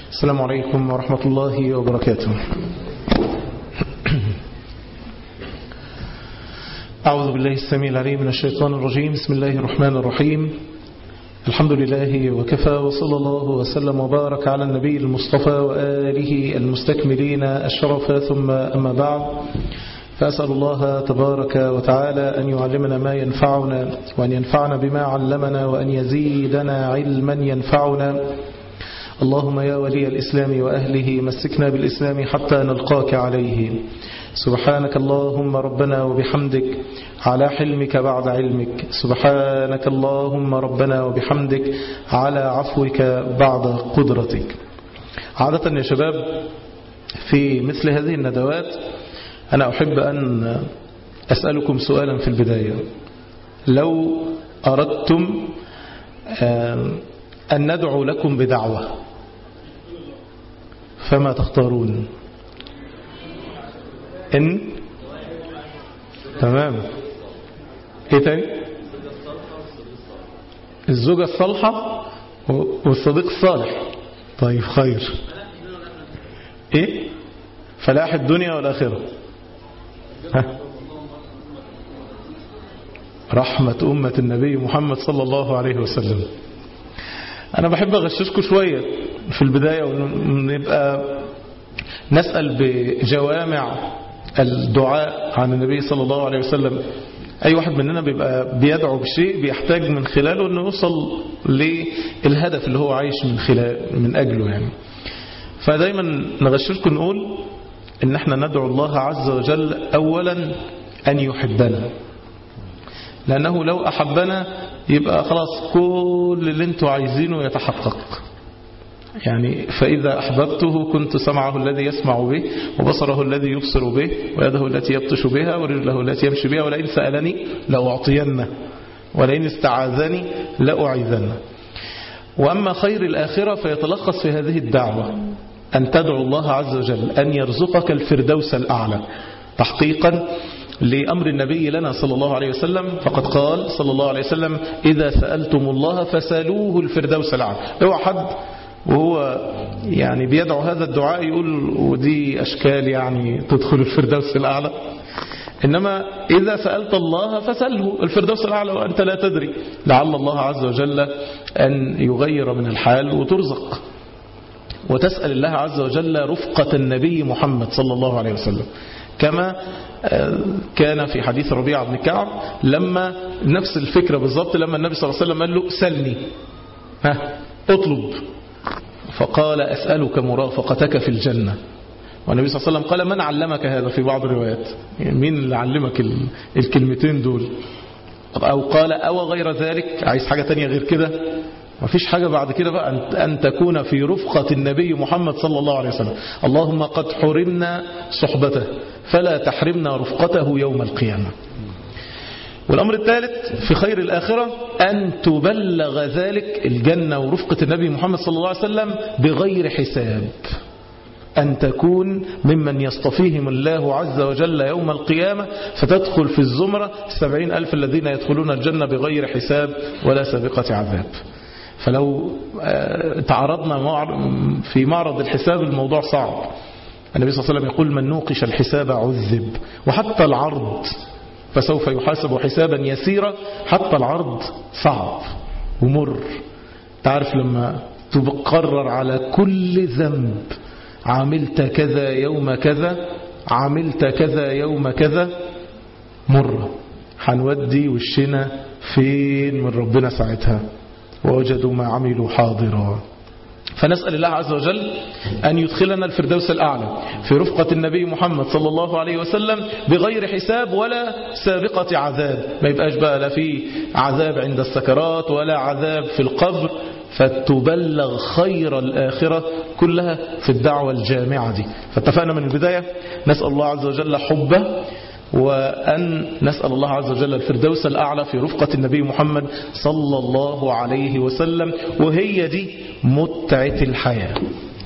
السلام عليكم ورحمة الله وبركاته أعوذ بالله السميع العليم من الشيطان الرجيم بسم الله الرحمن الرحيم الحمد لله وكفى وصلى الله وسلم وبارك على النبي المصطفى وآله المستكملين الشرف ثم أما بعد فأسأل الله تبارك وتعالى أن يعلمنا ما ينفعنا وأن ينفعنا بما علمنا وأن يزيدنا علما ينفعنا اللهم يا ولي الإسلام وأهله مسكنا بالإسلام حتى نلقاك عليه سبحانك اللهم ربنا وبحمدك على حلمك بعد علمك سبحانك اللهم ربنا وبحمدك على عفوك بعد قدرتك عادة يا شباب في مثل هذه الندوات أنا أحب أن أسألكم سؤالا في البداية لو أردتم أن ندعو لكم بدعوة فما تختارون إن تمام إيه تاني الزوجة الصالحة والصديق الصالح طيب خير إيه فلاح الدنيا والآخرة ها رحمة أمة النبي محمد صلى الله عليه وسلم أنا بحب أغششكم شوية في البداية ونبقى نسأل بجوامع الدعاء عن النبي صلى الله عليه وسلم أي واحد مننا بيبقى بيدعو بشيء بيحتاج من خلاله أنه يوصل للهدف اللي هو عايش من, خلال من أجله يعني فدايما نغششكم نقول ان احنا ندعو الله عز وجل اولا ان يحبنا لانه لو احبنا يبقى خلاص كل اللي انتوا عايزينه يتحقق يعني فإذا أحببته كنت سمعه الذي يسمع به وبصره الذي يبصر به ويده التي يبطش بها ورجله التي يمشي بها ولئن سألني لأعطينه ولئن استعاذني لأعيذنه وأما خير الآخرة فيتلخص في هذه الدعوة أن تدعو الله عز وجل أن يرزقك الفردوس الأعلى تحقيقا لأمر النبي لنا صلى الله عليه وسلم فقد قال صلى الله عليه وسلم إذا سألتم الله فسألوه الفردوس الأعلى اوعى حد وهو يعني بيدعو هذا الدعاء يقول ودي أشكال يعني تدخل الفردوس الأعلى إنما إذا سألت الله فسأله الفردوس الأعلى وأنت لا تدري لعل الله عز وجل أن يغير من الحال وترزق وتسأل الله عز وجل رفقة النبي محمد صلى الله عليه وسلم كما كان في حديث ربيع بن كعب لما نفس الفكرة بالضبط لما النبي صلى الله عليه وسلم قال له سلني ها اطلب فقال أسألك مرافقتك في الجنة والنبي صلى الله عليه وسلم قال من علمك هذا في بعض الروايات مين اللي علمك الكلمتين دول أو قال أو غير ذلك عايز حاجة تانية غير كده ما فيش حاجة بعد كده بقى أن تكون في رفقة النبي محمد صلى الله عليه وسلم اللهم قد حرمنا صحبته فلا تحرمنا رفقته يوم القيامة والأمر الثالث في خير الآخرة أن تبلغ ذلك الجنة ورفقة النبي محمد صلى الله عليه وسلم بغير حساب أن تكون ممن يصطفيهم الله عز وجل يوم القيامة فتدخل في الزمرة السبعين ألف الذين يدخلون الجنة بغير حساب ولا سابقة عذاب فلو تعرضنا في معرض الحساب الموضوع صعب النبي صلى الله عليه وسلم يقول من نوقش الحساب عذب وحتى العرض فسوف يحاسب حسابا يسيرا حتى العرض صعب ومر تعرف لما تقرر على كل ذنب عملت كذا يوم كذا عملت كذا يوم كذا مر هنودي وشنا فين من ربنا ساعتها ووجدوا ما عملوا حاضرا فنسأل الله عز وجل أن يدخلنا الفردوس الأعلى في رفقة النبي محمد صلى الله عليه وسلم بغير حساب ولا سابقة عذاب ما يبقاش بقى لا في عذاب عند السكرات ولا عذاب في القبر فتبلغ خير الآخرة كلها في الدعوة الجامعة دي فاتفقنا من البداية نسأل الله عز وجل حبه وأن نسأل الله عز وجل الفردوس الأعلى في رفقة النبي محمد صلى الله عليه وسلم وهي دي متعة الحياة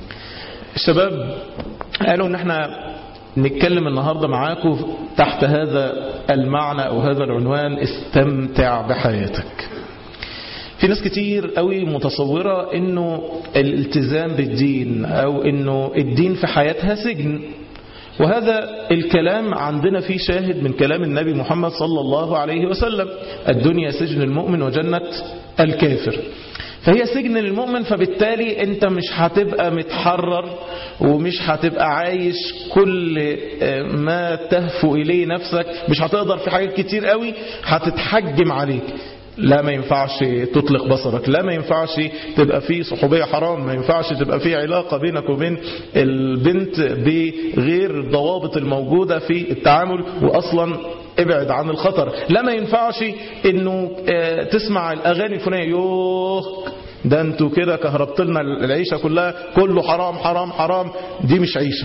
الشباب قالوا ان احنا نتكلم النهاردة معاكم تحت هذا المعنى أو هذا العنوان استمتع بحياتك في ناس كتير قوي متصورة انه الالتزام بالدين او انه الدين في حياتها سجن وهذا الكلام عندنا فيه شاهد من كلام النبي محمد صلى الله عليه وسلم الدنيا سجن المؤمن وجنة الكافر فهي سجن للمؤمن فبالتالي انت مش هتبقى متحرر ومش هتبقى عايش كل ما تهفو اليه نفسك مش هتقدر في حاجات كتير قوي هتتحجم عليك لا ما ينفعش تطلق بصرك لا ما ينفعش تبقى في صحوبية حرام ما ينفعش تبقى في علاقة بينك وبين البنت بغير الضوابط الموجودة في التعامل وأصلا ابعد عن الخطر لا ما ينفعش انه تسمع الاغاني الفلانيه يوه ده انتوا كده كهربت لنا العيشه كلها كله حرام حرام حرام دي مش عيشه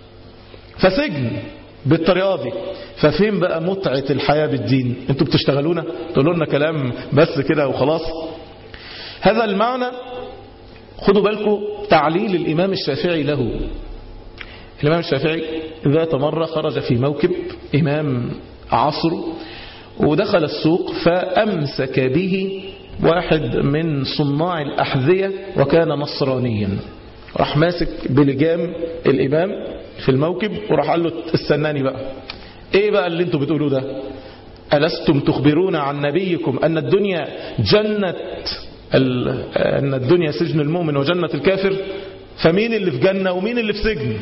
فسجن بالطريقه دي ففين بقى متعه الحياه بالدين انتوا بتشتغلونا تقولوا لنا كلام بس كده وخلاص هذا المعنى خدوا بالكم تعليل الامام الشافعي له الامام الشافعي ذات مره خرج في موكب امام عصره ودخل السوق فأمسك به واحد من صناع الأحذية وكان نصرانيا راح ماسك بلجام الإمام في الموكب وراح قال له استناني بقى ايه بقى اللي انتوا بتقولوه ده ألستم تخبرون عن نبيكم أن الدنيا جنة أن الدنيا سجن المؤمن وجنة الكافر فمين اللي في جنة ومين اللي في سجن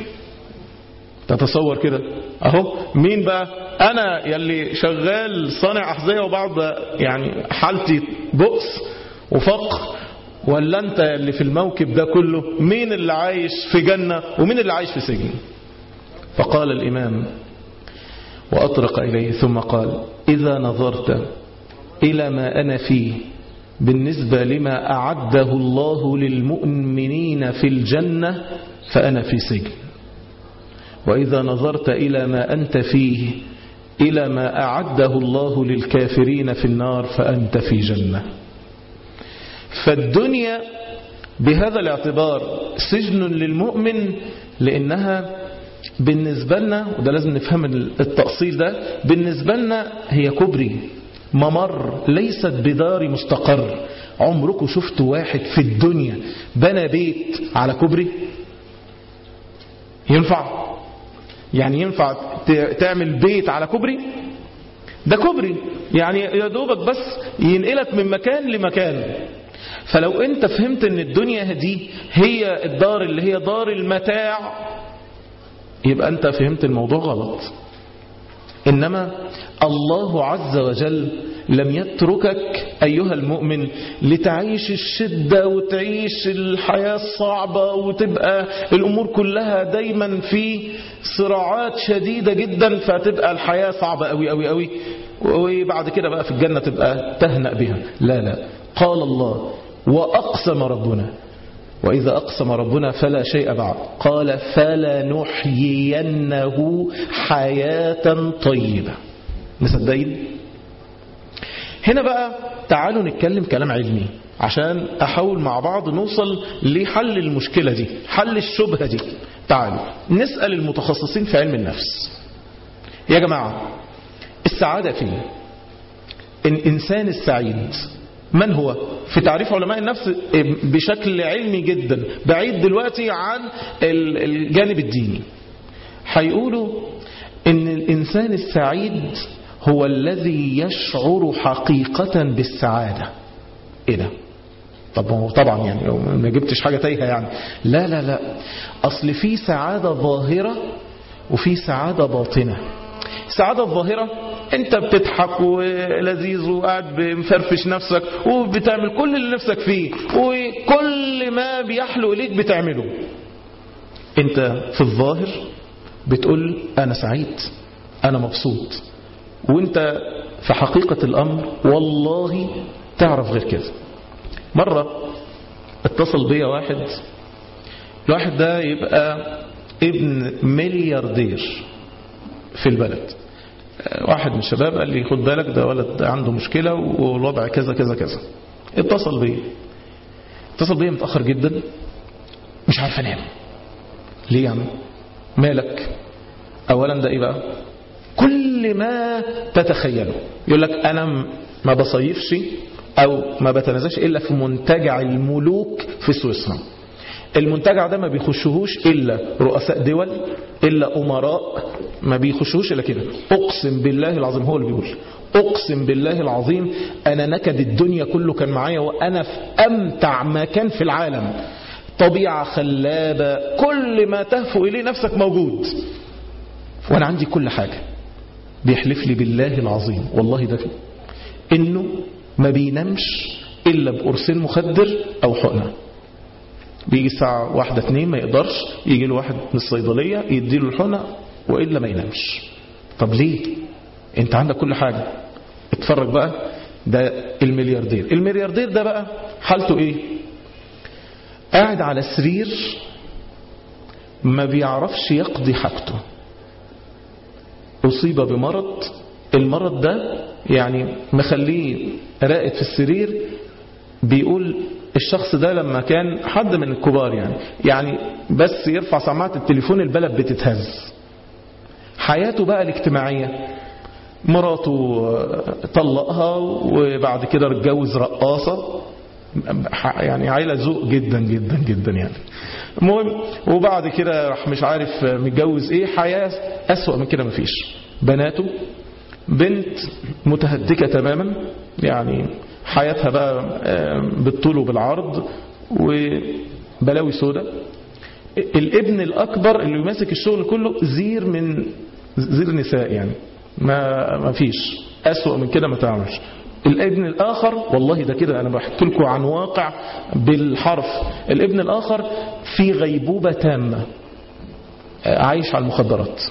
تتصور كده اهو مين بقى انا يلي شغال صانع احذيه وبعض يعني حالتي بؤس وفقر ولا انت اللي في الموكب ده كله مين اللي عايش في جنة ومين اللي عايش في سجن فقال الامام واطرق اليه ثم قال اذا نظرت الى ما انا فيه بالنسبة لما اعده الله للمؤمنين في الجنة فانا في سجن وإذا نظرت إلى ما أنت فيه إلى ما أعده الله للكافرين في النار فأنت في جنة فالدنيا بهذا الاعتبار سجن للمؤمن لأنها بالنسبة لنا وده لازم نفهم التأصيل ده بالنسبة لنا هي كبري ممر ليست بدار مستقر عمركم شفتوا واحد في الدنيا بنى بيت على كبري ينفع يعني ينفع تعمل بيت على كوبري ده كوبري يعني يا دوبك بس ينقلك من مكان لمكان فلو انت فهمت ان الدنيا دي هي الدار اللي هي دار المتاع يبقى انت فهمت الموضوع غلط انما الله عز وجل لم يتركك أيها المؤمن لتعيش الشدة وتعيش الحياة الصعبة وتبقى الأمور كلها دايما في صراعات شديدة جدا فتبقى الحياة صعبة أوي أوي أوي وبعد كده بقى في الجنة تبقى تهنأ بها لا لا قال الله وأقسم ربنا وإذا أقسم ربنا فلا شيء بعد قال فلنحيينه حياة طيبة مصدقين هنا بقى تعالوا نتكلم كلام علمي عشان أحاول مع بعض نوصل لحل المشكلة دي حل الشبهة دي تعالوا نسأل المتخصصين في علم النفس يا جماعة السعادة فين الإنسان السعيد من هو في تعريف علماء النفس بشكل علمي جدا بعيد دلوقتي عن الجانب الديني هيقولوا ان الإنسان السعيد هو الذي يشعر حقيقة بالسعادة ايه ده طب طبعا يعني لو ما جبتش حاجة تايهة يعني لا لا لا اصل في سعادة ظاهرة وفي سعادة باطنة السعادة الظاهرة انت بتضحك ولذيذ وقاعد مفرفش نفسك وبتعمل كل اللي نفسك فيه وكل ما بيحلو اليك بتعمله انت في الظاهر بتقول انا سعيد انا مبسوط وانت في حقيقة الأمر والله تعرف غير كده مرة اتصل بيا واحد الواحد ده يبقى ابن ملياردير في البلد واحد من الشباب قال لي خد بالك ده ولد عنده مشكلة والوضع كذا كذا كذا اتصل بيا اتصل بيا متأخر جدا مش عارف انام ليه يا عم مالك اولا ده ايه بقى كل ما تتخيله يقول لك أنا ما بصيفش او ما بتنزلش الا في منتجع الملوك في سويسرا المنتجع ده ما بيخشهوش الا رؤساء دول الا امراء ما بيخشهوش الا كده اقسم بالله العظيم هو اللي بيقول اقسم بالله العظيم انا نكد الدنيا كله كان معايا وانا في امتع مكان في العالم طبيعة خلابة كل ما تهفو إليه نفسك موجود وأنا عندي كل حاجة بيحلف لي بالله العظيم والله ده إنه ما بينامش إلا بقرصين مخدر أو حقنة بيجي الساعة واحدة اتنين ما يقدرش يجي له واحد من الصيدلية يديله الحقنة وإلا ما ينامش طب ليه انت عندك كل حاجة اتفرج بقى ده الملياردير الملياردير ده بقى حالته ايه قاعد على سرير ما بيعرفش يقضي حاجته أصيب بمرض المرض ده يعني مخليه راقد في السرير بيقول الشخص ده لما كان حد من الكبار يعني يعني بس يرفع سماعة التليفون البلد بتتهز حياته بقى الاجتماعية مراته طلقها وبعد كده اتجوز رقاصة يعني عيلة ذوق جدا جدا جدا يعني المهم وبعد كده راح مش عارف متجوز ايه حياة أسوأ من كده مفيش بناته بنت متهدكة تماما يعني حياتها بقى بالطول وبالعرض وبلاوي سودة الابن الأكبر اللي يماسك الشغل كله زير من زير نساء يعني ما ما فيش أسوأ من كده ما تعملش الابن الآخر والله ده كده أنا بحكي لكم عن واقع بالحرف الابن الآخر في غيبوبة تامة عايش على المخدرات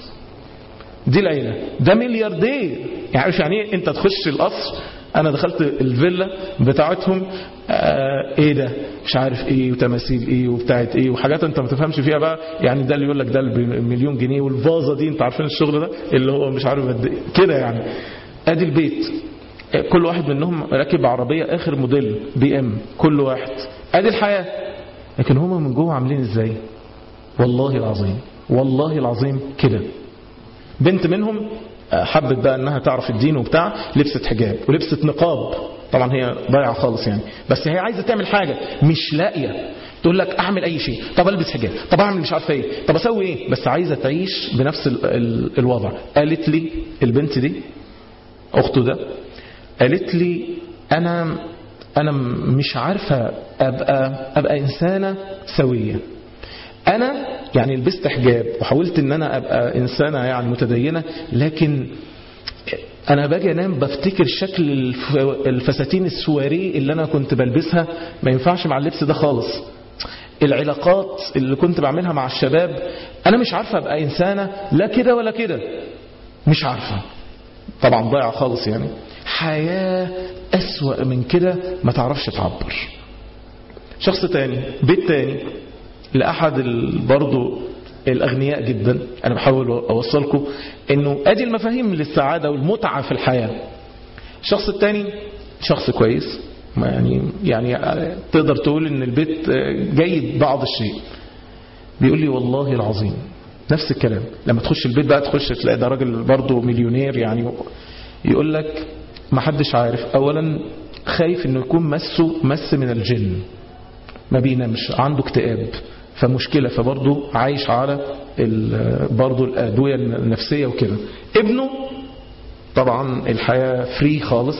دي العيلة ده ملياردير يعني عارف يعني ايه انت تخش القصر انا دخلت الفيلا بتاعتهم آه ايه ده مش عارف ايه وتماثيل ايه وبتاعت ايه وحاجات انت ما تفهمش فيها بقى يعني ده اللي يقول لك ده المليون جنيه والفازه دي انت عارفين الشغل ده اللي هو مش عارف كده يعني ادي البيت كل واحد منهم راكب عربية آخر موديل بي ام كل واحد ادي الحياة لكن هما من جوه عاملين ازاي والله العظيم والله العظيم كده بنت منهم حبت بقى انها تعرف الدين وبتاع لبست حجاب ولبست نقاب طبعا هي ضايعه خالص يعني بس هي عايزه تعمل حاجه مش لاقيه تقول لك اعمل اي شيء طب البس حجاب طب اعمل مش عارفه ايه طب اسوي ايه بس عايزه تعيش بنفس ال ال الوضع قالت لي البنت دي اخته ده قالت لي انا انا مش عارفه ابقى ابقى انسانه سويه انا يعني لبست حجاب وحاولت ان انا ابقى انسانه يعني متدينه لكن انا باجي انام بفتكر شكل الفساتين السواري اللي انا كنت بلبسها ما ينفعش مع اللبس ده خالص العلاقات اللي كنت بعملها مع الشباب انا مش عارفه ابقى انسانه لا كده ولا كده مش عارفه طبعا ضايعه خالص يعني حياه اسوا من كده ما تعرفش تعبر شخص تاني بيت تاني لأحد برضو الأغنياء جدا أنا بحاول أوصلكم أنه أدي المفاهيم للسعادة والمتعة في الحياة الشخص الثاني شخص كويس يعني يعني تقدر تقول ان البيت جيد بعض الشيء بيقول لي والله العظيم نفس الكلام لما تخش البيت بقى تخش تلاقي ده راجل برضه مليونير يعني يقول لك ما حدش عارف اولا خايف انه يكون مسه مس من الجن ما بينامش عنده اكتئاب فمشكلة فبرضه عايش على برضه الأدوية النفسية وكده ابنه طبعا الحياة فري خالص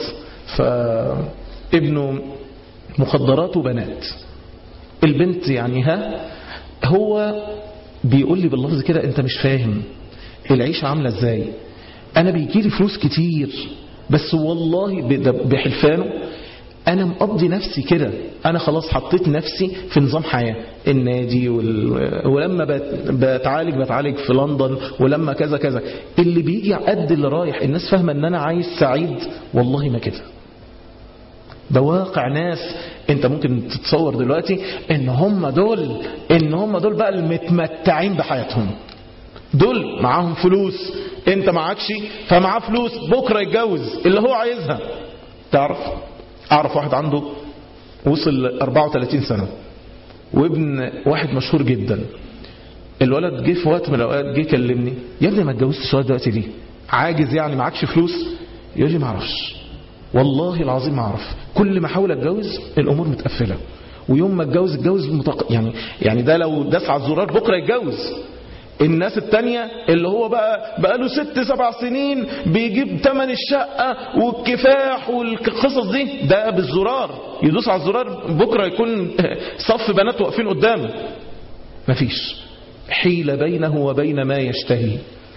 فابنه مخدرات وبنات البنت يعني ها هو بيقول لي باللفظ كده انت مش فاهم العيشة عاملة ازاي انا بيجي لي فلوس كتير بس والله بحلفانه انا مقضي نفسي كده انا خلاص حطيت نفسي في نظام حياة النادي وال... ولما بتعالج بتعالج في لندن ولما كذا كذا اللي بيجي قد اللي رايح الناس فاهمة ان انا عايز سعيد والله ما كده ده واقع ناس انت ممكن تتصور دلوقتي ان هم دول ان هم دول بقى المتمتعين بحياتهم دول معاهم فلوس انت معكش فمعاه فلوس بكرة يتجوز اللي هو عايزها تعرف أعرف واحد عنده وصل 34 سنة وابن واحد مشهور جدا الولد جه في وقت من الأوقات جه كلمني يا ابني ما اتجوزتش لغايه دلوقتي ليه عاجز يعني معكش فلوس يقول لي ما اعرفش والله العظيم ما اعرف كل ما احاول اتجوز الامور متقفله ويوم ما اتجوز اتجوز متق... يعني يعني ده لو داس على الزرار بكره يتجوز الناس التانية اللي هو بقى بقى له ست سبع سنين بيجيب تمن الشقة والكفاح والقصص دي ده بالزرار يدوس على الزرار بكرة يكون صف بنات واقفين قدامه مفيش حيلة بينه وبين ما يشتهي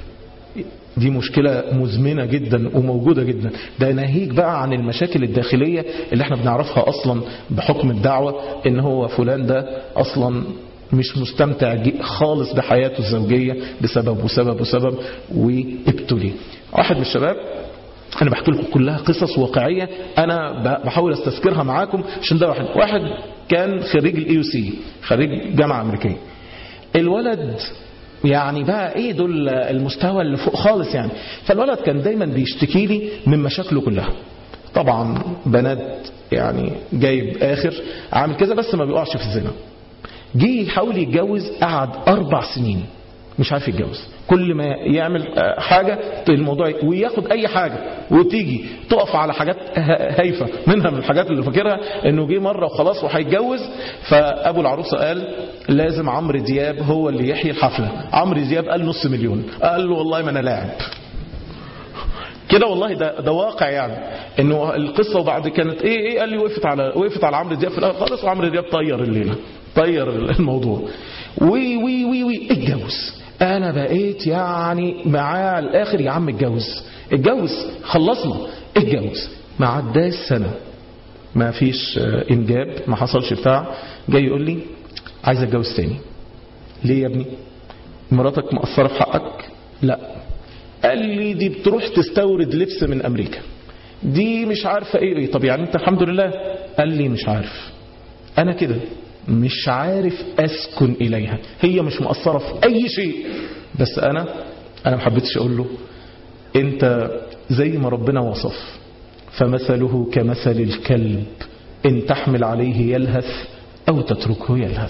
دي مشكلة مزمنة جدا وموجودة جدا ده ناهيك بقى عن المشاكل الداخلية اللي احنا بنعرفها أصلا بحكم الدعوة ان هو فلان ده أصلا مش مستمتع خالص بحياته الزوجية بسبب وسبب وسبب وابتلي واحد من الشباب أنا بحكي لكم كلها قصص واقعية أنا بحاول استذكرها معاكم عشان ده واحد واحد كان خريج الاي سي خريج جامعة أمريكية الولد يعني بقى ايه دول المستوى اللي فوق خالص يعني فالولد كان دايما بيشتكي لي من مشاكله كلها طبعا بنات يعني جايب اخر عامل كذا بس ما بيقعش في الزنا جه يحاول يتجوز قعد اربع سنين مش عارف يتجوز كل ما يعمل حاجة الموضوع وياخد اي حاجة وتيجي تقف على حاجات هايفة منها من الحاجات اللي فاكرها انه جه مرة وخلاص وهيتجوز فابو العروسة قال لازم عمرو دياب هو اللي يحيي الحفلة عمرو دياب قال نص مليون قال له والله ما انا لاعب كده والله ده ده واقع يعني انه القصه وبعد كانت ايه ايه قال لي وقفت على وقفت على عمرو دياب في الاول خالص وعمرو دياب طير الليله طير الموضوع وي وي وي وي اتجوز انا بقيت يعني معاه على الاخر يا عم اتجوز اتجوز خلصنا اتجوز ما عداش سنه ما فيش انجاب ما حصلش بتاع جاي يقول لي عايز اتجوز تاني ليه يا ابني مراتك مقصره في حقك لا قال لي دي بتروح تستورد لبس من امريكا دي مش عارفه ايه ايه طب يعني انت الحمد لله قال لي مش عارف انا كده مش عارف اسكن اليها هي مش مقصره في اي شيء بس انا انا ما حبيتش اقول له انت زي ما ربنا وصف فمثله كمثل الكلب ان تحمل عليه يلهث او تتركه يلهث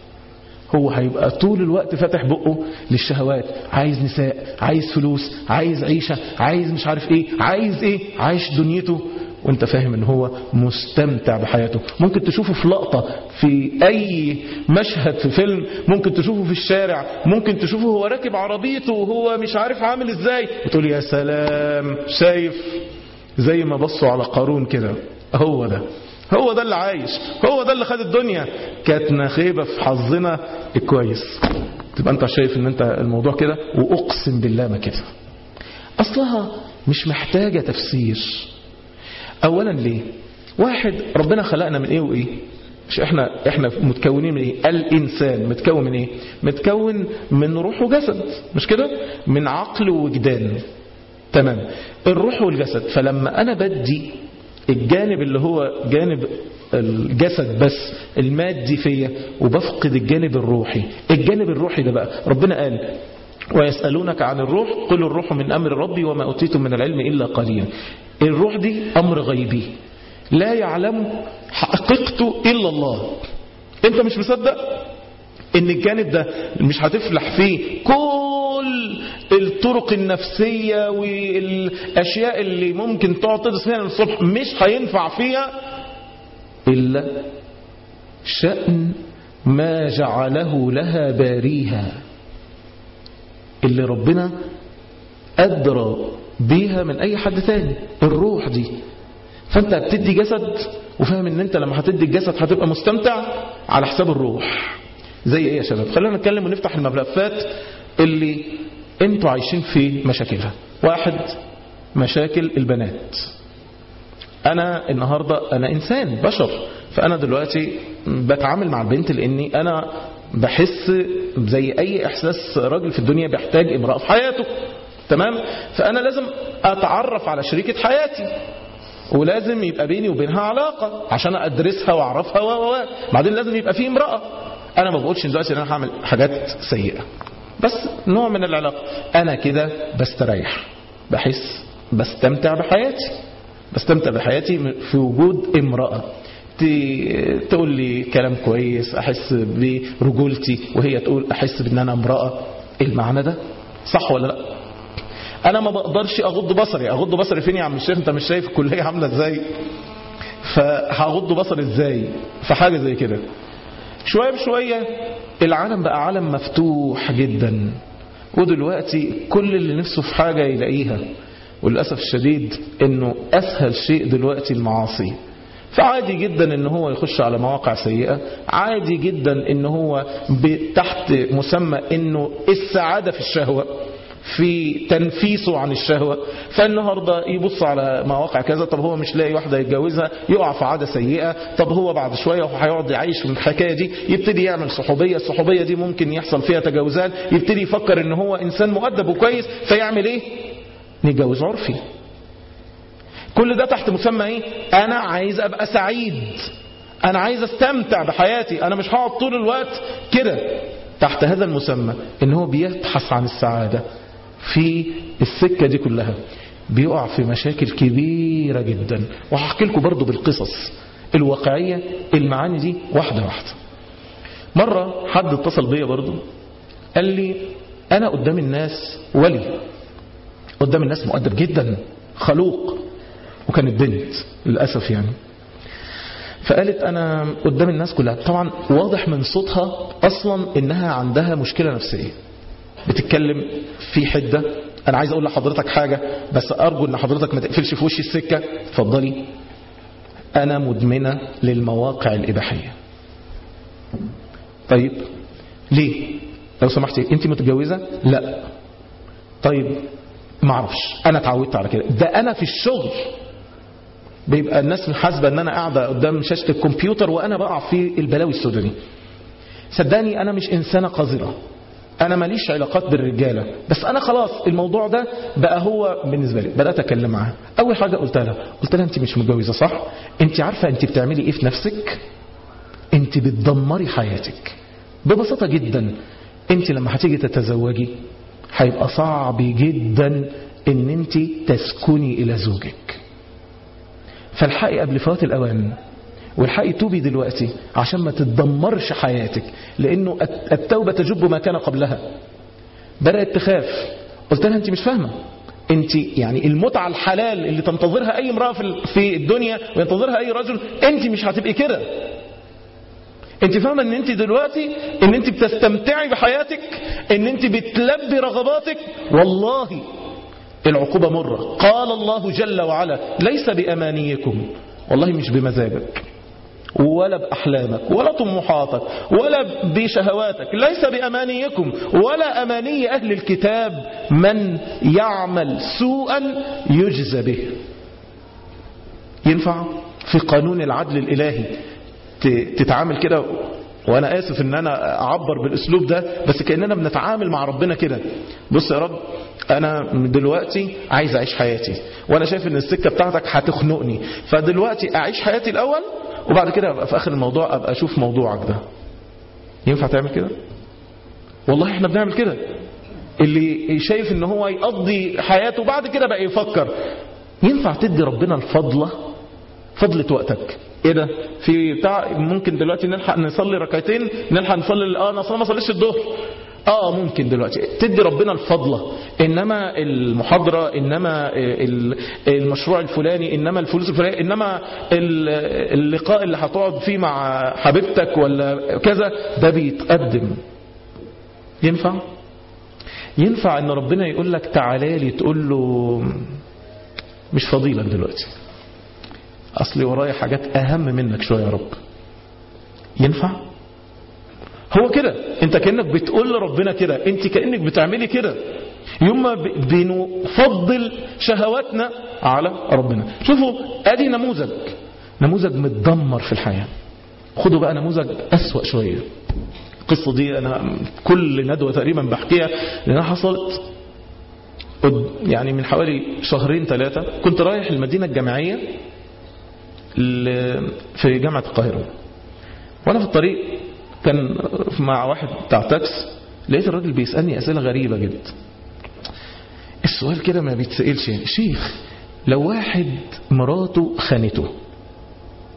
هو هيبقى طول الوقت فاتح بقه للشهوات عايز نساء عايز فلوس عايز عيشة عايز مش عارف ايه عايز ايه عايش دنيته وانت فاهم ان هو مستمتع بحياته ممكن تشوفه في لقطة في اي مشهد في فيلم ممكن تشوفه في الشارع ممكن تشوفه هو راكب عربيته وهو مش عارف عامل ازاي وتقول يا سلام شايف زي ما بصوا على قارون كده هو ده هو ده اللي عايش هو ده اللي خد الدنيا كانت نخيبة في حظنا الكويس تبقى انت شايف ان انت الموضوع كده واقسم بالله ما كده اصلها مش محتاجة تفسير اولا ليه واحد ربنا خلقنا من ايه وايه مش احنا احنا متكونين من ايه الانسان متكون من ايه متكون من روح وجسد مش كده من عقل ووجدان تمام الروح والجسد فلما انا بدي الجانب اللي هو جانب الجسد بس المادي فيا وبفقد الجانب الروحي الجانب الروحي ده بقى ربنا قال ويسألونك عن الروح قل الروح من أمر ربي وما أوتيتم من العلم إلا قليلا الروح دي أمر غيبي لا يعلم حقيقته إلا الله أنت مش مصدق ان الجانب ده مش هتفلح فيه كل الطرق النفسية والأشياء اللي ممكن تقعد تدرس فيها من الصبح مش هينفع فيها إلا شأن ما جعله لها باريها اللي ربنا أدرى بيها من أي حد تاني الروح دي فأنت بتدي جسد وفاهم ان انت لما هتدي الجسد هتبقى مستمتع على حساب الروح زي ايه يا شباب خلينا نتكلم ونفتح الملفات اللي انتوا عايشين في مشاكلها واحد مشاكل البنات انا النهاردة انا انسان بشر فانا دلوقتي بتعامل مع البنت لاني انا بحس زي اي احساس راجل في الدنيا بيحتاج امرأة في حياته تمام فانا لازم اتعرف على شريكة حياتي ولازم يبقى بيني وبينها علاقة عشان ادرسها واعرفها و و بعدين لازم يبقى في امرأة انا ما بقولش دلوقتي ان انا هعمل حاجات سيئة بس نوع من العلاقة انا كده بستريح بحس بستمتع بحياتي بستمتع بحياتي في وجود امرأة تقول لي كلام كويس احس برجولتي وهي تقول احس بان انا امرأة المعنى ده صح ولا لا انا ما بقدرش اغض بصري اغض بصري فين يا عم الشيخ انت مش شايف الكليه عامله ازاي فهغض بصري ازاي في حاجه زي كده شويه بشويه العالم بقى عالم مفتوح جدا ودلوقتي كل اللي نفسه في حاجه يلاقيها وللاسف الشديد انه اسهل شيء دلوقتي المعاصي فعادي جدا ان هو يخش على مواقع سيئة عادي جدا ان هو تحت مسمى انه السعادة في الشهوة في تنفيسه عن الشهوة فالنهاردة يبص على مواقع كذا طب هو مش لاقي واحدة يتجوزها يقع في عادة سيئة طب هو بعد شوية هيقعد يعيش من الحكاية دي يبتدي يعمل صحوبية الصحوبية دي ممكن يحصل فيها تجاوزات يبتدي يفكر ان هو انسان مؤدب وكويس فيعمل ايه نتجوز عرفي كل ده تحت مسمى ايه انا عايز ابقى سعيد انا عايز استمتع بحياتي انا مش هقعد طول الوقت كده تحت هذا المسمى ان هو بيبحث عن السعادة في السكة دي كلها بيقع في مشاكل كبيرة جدا وهحكي لكم برضو بالقصص الواقعية المعاني دي واحدة واحدة مرة حد اتصل بيا برضو قال لي انا قدام الناس ولي قدام الناس مؤدب جدا خلوق وكانت بنت للأسف يعني فقالت أنا قدام الناس كلها طبعا واضح من صوتها أصلا إنها عندها مشكلة نفسية بتتكلم في حدة أنا عايز أقول لحضرتك حاجة بس أرجو إن حضرتك ما تقفلش في وشي السكة اتفضلي أنا مدمنة للمواقع الإباحية طيب ليه لو سمحتي أنت متجوزة لا طيب ما اعرفش انا اتعودت على كده ده انا في الشغل بيبقى الناس حاسبه ان انا قاعده قدام شاشه الكمبيوتر وانا بقع في البلاوي السوداء دي صدقني انا مش انسانه قذره انا ماليش علاقات بالرجاله بس انا خلاص الموضوع ده بقى هو بالنسبه لي بدات اتكلم معاها اول حاجه قلت لها قلت لها انت مش متجوزه صح انت عارفه انت بتعملي ايه في نفسك انت بتدمري حياتك ببساطه جدا انت لما هتيجي تتزوجي هيبقى صعب جدا ان انت تسكني الى زوجك فالحقي قبل فوات الاوان والحقي توبي دلوقتي عشان ما تدمرش حياتك لانه التوبة تجب ما كان قبلها بدأت تخاف قلت لها انت مش فاهمة انت يعني المتعة الحلال اللي تنتظرها اي امرأة في الدنيا وينتظرها اي رجل انت مش هتبقي كده انت فاهمه ان انت دلوقتي ان انت بتستمتعي بحياتك ان انت بتلبي رغباتك والله العقوبة مرة قال الله جل وعلا ليس بأمانيكم والله مش بمزاجك ولا بأحلامك ولا طموحاتك ولا بشهواتك ليس بأمانيكم ولا أماني أهل الكتاب من يعمل سوءا يجزى به ينفع في قانون العدل الإلهي تتعامل كده وانا اسف ان انا اعبر بالاسلوب ده بس كاننا بنتعامل مع ربنا كده بص يا رب انا دلوقتي عايز اعيش حياتي وانا شايف ان السكه بتاعتك هتخنقني فدلوقتي اعيش حياتي الاول وبعد كده ابقى في اخر الموضوع ابقى اشوف موضوعك ده ينفع تعمل كده والله احنا بنعمل كده اللي شايف ان هو يقضي حياته بعد كده بقى يفكر ينفع تدي ربنا الفضله فضلة وقتك ايه ده في بتاع ممكن دلوقتي نلحق نصلي ركعتين نلحق نصلي اه انا اصلا ما صليتش الظهر اه ممكن دلوقتي تدي ربنا الفضلة انما المحاضرة انما المشروع الفلاني انما الفلوس الفلاني انما اللقاء اللي هتقعد فيه مع حبيبتك ولا كذا ده بيتقدم ينفع ينفع ان ربنا يقول لك تعالى لي تقول له مش فضيلك دلوقتي اصلي ورايا حاجات اهم منك شوية يا رب ينفع هو كده انت كأنك بتقول لربنا كده انت كأنك بتعملي كده يوم ما بنفضل شهواتنا على ربنا شوفوا ادي نموذج نموذج متدمر في الحياة خدوا بقى نموذج اسوأ شوية القصة دي انا كل ندوة تقريبا بحكيها لانها حصلت يعني من حوالي شهرين ثلاثة كنت رايح المدينة الجامعية في جامعة القاهرة وانا في الطريق كان مع واحد بتاع تاكس لقيت الراجل بيسألني أسئلة غريبة جدا السؤال كده ما بيتسألش يعني شيخ لو واحد مراته خانته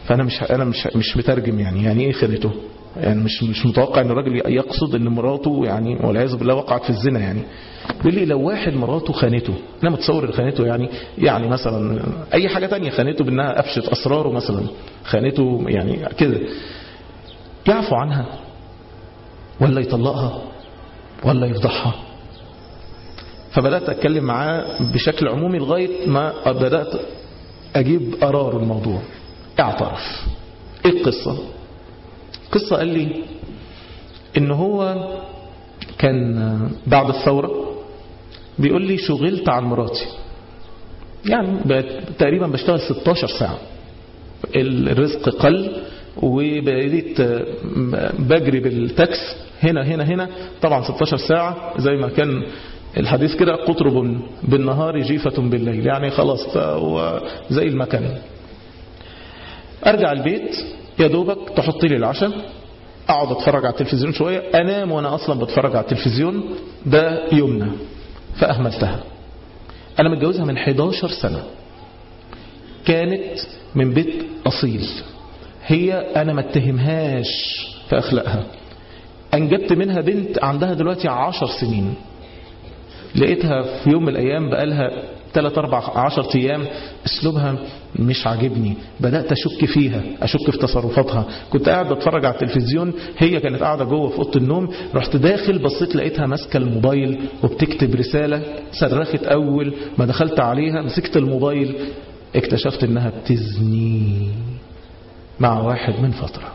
فانا مش انا مش مش مترجم يعني يعني ايه خانته يعني مش مش متوقع ان الراجل يقصد ان مراته يعني والعياذ بالله وقعت في الزنا يعني بيقول لي لو واحد مراته خانته انا متصور خانته يعني يعني مثلا اي حاجه تانية خانته بانها افشت اسراره مثلا خانته يعني كده يعفو عنها ولا يطلقها ولا يفضحها فبدات اتكلم معاه بشكل عمومي لغايه ما بدات اجيب قرار الموضوع اعترف ايه القصه قصة قال لي ان هو كان بعد الثورة بيقول لي شغلت عن مراتي يعني تقريبا بشتغل 16 ساعة الرزق قل وبقيت بجري بالتاكس هنا هنا هنا طبعا 16 ساعة زي ما كان الحديث كده قطرب بالنهار جيفة بالليل يعني خلاص هو زي المكان ارجع البيت يا دوبك تحط لي العشاء اقعد اتفرج على التلفزيون شوية انام وانا اصلا بتفرج على التلفزيون ده يومنا فاهملتها انا متجوزها من 11 سنة كانت من بيت اصيل هي انا ما اتهمهاش في اخلاقها انجبت منها بنت عندها دلوقتي عشر سنين لقيتها في يوم من الايام بقالها 3 4 10 ايام اسلوبها مش عاجبني بدات اشك فيها اشك في تصرفاتها كنت قاعد بتفرج على التلفزيون هي كانت قاعده جوه في اوضه النوم رحت داخل بصيت لقيتها ماسكه الموبايل وبتكتب رساله صرخت اول ما دخلت عليها مسكت الموبايل اكتشفت انها بتزني مع واحد من فتره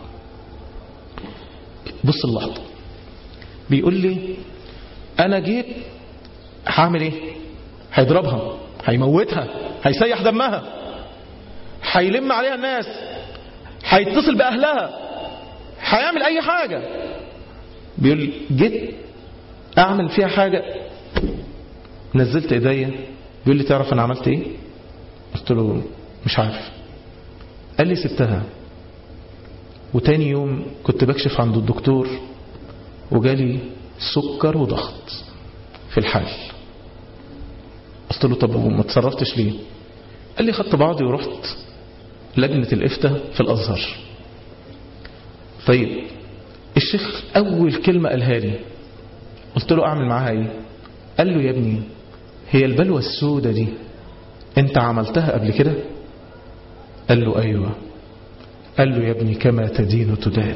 بص اللحظه بيقول لي انا جيت هعمل ايه هيضربها هيموتها هيسيح دمها هيلم عليها الناس هيتصل بأهلها هيعمل أي حاجة بيقول جيت أعمل فيها حاجة نزلت إيديا بيقول لي تعرف أنا عملت إيه قلت له مش عارف قال لي سبتها وتاني يوم كنت بكشف عند الدكتور وجالي سكر وضغط في الحال قلت له طب وما تصرفتش ليه قال لي خدت بعضي ورحت لجنة الإفتاء في الأزهر طيب الشيخ أول كلمة قالها لي قلت له أعمل معاها إيه قال له يا ابني هي البلوى السودة دي أنت عملتها قبل كده قال له أيوة قال له يا ابني كما تدين تدان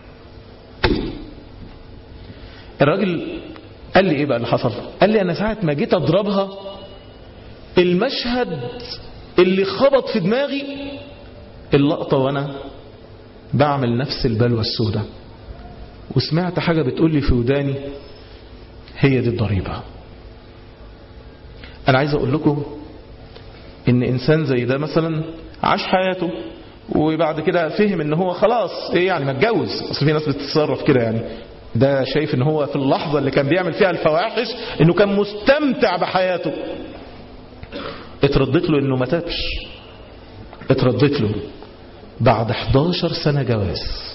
الراجل قال لي ايه بقى اللي حصل قال لي انا ساعة ما جيت اضربها المشهد اللي خبط في دماغي اللقطة وانا بعمل نفس البلوى السوداء وسمعت حاجة بتقول لي في وداني هي دي الضريبة انا عايز اقول لكم ان انسان زي ده مثلا عاش حياته وبعد كده فهم ان هو خلاص ايه يعني ما اتجوز اصل في ناس بتتصرف كده يعني ده شايف ان هو في اللحظة اللي كان بيعمل فيها الفواحش انه كان مستمتع بحياته اتردت له انه ما تابش اتردت له بعد 11 سنة جواز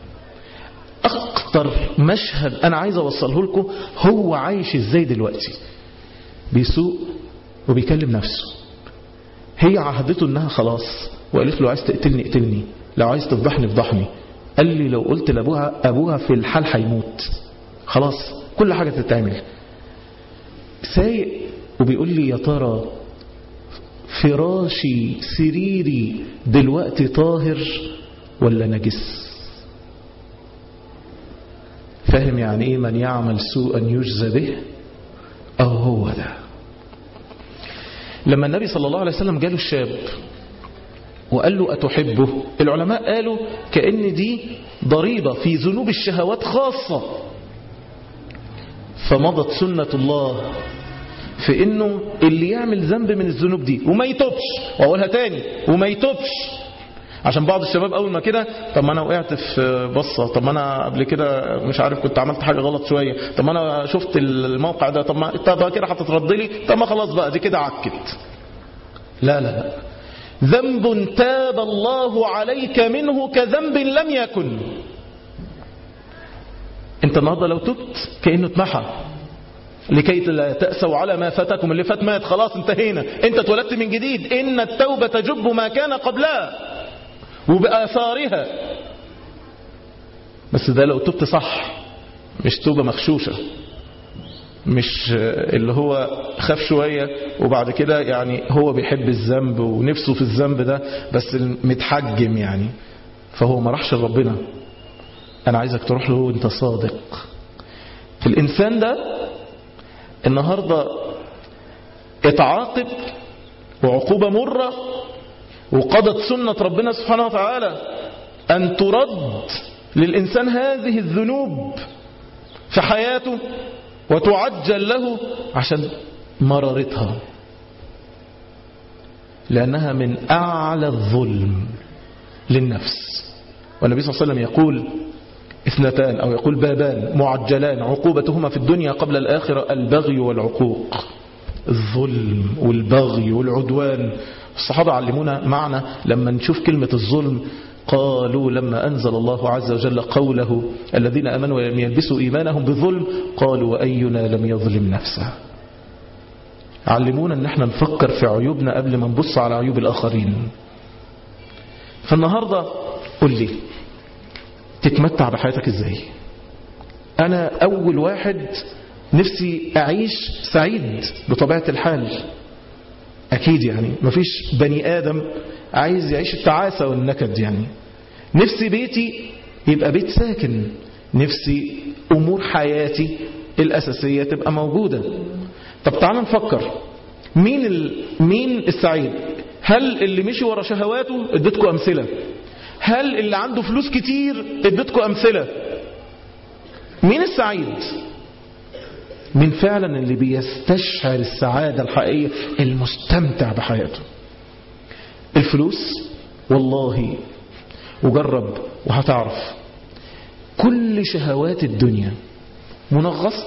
اكتر مشهد انا عايز اوصله لكم هو عايش ازاي دلوقتي بيسوق وبيكلم نفسه هي عهدته انها خلاص وقالت له عايز تقتلني اقتلني لو عايز تفضحني افضحني قال لي لو قلت لابوها ابوها في الحال هيموت خلاص كل حاجة تتعمل سايق وبيقول لي يا ترى فراشي سريري دلوقتي طاهر ولا نجس فاهم يعني ايه من يعمل سوءا يجزى به او هو ده لما النبي صلى الله عليه وسلم جاله الشاب وقال له أتحبه العلماء قالوا كأن دي ضريبة في ذنوب الشهوات خاصة فمضت سنة الله في انه اللي يعمل ذنب من الذنوب دي وما يتوبش واقولها تاني وما يتوبش عشان بعض الشباب اول ما كده طب ما انا وقعت في بصه طب ما انا قبل كده مش عارف كنت عملت حاجه غلط شويه طب ما انا شفت الموقع ده طب ما طب كده هتترد لي طب ما خلاص بقى دي كده عكت لا لا لا ذنب تاب الله عليك منه كذنب لم يكن انت النهارده لو تبت كانه اتمحى لكي لا تأسوا على ما فاتكم اللي فات مات خلاص انتهينا انت اتولدت من جديد ان التوبة تجب ما كان قبلها وبآثارها بس ده لو تبت صح مش توبة مخشوشة مش اللي هو خاف شوية وبعد كده يعني هو بيحب الذنب ونفسه في الذنب ده بس متحجم يعني فهو ما راحش لربنا انا عايزك تروح له وانت صادق الانسان ده النهاردة اتعاقب وعقوبة مرة وقضت سنة ربنا سبحانه وتعالى أن ترد للإنسان هذه الذنوب في حياته وتعجل له عشان مرارتها لأنها من أعلى الظلم للنفس والنبي صلى الله عليه وسلم يقول اثنتان أو يقول بابان معجلان عقوبتهما في الدنيا قبل الآخرة البغي والعقوق الظلم والبغي والعدوان الصحابة علمونا معنى لما نشوف كلمة الظلم قالوا لما أنزل الله عز وجل قوله الذين أمنوا ولم يلبسوا إيمانهم بالظلم قالوا وأينا لم يظلم نفسه علمونا أن احنا نفكر في عيوبنا قبل ما نبص على عيوب الآخرين فالنهاردة قل لي تتمتع بحياتك ازاي أنا أول واحد نفسي أعيش سعيد بطبيعة الحال أكيد يعني مفيش بني آدم عايز يعيش التعاسة والنكد يعني نفسي بيتي يبقى بيت ساكن نفسي أمور حياتي الأساسية تبقى موجودة طب تعال نفكر مين ال... مين السعيد هل اللي مشي ورا شهواته اديتكم أمثلة هل اللي عنده فلوس كتير اديتكم أمثلة مين السعيد من فعلا اللي بيستشعر السعادة الحقيقية المستمتع بحياته الفلوس والله وجرب وهتعرف كل شهوات الدنيا منغص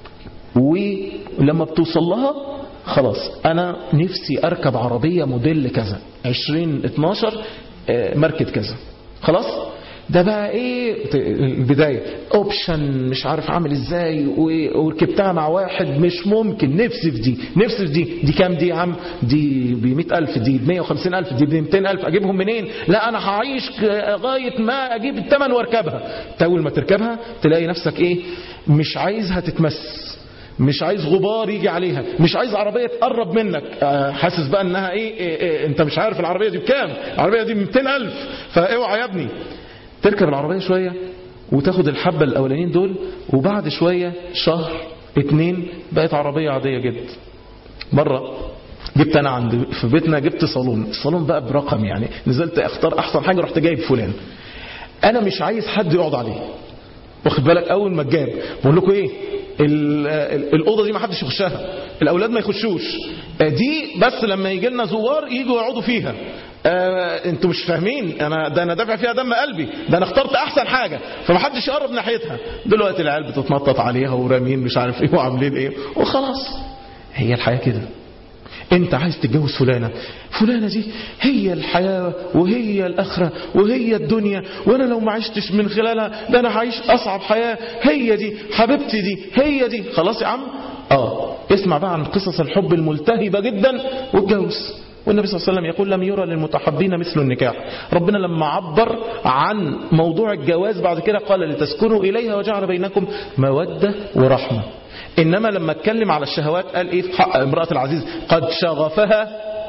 ولما بتوصل لها خلاص أنا نفسي أركب عربية موديل كذا 2012 ماركت كذا خلاص ده بقى ايه البداية اوبشن مش عارف عامل ازاي وركبتها مع واحد مش ممكن نفسي في دي نفسي في دي دي كام دي يا عم دي ب ألف دي ب ألف دي ب ألف اجيبهم منين لا انا هعيش لغاية ما اجيب الثمن واركبها اول ما تركبها تلاقي نفسك ايه مش عايزها تتمس مش عايز غبار يجي عليها مش عايز عربية تقرب منك حاسس بقى انها إيه, إيه, ايه انت مش عارف العربية دي بكام العربية دي ب ألف فاوعى يا ابني تركب العربية شوية وتاخد الحبة الأولانيين دول وبعد شوية شهر اتنين بقت عربية عادية جدا مرة جبت أنا عند في بيتنا جبت صالون الصالون بقى برقم يعني نزلت اختار أحسن حاجة رحت جايب فلان أنا مش عايز حد يقعد عليه واخد بالك أول ما اتجاب بقول لكم إيه الأوضة دي ما حدش يخشها الأولاد ما يخشوش دي بس لما يجي لنا زوار يجوا يقعدوا فيها آه انتوا مش فاهمين انا ده انا دافع فيها دم قلبي ده انا اخترت احسن حاجه فمحدش يقرب ناحيتها دلوقتي العيال بتتنطط عليها ورامين مش عارف ايه وعاملين ايه وخلاص هي الحياه كده انت عايز تتجوز فلانه فلانه دي هي الحياه وهي الاخره وهي الدنيا وانا لو ما عشتش من خلالها ده انا هعيش اصعب حياه هي دي حبيبتي دي هي دي خلاص يا عم اه اسمع بقى عن قصص الحب الملتهبه جدا واتجوز والنبي صلى الله عليه وسلم يقول لم يرى للمتحبين مثل النكاح ربنا لما عبر عن موضوع الجواز بعد كده قال لتسكنوا إليها وجعل بينكم مودة ورحمة إنما لما اتكلم على الشهوات قال إيه في حق امرأة العزيز قد شغفها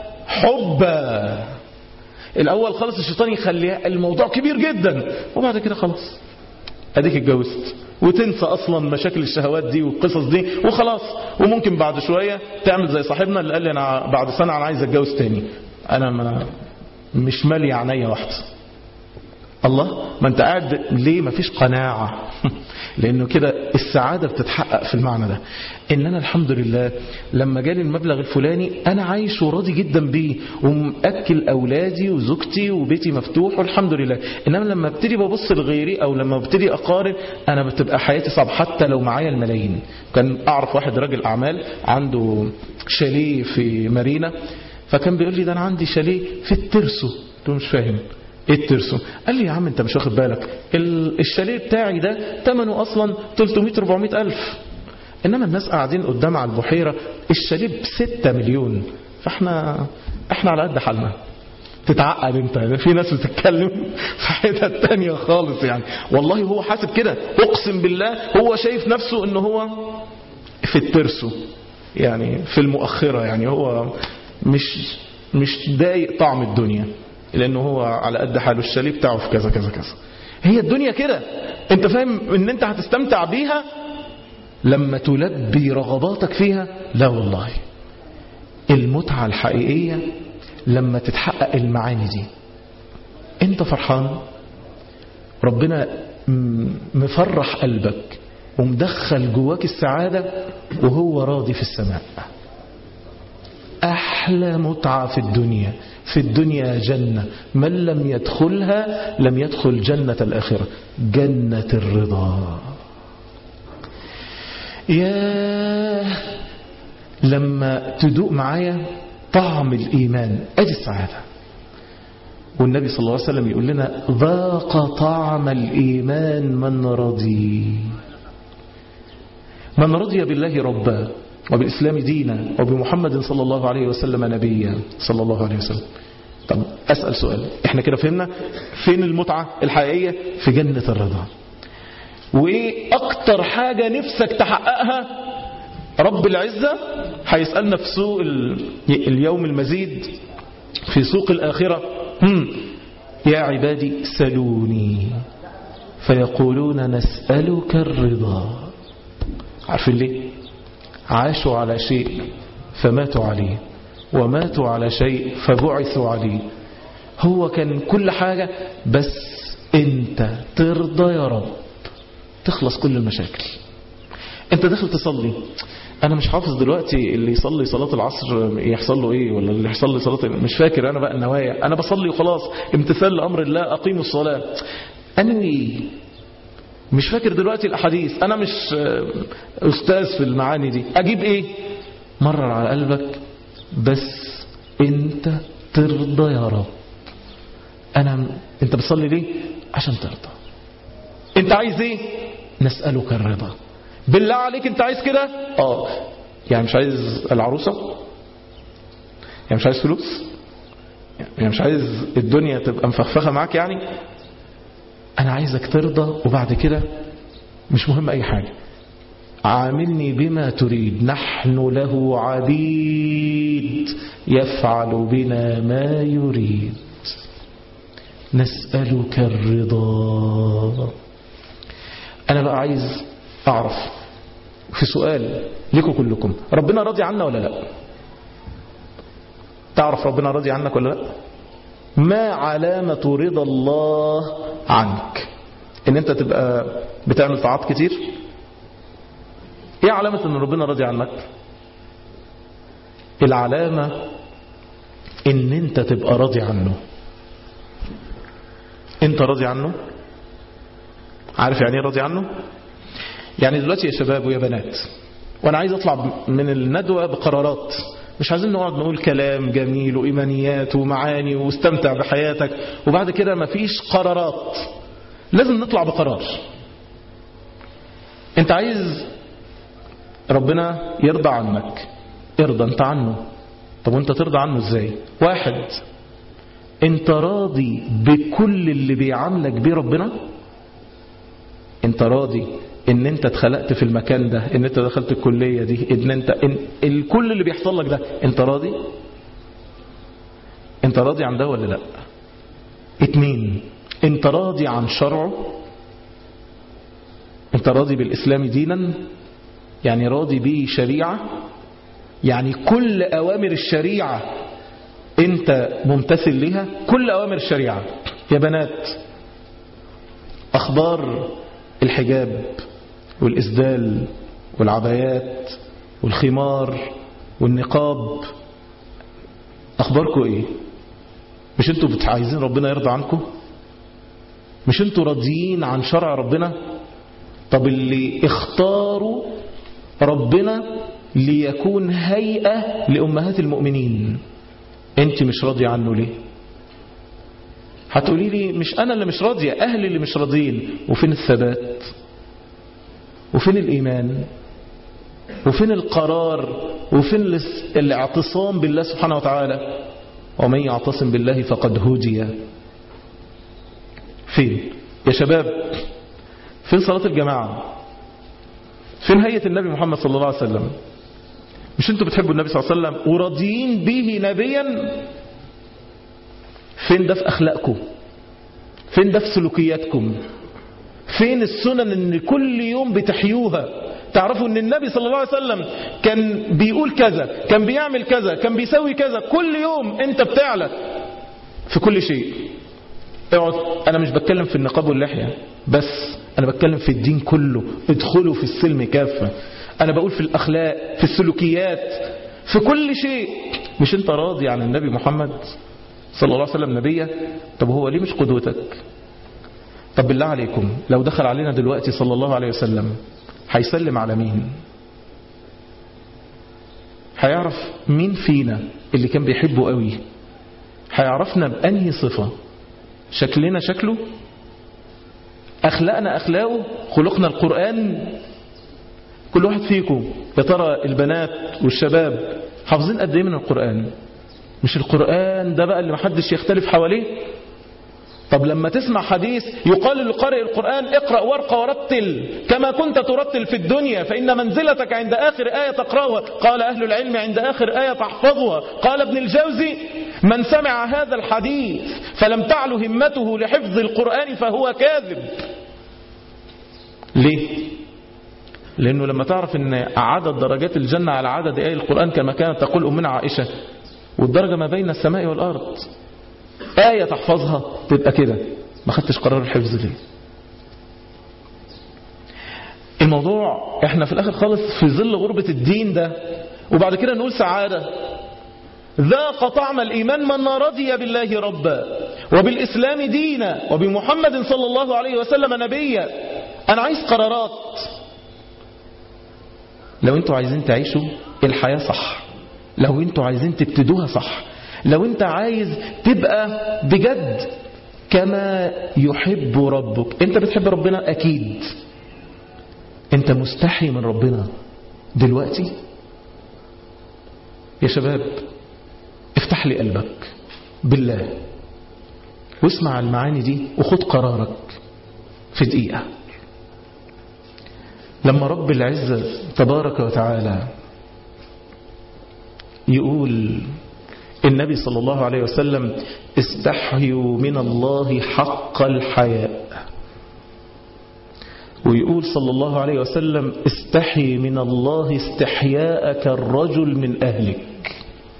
حبا الأول خالص الشيطان يخلي الموضوع كبير جدا وبعد كده خلاص أديك اتجوزت وتنسى أصلا مشاكل الشهوات دي والقصص دي وخلاص وممكن بعد شوية تعمل زي صاحبنا اللي قال لي أنا بعد سنة أنا عايز أتجوز تاني أنا ما مش مالي عينيا واحدة الله ما انت قاعد ليه ما فيش قناعة لانه كده السعادة بتتحقق في المعنى ده ان انا الحمد لله لما جالي المبلغ الفلاني انا عايش وراضي جدا بيه ومأكل اولادي وزوجتي وبيتي مفتوح والحمد لله انما لما ابتدي ببص لغيري او لما ابتدي اقارن انا بتبقى حياتي صعب حتى لو معايا الملايين كان اعرف واحد راجل اعمال عنده شاليه في مارينا فكان بيقول لي ده انا عندي شاليه في الترسو قلت له مش فاهم ايه الترسو قال لي يا عم انت مش واخد بالك الشاليه بتاعي ده ثمنه اصلا 300 400 الف انما الناس قاعدين قدام على البحيره الشاليه ب 6 مليون فاحنا احنا على قد حالنا تتعقد انت في ناس بتتكلم في حتة تانية خالص يعني والله هو حاسب كده اقسم بالله هو شايف نفسه ان هو في الترسو يعني في المؤخرة يعني هو مش مش ضايق طعم الدنيا لانه هو على قد حاله الشاليه بتاعه في كذا كذا كذا هي الدنيا كده انت فاهم ان انت هتستمتع بيها لما تلبي رغباتك فيها لا والله المتعة الحقيقية لما تتحقق المعاني دي انت فرحان ربنا مفرح قلبك ومدخل جواك السعادة وهو راضي في السماء أحلى متعة في الدنيا في الدنيا جنة من لم يدخلها لم يدخل جنة الآخرة جنة الرضا يا لما تدوق معايا طعم الإيمان أدي السعادة والنبي صلى الله عليه وسلم يقول لنا ذاق طعم الإيمان من رضي من رضي بالله ربا وبالإسلام دينا وبمحمد صلى الله عليه وسلم نبيا صلى الله عليه وسلم طب أسأل سؤال احنا كده فهمنا فين المتعة الحقيقية في جنة الرضا وايه اكتر حاجة نفسك تحققها رب العزة هيسألنا في سوق اليوم المزيد في سوق الآخرة هم يا عبادي سلوني فيقولون نسألك الرضا عارفين ليه عاشوا على شيء فماتوا عليه وماتوا على شيء فبعثوا عليه هو كان كل حاجة بس انت ترضى يا رب تخلص كل المشاكل انت داخل تصلي انا مش حافظ دلوقتي اللي يصلي صلاة العصر يحصل له ايه ولا اللي يحصل لي صلاة مش فاكر انا بقى النوايا انا بصلي وخلاص امتثال لامر الله اقيم الصلاة انوي مش فاكر دلوقتي الاحاديث انا مش استاذ في المعاني دي اجيب ايه مرر على قلبك بس انت ترضى يا رب انا انت بتصلي ليه عشان ترضى انت عايز ايه نسألك الرضا بالله عليك انت عايز كده اه يعني مش عايز العروسة يعني مش عايز فلوس يعني مش عايز الدنيا تبقى مفخفخة معاك يعني انا عايزك ترضى وبعد كده مش مهم اي حاجة عاملني بما تريد نحن له عبيد يفعل بنا ما يريد نسألك الرضا أنا بقى عايز أعرف في سؤال لكم كلكم ربنا راضي عنا ولا لا تعرف ربنا راضي عنك ولا لا ما علامة رضا الله عنك ان انت تبقى بتعمل طاعات كتير ايه علامة ان ربنا راضي عنك العلامة ان انت تبقى راضي عنه انت راضي عنه عارف يعني ايه راضي عنه يعني دلوقتي يا شباب ويا بنات وانا عايز اطلع من الندوة بقرارات مش عايزين نقعد نقول كلام جميل وإيمانيات ومعاني واستمتع بحياتك وبعد كده مفيش قرارات لازم نطلع بقرار انت عايز ربنا يرضى عنك ارضى انت عنه طب وانت ترضى عنه ازاي واحد انت راضي بكل اللي بيعاملك بيه ربنا انت راضي ان انت اتخلقت في المكان ده ان انت دخلت الكلية دي ان انت إن الكل اللي بيحصل لك ده انت راضي انت راضي عن ده ولا لا اتنين انت راضي عن شرعه انت راضي بالاسلام دينا يعني راضي به شريعة يعني كل اوامر الشريعة انت ممتثل لها كل اوامر الشريعة يا بنات اخبار الحجاب والإسدال والعبايات والخمار والنقاب أخباركم إيه مش أنتوا عايزين ربنا يرضى عنكم مش أنتوا راضيين عن شرع ربنا طب اللي اختاروا ربنا ليكون هيئة لأمهات المؤمنين أنت مش راضي عنه ليه هتقولي لي مش أنا اللي مش راضية أهلي اللي مش راضيين وفين الثبات وفين الإيمان وفين القرار وفين الاعتصام بالله سبحانه وتعالى ومن يعتصم بالله فقد هدي فين يا شباب فين صلاة الجماعة فين هيئة النبي محمد صلى الله عليه وسلم مش انتوا بتحبوا النبي صلى الله عليه وسلم وراضيين به نبيا فين ده في أخلاقكم فين ده في سلوكياتكم فين السنن ان كل يوم بتحيوها تعرفوا ان النبي صلى الله عليه وسلم كان بيقول كذا كان بيعمل كذا كان بيسوي كذا كل يوم انت بتعلى في كل شيء اقعد انا مش بتكلم في النقاب واللحية بس انا بتكلم في الدين كله ادخلوا في السلم كافة انا بقول في الاخلاق في السلوكيات في كل شيء مش انت راضي عن النبي محمد صلى الله عليه وسلم نبيه طب هو ليه مش قدوتك طب بالله عليكم لو دخل علينا دلوقتي صلى الله عليه وسلم هيسلم على مين هيعرف مين فينا اللي كان بيحبه قوي هيعرفنا بأنهي صفة شكلنا شكله أخلاقنا أخلاقه خلقنا القرآن كل واحد فيكم يا ترى البنات والشباب حافظين قد ايه من القرآن مش القرآن ده بقى اللي محدش يختلف حواليه طب لما تسمع حديث يقال لقارئ القرآن اقرأ وارقى ورتل كما كنت ترتل في الدنيا فإن منزلتك عند آخر آية تقرأها قال أهل العلم عند آخر آية تحفظها قال ابن الجوزي من سمع هذا الحديث فلم تعل همته لحفظ القرآن فهو كاذب ليه؟ لأنه لما تعرف أن عدد درجات الجنة على عدد آية القرآن كما كانت تقول أمنا عائشة والدرجة ما بين السماء والأرض آية تحفظها تبقى كده ما خدتش قرار الحفظ ليه الموضوع احنا في الاخر خالص في ظل غربة الدين ده وبعد كده نقول سعادة ذاق طعم الإيمان من رضي بالله ربا وبالإسلام دينا وبمحمد صلى الله عليه وسلم نبيا أنا عايز قرارات لو انتوا عايزين تعيشوا الحياة صح لو انتوا عايزين تبتدوها صح لو انت عايز تبقى بجد كما يحب ربك انت بتحب ربنا اكيد انت مستحي من ربنا دلوقتي يا شباب افتح لي قلبك بالله واسمع المعاني دي وخد قرارك في دقيقة لما رب العزة تبارك وتعالى يقول النبي صلى الله عليه وسلم استحيوا من الله حق الحياء ويقول صلى الله عليه وسلم استحي من الله استحياءك الرجل من أهلك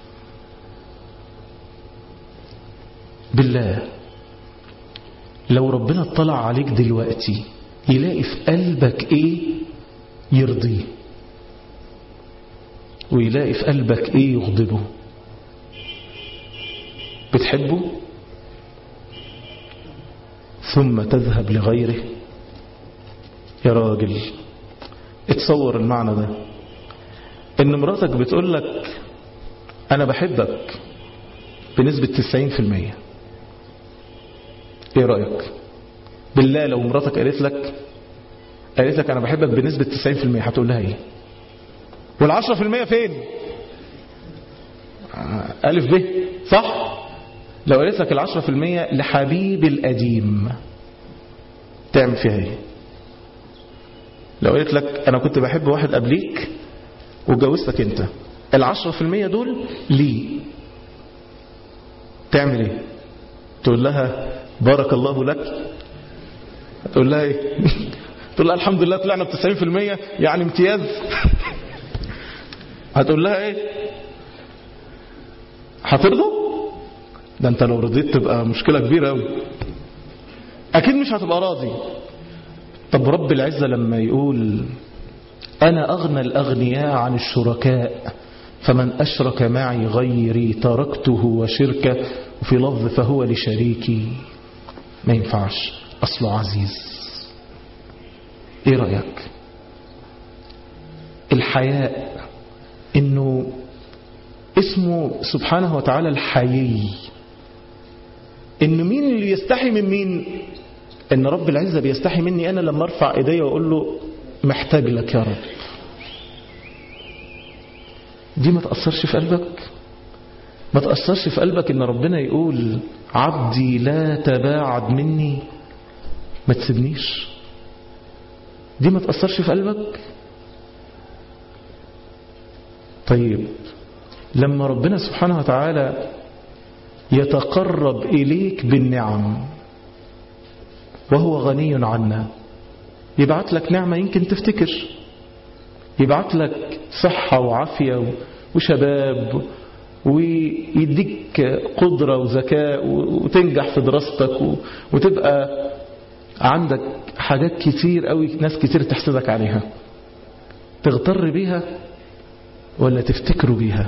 بالله لو ربنا اطلع عليك دلوقتي يلاقي في قلبك ايه يرضيه ويلاقي في قلبك ايه يغضبه بتحبه ثم تذهب لغيره يا راجل اتصور المعنى ده ان مراتك بتقول لك انا بحبك بنسبة 90% ايه رأيك بالله لو مراتك قالت لك قالت لك انا بحبك بنسبة 90% هتقول لها ايه والعشرة في المية فين ألف ب صح لو قالت لك العشرة في المية لحبيب القديم تعمل فيها ايه لو قالت لك انا كنت بحب واحد قبليك واتجوزتك انت العشرة في المية دول لي تعمل ايه تقول لها بارك الله لك تقول لها ايه تقول لها الحمد لله طلعنا بتسعين في المية يعني امتياز هتقول لها ايه هترضى ده انت لو رضيت تبقى مشكلة كبيرة قوي اكيد مش هتبقى راضي طب رب العزة لما يقول انا اغنى الاغنياء عن الشركاء فمن اشرك معي غيري تركته وشركه وفي لفظ فهو لشريكي ما ينفعش اصله عزيز ايه رأيك الحياء انه اسمه سبحانه وتعالى الحيي ان مين اللي يستحي من مين ان رب العزة بيستحي مني انا لما ارفع ايدي واقول له محتاج لك يا رب دي ما تأثرش في قلبك ما تأثرش في قلبك ان ربنا يقول عبدي لا تباعد مني ما تسيبنيش دي ما تأثرش في قلبك طيب لما ربنا سبحانه وتعالى يتقرب إليك بالنعم وهو غني عنا يبعت لك نعمة يمكن تفتكر يبعت لك صحة وعافية وشباب ويديك قدرة وذكاء وتنجح في دراستك وتبقى عندك حاجات كتير قوي ناس كتير تحسدك عليها تغتر بيها ولا تفتكروا بيها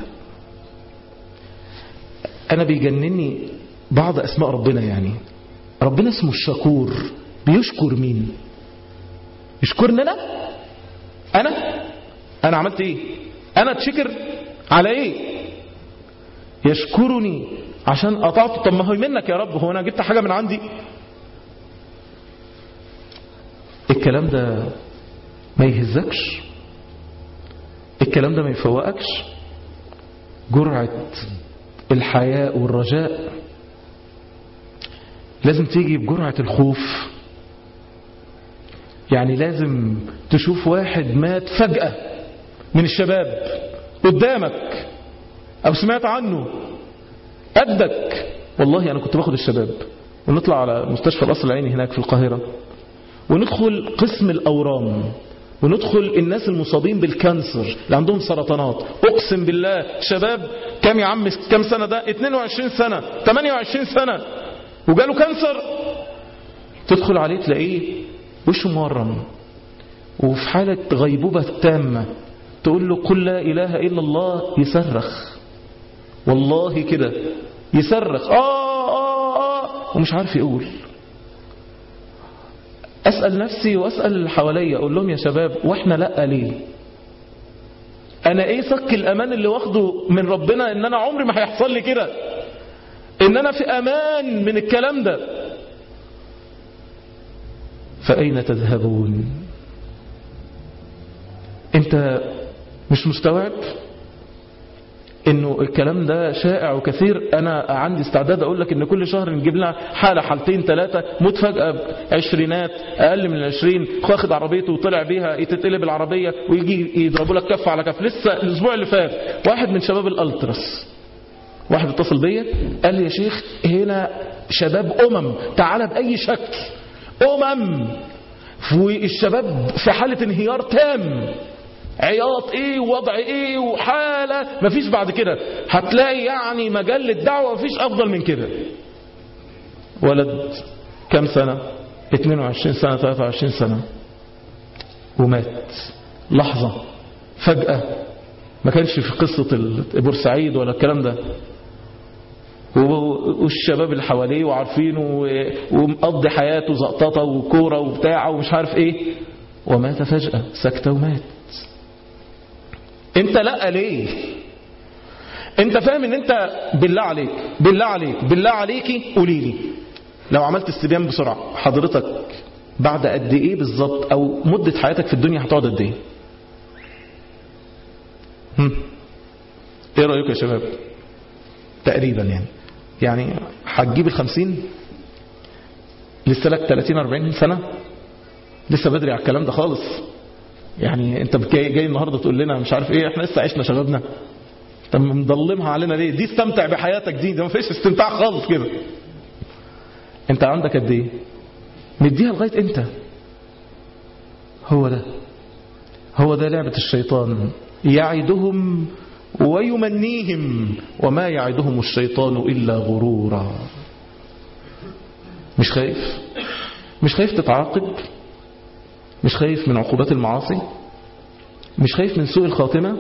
أنا بيجنني بعض أسماء ربنا يعني ربنا اسمه الشكور بيشكر مين يشكرني أنا أنا أنا عملت إيه أنا تشكر على إيه يشكرني عشان قطعت طب ما هو منك يا رب هو أنا جبت حاجة من عندي الكلام ده ما يهزكش الكلام ده ما يفوقكش جرعة الحياء والرجاء لازم تيجي بجرعة الخوف يعني لازم تشوف واحد مات فجأة من الشباب قدامك أو سمعت عنه قدك والله أنا كنت باخد الشباب ونطلع على مستشفى القصر العيني هناك في القاهرة وندخل قسم الأورام وندخل الناس المصابين بالكانسر اللي عندهم سرطانات اقسم بالله شباب كم يا عم كم سنة ده 22 سنة 28 سنة وجاله كانسر تدخل عليه تلاقيه وشه مورم وفي حالة غيبوبة تامة تقول له قل لا إله إلا الله يصرخ والله كده يصرخ آه آه آه ومش عارف يقول أسأل نفسي وأسأل اللي حواليا أقول لهم يا شباب وإحنا لأ ليه أنا إيه صك الأمان اللي واخده من ربنا إن أنا عمري ما هيحصل لي كده إن أنا في أمان من الكلام ده فأين تذهبون أنت مش مستوعب انه الكلام ده شائع وكثير انا عندي استعداد اقول لك ان كل شهر نجيب لنا حالة حالتين ثلاثة موت فجأة عشرينات اقل من العشرين واخد عربيته وطلع بيها تتقلب العربية ويجي يضربوا لك كف على كف لسه الاسبوع اللي فات واحد من شباب الالترس واحد اتصل بيا قال لي يا شيخ هنا شباب امم تعالى باي شكل امم والشباب في حالة انهيار تام عياط ايه ووضع ايه وحالة مفيش بعد كده هتلاقي يعني مجال للدعوة مفيش افضل من كده ولد كم سنة 22 سنة 23 سنة ومات لحظة فجأة ما كانش في قصة بورسعيد ولا الكلام ده والشباب اللي حواليه وعارفينه ومقضي حياته زقططة وكورة وبتاع ومش عارف ايه ومات فجأة سكتة ومات انت لا ليه انت فاهم ان انت بالله عليك بالله عليك بالله عليكي قولي لي لو عملت استبيان بسرعة حضرتك بعد قد ايه بالظبط او مدة حياتك في الدنيا هتقعد قد ايه هم؟ ايه رأيك يا شباب تقريبا يعني يعني هتجيب الخمسين لسه لك 30 40 سنة لسه بدري على الكلام ده خالص يعني انت جاي, جاي النهاردة تقول لنا مش عارف ايه احنا لسه عشنا شبابنا طب مضلمها علينا ليه دي استمتع بحياتك دي ده ما فيش استمتاع خالص كده انت عندك قد ايه مديها لغاية انت هو ده هو ده لعبة الشيطان يعدهم ويمنيهم وما يعدهم الشيطان إلا غرورا مش خايف مش خايف تتعاقب مش خايف من عقوبات المعاصي مش خايف من سوء الخاتمة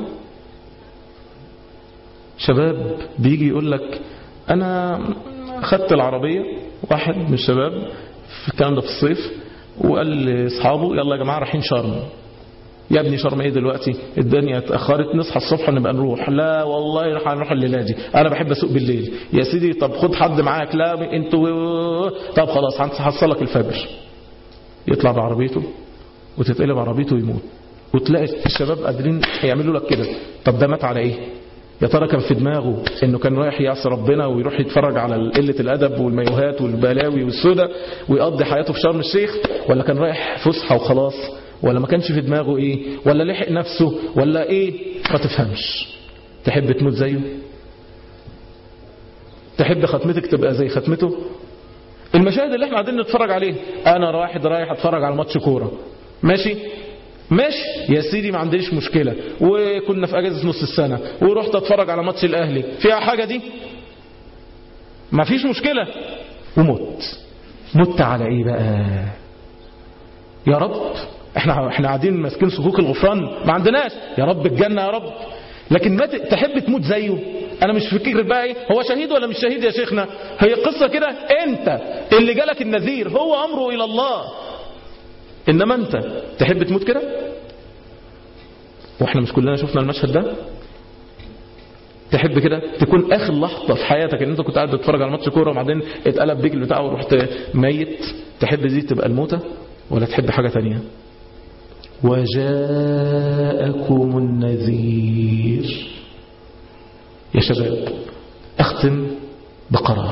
شباب بيجي يقول لك أنا خدت العربية واحد من الشباب في الكلام ده في الصيف وقال لأصحابه يلا يا جماعة رايحين شرم يا ابني شرم ايه دلوقتي الدنيا اتأخرت نصحى الصبح نبقى نروح لا والله هنروح الليلة دي انا بحب اسوق بالليل يا سيدي طب خد حد معاك لا انتوا طب خلاص هنحصلك الفجر يطلع بعربيته وتتقلب عربيته ويموت وتلاقي الشباب قادرين يعملوا لك كده طب ده مات على ايه يا ترى كان في دماغه انه كان رايح يعصي ربنا ويروح يتفرج على قلة الادب والميوهات والبلاوي والسودة ويقضي حياته في شرم الشيخ ولا كان رايح فسحة وخلاص ولا ما كانش في دماغه ايه ولا لحق نفسه ولا ايه ما تفهمش تحب تموت زيه تحب ختمتك تبقى زي ختمته المشاهد اللي احنا قاعدين نتفرج عليه انا واحد رايح اتفرج على ماتش كوره ماشي ماشي يا سيدي ما عنديش مشكلة وكنا في اجازة نص السنة ورحت اتفرج على ماتش الاهلي فيها حاجة دي ما فيش مشكلة ومت مت على ايه بقى يا رب احنا احنا قاعدين ماسكين صكوك الغفران ما عندناش يا رب الجنة يا رب لكن ما تحب تموت زيه انا مش فكر بقى ايه هو شهيد ولا مش شهيد يا شيخنا هي قصة كده انت اللي جالك النذير هو امره الى الله انما انت تحب تموت كده واحنا مش كلنا شفنا المشهد ده تحب كده تكون اخر لحظه في حياتك ان انت كنت قاعد بتتفرج على ماتش كوره وبعدين اتقلب بيك البتاع ورحت ميت تحب دي تبقى الموتة ولا تحب حاجه تانية وجاءكم النذير يا شباب اختم بقرار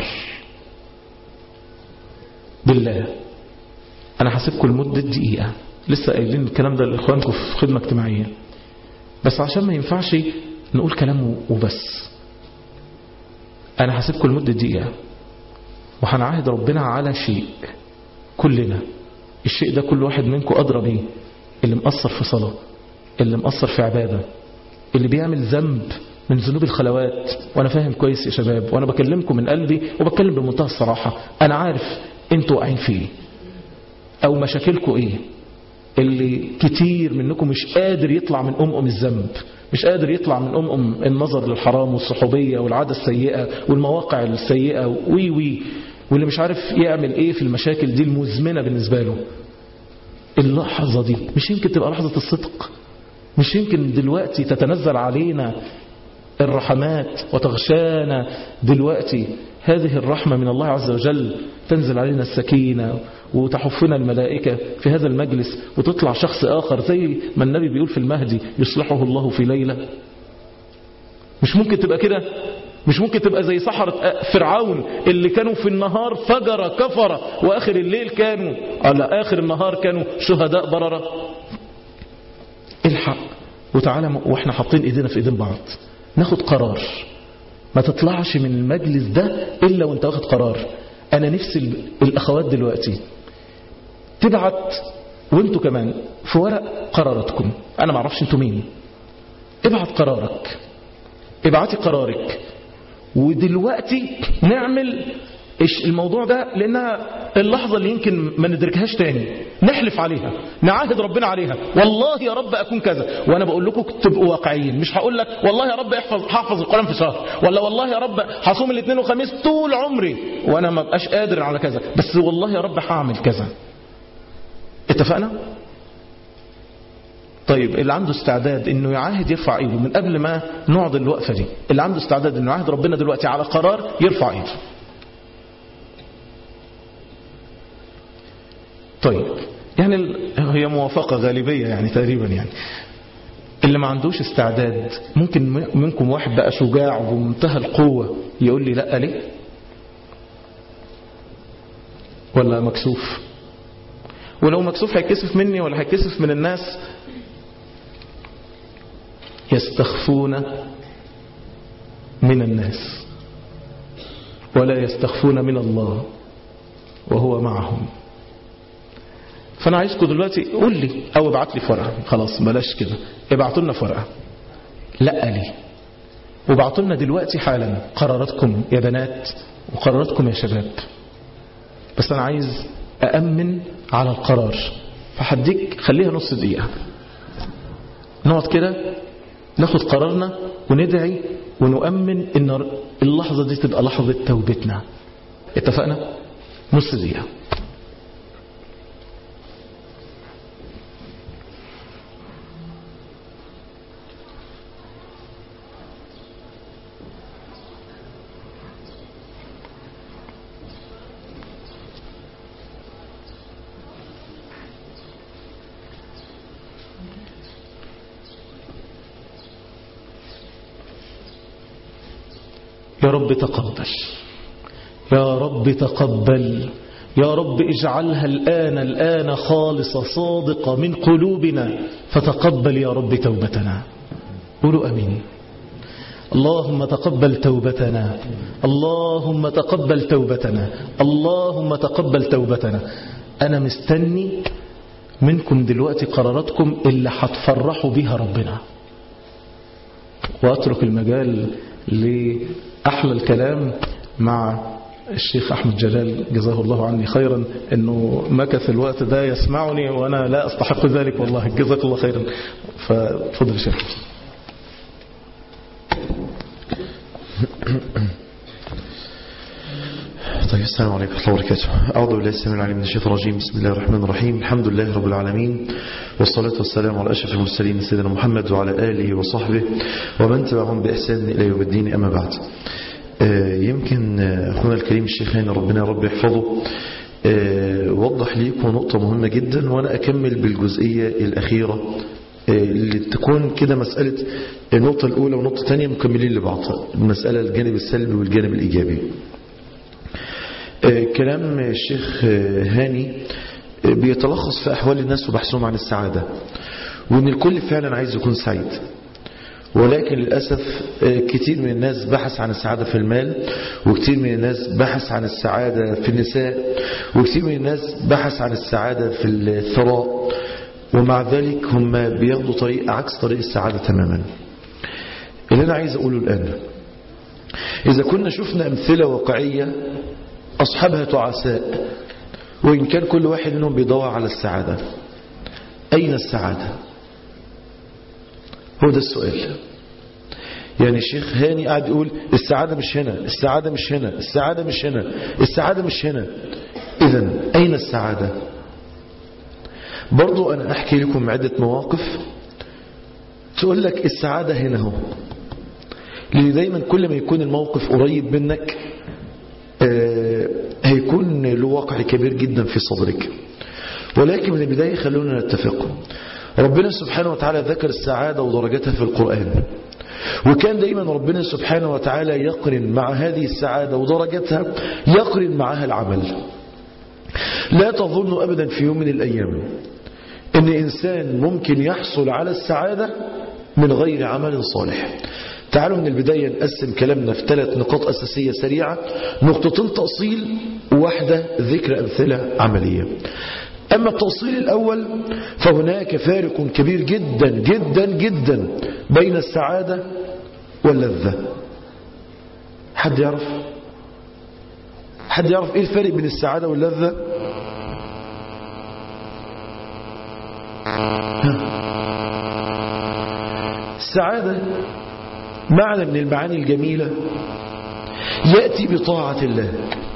بالله انا هسيبكم لمدة دقيقة لسه قايلين الكلام ده لاخوانكم في خدمة اجتماعية بس عشان ما ينفعش نقول كلام وبس انا هسيبكم لمدة دقيقة وهنعاهد ربنا على شيء كلنا الشيء ده كل واحد منكم أدرى بيه اللي مقصر في صلاة اللي مقصر في عبادة اللي بيعمل ذنب من ذنوب الخلوات وانا فاهم كويس يا شباب وانا بكلمكم من قلبي وبتكلم بمنتهى الصراحة انا عارف انتوا واقعين فيه او مشاكلكم ايه اللي كتير منكم مش قادر يطلع من أمم الذنب مش قادر يطلع من أمم النظر للحرام والصحوبية والعادة السيئة والمواقع السيئة وي وي واللي مش عارف يعمل ايه في المشاكل دي المزمنة بالنسبة له اللحظة دي مش يمكن تبقى لحظة الصدق مش يمكن دلوقتي تتنزل علينا الرحمات وتغشانا دلوقتي هذه الرحمة من الله عز وجل تنزل علينا السكينة وتحفنا الملائكة في هذا المجلس وتطلع شخص آخر زي ما النبي بيقول في المهدي يصلحه الله في ليلة مش ممكن تبقى كده مش ممكن تبقى زي سحرة فرعون اللي كانوا في النهار فجر كفر وآخر الليل كانوا على آخر النهار كانوا شهداء بررة الحق وتعالى واحنا حاطين ايدينا في ايدين بعض ناخد قرار ما تطلعش من المجلس ده إلا وانت واخد قرار أنا نفسي الأخوات دلوقتي تبعت وانتوا كمان في ورق قراراتكم أنا ما اعرفش انتوا مين ابعت قرارك ابعتي قرارك ودلوقتي نعمل الموضوع ده لأنها اللحظة اللي يمكن ما ندركهاش تاني نحلف عليها نعاهد ربنا عليها والله يا رب أكون كذا وأنا بقول لكم تبقوا واقعيين مش هقول لك والله يا رب احفظ حافظ القرآن في شهر ولا والله يا رب هصوم الاثنين وخميس طول عمري وأنا ما بقاش قادر على كذا بس والله يا رب هعمل كذا اتفقنا؟ طيب اللي عنده استعداد انه يعاهد يرفع ايده من قبل ما نقعد الوقفه دي اللي عنده استعداد انه يعاهد ربنا دلوقتي على قرار يرفع ايده طيب يعني هي موافقة غالبية يعني تقريبا يعني اللي ما عندوش استعداد ممكن منكم واحد بقى شجاع وبمنتهى القوة يقول لي لا ليه ولا مكسوف ولو مكسوف هيكسف مني ولا هيكسف من الناس يستخفون من الناس ولا يستخفون من الله وهو معهم فانا عايزكم دلوقتي قول لي او ابعت لي في ورقه خلاص بلاش كده ابعتوا لنا في ورقه لا لي وابعتوا لنا دلوقتي حالا قراراتكم يا بنات وقراراتكم يا شباب بس انا عايز أأمن على القرار فحديك خليها نص دقيقة نقعد كده ناخد قرارنا وندعي ونؤمن ان اللحظة دي تبقى لحظة توبتنا اتفقنا نص دقيقة يا رب تقبل يا رب تقبل يا رب اجعلها الآن الآن خالصة صادقة من قلوبنا فتقبل يا رب توبتنا قولوا أمين اللهم تقبل توبتنا اللهم تقبل توبتنا اللهم تقبل توبتنا أنا مستني منكم دلوقتي قراراتكم اللي هتفرحوا بها ربنا وأترك المجال لأحلى الكلام مع الشيخ أحمد جلال جزاه الله عني خيرا أنه مكث الوقت ده يسمعني وأنا لا أستحق ذلك والله جزاك الله خيرا فتفضل شيخ طيب السلام عليكم ورحمة الله وبركاته أعوذ بالله السميع العليم من الشيطان الرجيم بسم الله الرحمن الرحيم الحمد لله رب العالمين والصلاة والسلام على أشرف المرسلين سيدنا محمد وعلى آله وصحبه ومن تبعهم بإحسان إلى يوم الدين أما بعد يمكن أخونا الكريم الشيخ هاني ربنا يا رب يحفظه وضح ليكم نقطة مهمة جدا وأنا أكمل بالجزئية الأخيرة اللي تكون كده مسألة النقطة الأولى والنقطة الثانية مكملين لبعض المسألة الجانب السلبي والجانب الإيجابي كلام الشيخ هاني بيتلخص في أحوال الناس وبحثهم عن السعادة وأن الكل فعلا عايز يكون سعيد ولكن للأسف كتير من الناس بحث عن السعادة في المال وكتير من الناس بحث عن السعادة في النساء وكتير من الناس بحث عن السعادة في الثراء ومع ذلك هم بياخدوا طريق عكس طريق السعادة تماما اللي أنا عايز أقوله الآن إذا كنا شفنا أمثلة واقعية أصحابها تعساء وإن كان كل واحد منهم بيدور على السعادة أين السعادة هو ده السؤال يعني الشيخ هاني قاعد يقول السعادة مش هنا السعادة مش هنا السعادة مش هنا السعادة مش هنا إذا أين السعادة برضو أنا أحكي لكم عدة مواقف تقول لك السعادة هنا هو لأن دايما كل ما يكون الموقف قريب منك آه هيكون له واقع كبير جدا في صدرك ولكن من البداية خلونا نتفق ربنا سبحانه وتعالى ذكر السعادة ودرجتها في القرآن وكان دايما ربنا سبحانه وتعالى يقرن مع هذه السعادة ودرجتها يقرن معها العمل لا تظن أبدا في يوم من الأيام أن إنسان ممكن يحصل على السعادة من غير عمل صالح تعالوا من البداية نقسم كلامنا في ثلاث نقاط أساسية سريعة نقطتين تأصيل وواحدة ذكر أمثلة عملية أما التأصيل الأول فهناك فارق كبير جدا جدا جدا بين السعادة واللذة حد يعرف حد يعرف ايه الفرق بين السعادة واللذة السعادة معنى من المعاني الجميلة يأتي بطاعة الله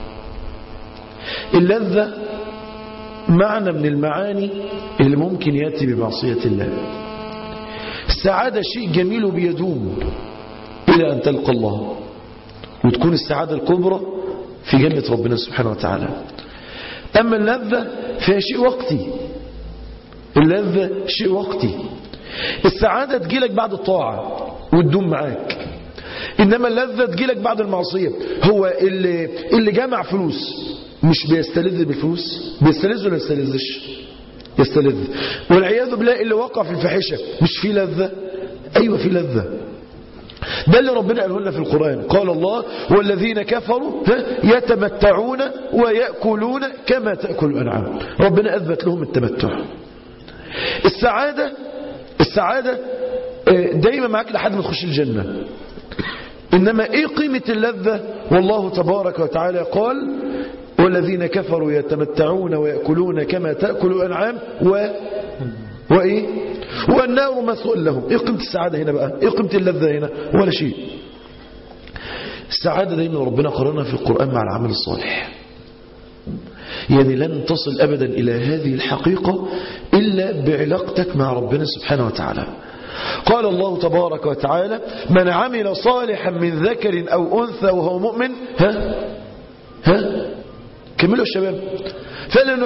اللذة معنى من المعاني اللي ممكن يأتي بمعصية الله السعادة شيء جميل وبيدوم إلى أن تلقى الله وتكون السعادة الكبرى في جنة ربنا سبحانه وتعالى أما اللذة فهي شيء وقتي اللذة شيء وقتي السعادة تجيلك بعد الطاعة وتدوم معاك إنما اللذة تجيلك بعد المعصية هو اللي, اللي جمع فلوس مش بيستلذ بالفلوس بيستلذ ولا يستلذش يستلذ والعياذ بالله اللي وقع في الفاحشة مش في لذة أيوة في لذة ده اللي ربنا قاله لنا في القرآن قال الله والذين كفروا يتمتعون ويأكلون كما تأكل الأنعام ربنا أثبت لهم التمتع السعادة السعادة دايما معاك لحد ما تخش الجنة إنما إيه قيمة اللذة والله تبارك وتعالى قال والذين كفروا يتمتعون ويأكلون كما تأكل الأنعام و... وإيه والنار مثوى لهم إيه قيمة السعادة هنا بقى إيه قيمة اللذة هنا ولا شيء السعادة دايما ربنا قررنا في القرآن مع العمل الصالح يعني لن تصل أبدا إلى هذه الحقيقة إلا بعلاقتك مع ربنا سبحانه وتعالى قال الله تبارك وتعالى من عمل صالحا من ذكر أو أنثى وهو مؤمن ها ها كملوا الشباب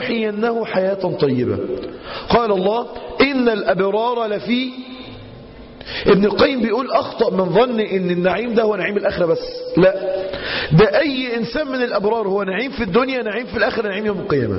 فلنحيينه حياة طيبة قال الله إن الأبرار لفي ابن القيم بيقول أخطأ من ظن ان النعيم ده هو نعيم الآخرة بس لا ده أي إنسان من الأبرار هو نعيم في الدنيا نعيم في الآخرة نعيم يوم القيامة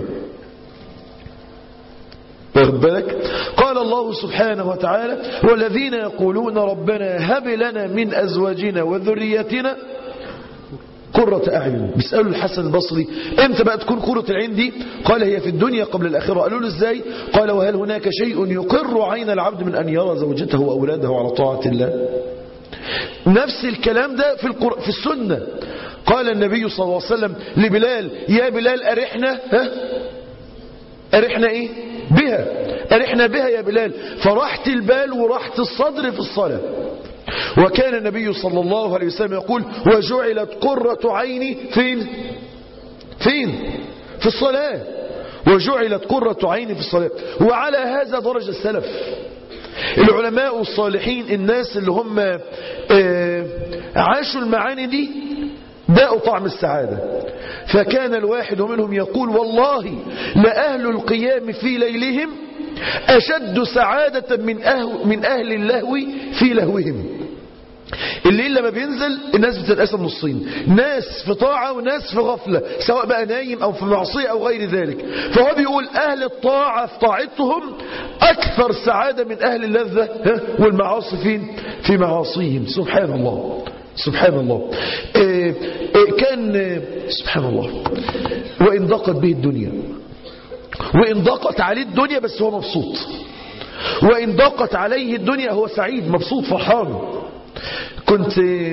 واخد بالك قال الله سبحانه وتعالى والذين يقولون ربنا هب لنا من أزواجنا وذريتنا قرة أعين بيسألوا الحسن البصري امتى بقى تكون قرة العين دي قال هي في الدنيا قبل الآخرة قالوا له ازاي قال وهل هناك شيء يقر عين العبد من أن يرى زوجته وأولاده على طاعة الله نفس الكلام ده في, القر... في السنة قال النبي صلى الله عليه وسلم لبلال يا بلال أرحنا ها أرحنا إيه بها أرحنا بها يا بلال فرحت البال ورحت الصدر في الصلاة وكان النبي صلى الله عليه وسلم يقول وجعلت قرة عيني فين فين في الصلاة وجعلت قرة عيني في الصلاة وعلى هذا درج السلف العلماء الصالحين الناس اللي هم عاشوا المعاني دي داءوا طعم السعادة فكان الواحد منهم يقول والله لأهل القيام في ليلهم أشد سعادة من أهل, من أهل اللهو في لهوهم الليل لما بينزل الناس بتنقسم نصين ناس في طاعة وناس في غفلة سواء بقى نايم أو في معصية أو غير ذلك فهو بيقول أهل الطاعة في طاعتهم أكثر سعادة من أهل اللذة والمعاصي فين في معاصيهم سبحان الله سبحان الله إيه إيه كان سبحان الله وإن ضاقت به الدنيا وإن ضاقت عليه الدنيا بس هو مبسوط وإن ضاقت عليه الدنيا هو سعيد مبسوط فرحان كنت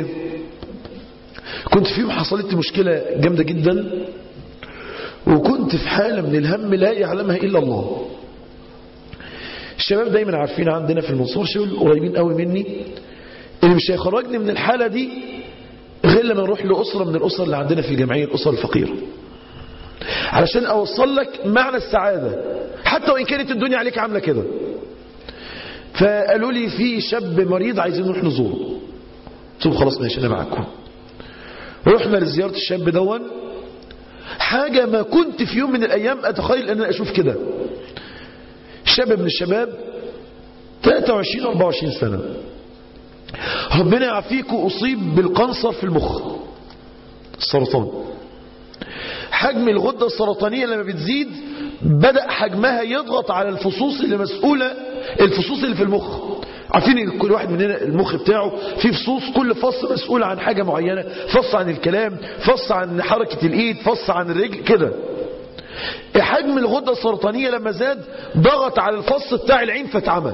كنت في يوم حصلت لي مشكلة جامدة جدا وكنت في حالة من الهم لا يعلمها إلا الله الشباب دايما عارفين عندنا في المنصور شغل قريبين قوي مني اللي مش هيخرجني من الحالة دي غير لما نروح لأسرة من الأسر اللي عندنا في الجمعية الأسر الفقيرة علشان أوصل لك معنى السعادة حتى وإن كانت الدنيا عليك عاملة كده فقالوا لي في شاب مريض عايزين نروح نزوره قلت لهم خلاص ماشي أنا معاكم رحنا لزيارة الشاب دون حاجة ما كنت في يوم من الأيام أتخيل أن أنا أشوف كده شاب من الشباب 23 24 سنة ربنا يعافيكم أصيب بالقنصر في المخ السرطان حجم الغدة السرطانية لما بتزيد بدأ حجمها يضغط على الفصوص اللي مسؤولة الفصوص اللي في المخ عارفين كل واحد مننا المخ بتاعه في فصوص كل فص مسؤول عن حاجة معينة فص عن الكلام فص عن حركة الإيد فص عن الرجل كده حجم الغدة السرطانية لما زاد ضغط على الفص بتاع العين فاتعمى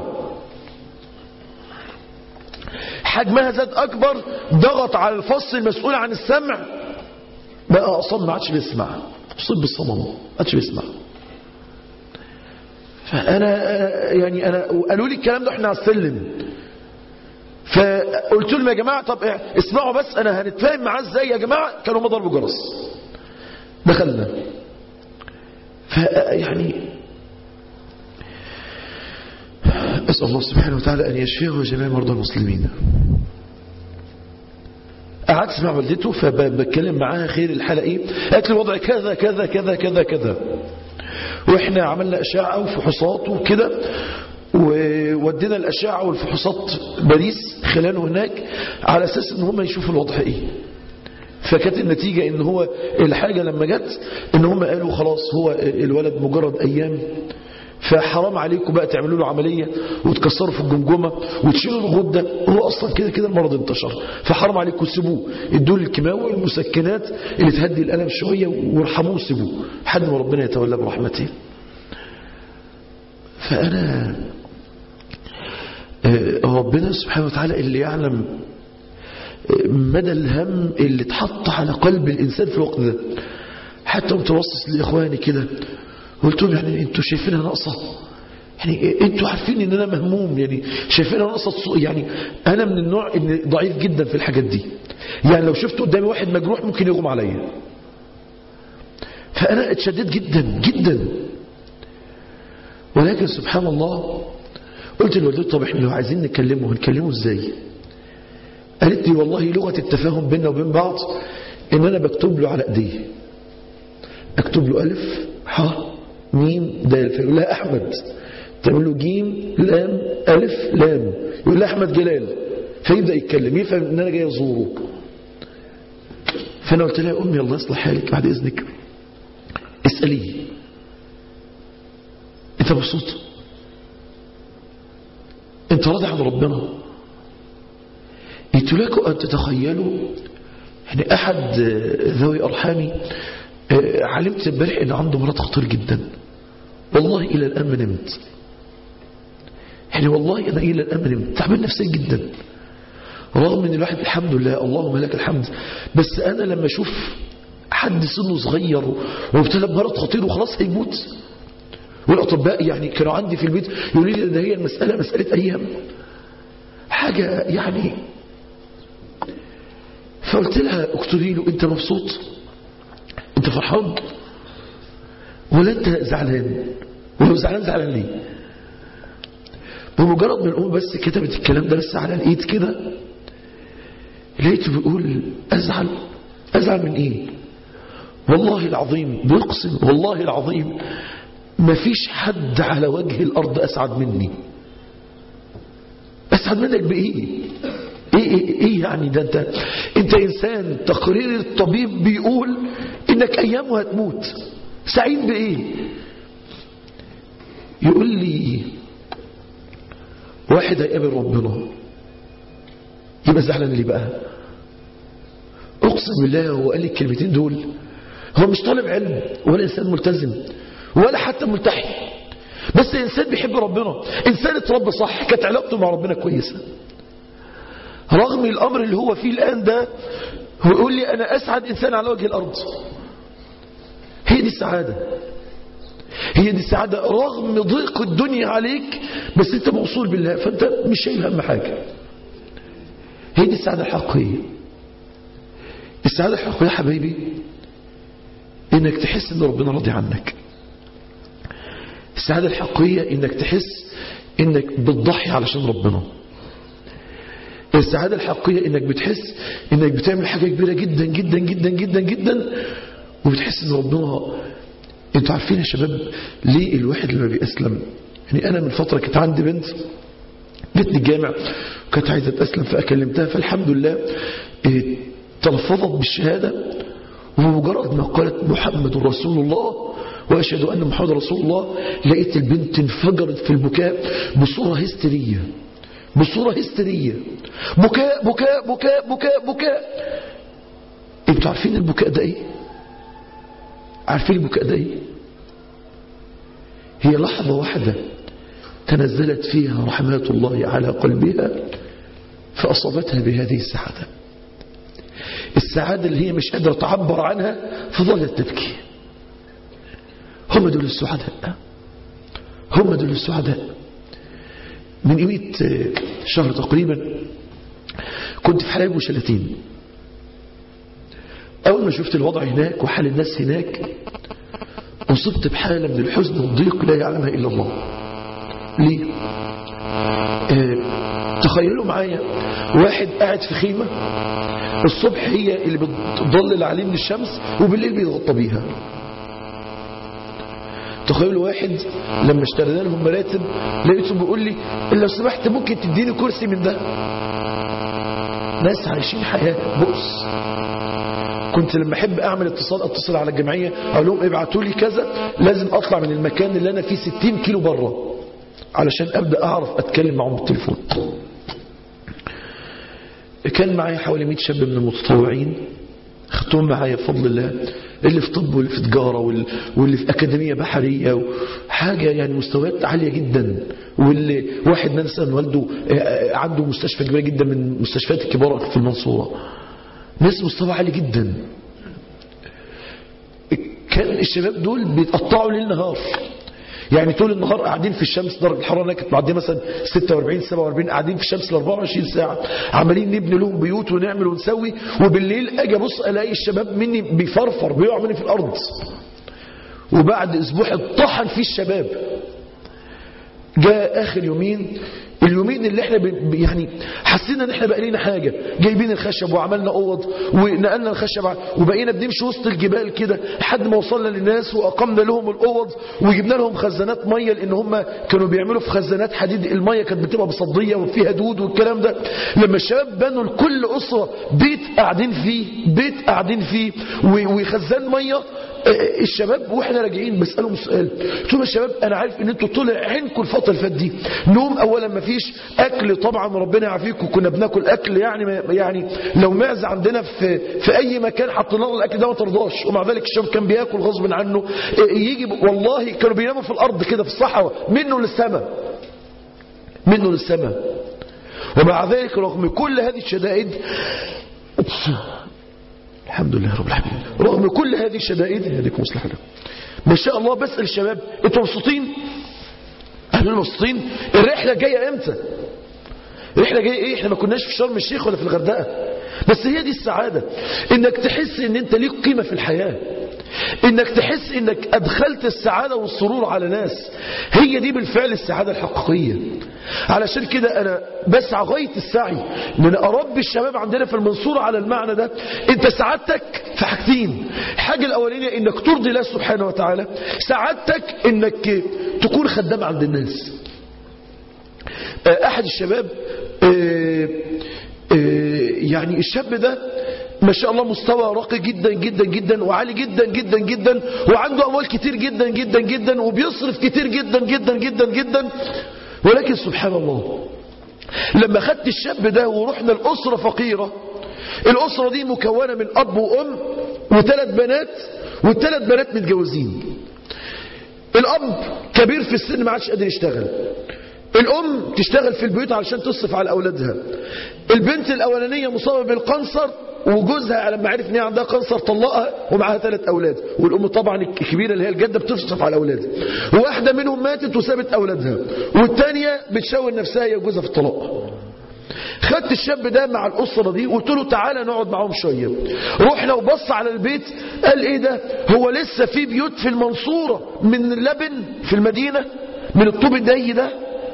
حجمها زاد أكبر ضغط على الفص المسؤول عن السمع بقى أصلا ما عادش بيسمع أصيب بالصمم ما عادش بيسمع فأنا يعني أنا قالوا لي الكلام ده احنا على السلم فقلت لهم يا جماعة طب اسمعوا بس أنا هنتفاهم معاه ازاي يا جماعة كانوا هم ضربوا جرس دخلنا فيعني أسأل الله سبحانه وتعالى أن يشفيه وجميع مرضى المسلمين قعدت اسمع والدته فبتكلم معاها خير الحالة ايه قالت لي الوضع كذا كذا كذا كذا كذا واحنا عملنا اشعه وفحوصات وكده وودينا الاشعه والفحوصات باريس خلال هناك على اساس ان هم يشوفوا الوضع ايه فكانت النتيجة ان هو الحاجة لما جت ان هم قالوا خلاص هو الولد مجرد ايام فحرام عليكم بقى تعملوا له عملية وتكسروا في الجمجمة وتشيلوا الغدة هو أصلا كده كده المرض انتشر فحرام عليكم سيبوه ادوا الكيماوي والمسكنات اللي تهدي الألم شوية وارحموه وسيبوه لحد ما ربنا يتولى برحمته فأنا ربنا سبحانه وتعالى اللي يعلم مدى الهم اللي اتحط على قلب الإنسان في الوقت ده حتى متوسط لإخواني كده قلت لهم يعني انتوا شايفينها ناقصه يعني انتوا عارفين ان انا مهموم يعني شايفينها ناقصه يعني انا من النوع اللي ضعيف جدا في الحاجات دي يعني لو شفت قدامي واحد مجروح ممكن يغم عليا فانا اتشددت جدا جدا ولكن سبحان الله قلت لوالدتي طب احنا لو عايزين نكلمه هنكلمه ازاي قالت لي والله لغه التفاهم بيننا وبين بعض ان انا بكتب له على ايديه اكتب له الف ح ميم دال فيقول لها أحمد تعمل له جيم لام ألف لام يقول له أحمد جلال فيبدأ يتكلم يفهم ان انا جاي ازوره فانا قلت لها يا امي الله يصلح حالك بعد اذنك اساليه انت مبسوط انت راضي عن ربنا قلت لكم ان تتخيلوا يعني احد ذوي ارحامي علمت امبارح ان عنده مرض خطير جدا والله الى الان ما نمت يعني والله انا الى الان ما نمت تعبان نفسيا جدا رغم ان الواحد الحمد لله اللهم لك الحمد بس انا لما اشوف حد سنه صغير ومبتلى بمرض خطير وخلاص هيموت والاطباء يعني كانوا عندي في البيت يقولوا لي ده هي المساله مساله ايام حاجه يعني فقلت لها اكتبي له انت مبسوط انت فرحان ولا انت زعلان ولو زعلان زعلان ليه بمجرد من الام بس كتبت الكلام ده بس على الايد كده لقيته بيقول ازعل ازعل من ايه والله العظيم بيقسم والله العظيم ما فيش حد على وجه الارض اسعد مني اسعد منك بايه ايه ايه, إيه يعني ده انت انت انسان تقرير الطبيب بيقول انك ايام وهتموت سعيد بايه يقول لي واحد هيقابل ربنا يبقى زعلان ليه بقى اقسم بالله هو قال لي الكلمتين دول هو مش طالب علم ولا انسان ملتزم ولا حتى ملتحي بس انسان بيحب ربنا انسان اتربى صح كانت علاقته مع ربنا كويسه رغم الامر اللي هو فيه الان ده هو يقول لي انا اسعد انسان على وجه الارض هي دي السعاده هي دي السعادة رغم ضيق الدنيا عليك بس انت موصول بالله فانت مش شايل هم حاجة هي دي السعادة الحقيقية السعادة الحقيقية يا حبايبي انك تحس ان ربنا راضي عنك السعادة الحقيقية انك تحس انك بتضحي علشان ربنا السعادة الحقيقية انك بتحس انك بتعمل حاجة كبيرة جدا جدا جدا جدا جدا وبتحس ان ربنا انتوا عارفين يا شباب ليه الواحد لما بيأسلم يعني انا من فترة كانت عندي بنت جتني الجامع وكانت عايزة تأسلم فأكلمتها فالحمد لله اه تلفظت بالشهادة ومجرد ما قالت محمد رسول الله وأشهد أن محمد رسول الله لقيت البنت انفجرت في البكاء بصورة هستيرية بصورة هستيرية بكاء بكاء بكاء بكاء بكاء انتوا عارفين البكاء ده ايه عارفين البكاء ده ايه هي لحظة واحدة تنزلت فيها رحمات الله على قلبها فأصابتها بهذه السعادة السعادة اللي هي مش قادرة تعبر عنها فظلت تبكي هم دول السعداء هم دول السعداء من قيمة شهر تقريبا كنت في حلايب وشلاتين أول ما شفت الوضع هناك وحال الناس هناك أصبت بحالة من الحزن والضيق لا يعلمها إلا الله ليه آه تخيلوا معايا واحد قاعد في خيمة الصبح هي اللي بتضلل عليه من الشمس وبالليل بيتغطى بيها تخيلوا واحد لما اشترينا لهم مراتب لقيته بيقول لي لو سمحت ممكن تديني كرسي من ده ناس عايشين حياة بؤس كنت لما احب اعمل اتصال اتصل على الجمعية اقول لهم ابعتوا لي كذا لازم اطلع من المكان اللي انا فيه 60 كيلو بره علشان ابدا اعرف اتكلم معهم بالتليفون كان معايا حوالي 100 شاب من المتطوعين اختهم معايا بفضل الله اللي في طب واللي في تجارة واللي في أكاديمية بحرية حاجة يعني مستويات عالية جدا واللي واحد مثلا والده عنده مستشفى كبيرة جدا من المستشفيات الكبار في المنصورة ناس مستوى عالي جدا كان الشباب دول بيتقطعوا ليل نهار يعني طول النهار قاعدين في الشمس درجة الحرارة هناك كانت معديه مثلا 46 47 قاعدين في الشمس ل 24 ساعة عمالين نبني لهم بيوت ونعمل ونسوي وبالليل اجي ابص الاقي الشباب مني بيفرفر بيقع مني في الارض وبعد اسبوع اتطحن فيه الشباب جاء اخر يومين اليومين اللي احنا يعني حسينا ان احنا بقى لنا حاجة جايبين الخشب وعملنا اوض ونقلنا الخشب ع- وبقينا بنمشي وسط الجبال كده لحد ما وصلنا للناس واقمنا لهم الاوض وجبنا لهم خزانات ميه لان هم كانوا بيعملوا في خزانات حديد الميه كانت بتبقى بصديه وفيها دود والكلام ده لما الشباب بنوا لكل اسره بيت قاعدين فيه بيت قاعدين فيه و- وخزان ميه آه، الشباب واحنا راجعين بسالهم سؤال قلت لهم يا شباب انا عارف ان انتوا طلع عينكم الفتره اللي فاتت دي نوم اولا ما فيش اكل طبعا ربنا يعافيكم كنا بناكل اكل يعني ما- يعني لو معزه عندنا في في اي مكان حطينا له الاكل ده ما ترضاش ومع ذلك الشباب كان بياكل غصب عنه آه، يجي ب- والله كانوا بيناموا في الارض كده في الصحراء منه للسماء منه للسماء ومع ذلك رغم كل هذه الشدائد الحمد لله رب العالمين رغم كل هذه الشدائد هذيكم مصلحة لكم ما شاء الله بسأل الشباب انتوا مبسوطين اهلا مبسوطين الرحلة جاية امتى الرحلة جاية ايه احنا ما كناش في شرم الشيخ ولا في الغردقة بس هي دي السعادة انك تحس ان انت ليك قيمة في الحياة انك تحس انك ادخلت السعادة والسرور على ناس هي دي بالفعل السعادة الحقيقية علشان كده انا بسعى غاية السعي ان انا اربي الشباب عندنا في المنصورة على المعنى ده انت سعادتك في حاجتين الحاجة الاولانية انك ترضي الله سبحانه وتعالى سعادتك انك تكون خدام عند الناس احد الشباب آه، آه، يعني الشاب ده ما شاء الله مستوى راقي جدا جدا جدا وعالي جدا جدا جدا وعنده اموال كتير جدا جدا جدا وبيصرف كتير جدا جدا جدا جدا ولكن سبحان الله لما خدت الشاب ده ورحنا الاسره فقيره الاسره دي مكونه من اب وام وثلاث بنات والثلاث بنات متجوزين الاب كبير في السن ما عادش قادر يشتغل الام تشتغل في البيوت علشان تصرف على اولادها البنت الاولانيه مصابه بالقنصر وجوزها لما عرف ان هي عندها قنصر طلقها ومعاها ثلاث اولاد والام طبعا الكبيره اللي هي الجده بتصرف على اولادها واحده منهم ماتت وسابت اولادها والثانيه بتشاور نفسها هي وجوزها في الطلاق خدت الشاب ده مع الأسرة دي وقلت له تعالى نقعد معاهم شوية رحنا وبص على البيت قال ايه ده هو لسه في بيوت في المنصورة من اللبن في المدينة من الطوب الدي ده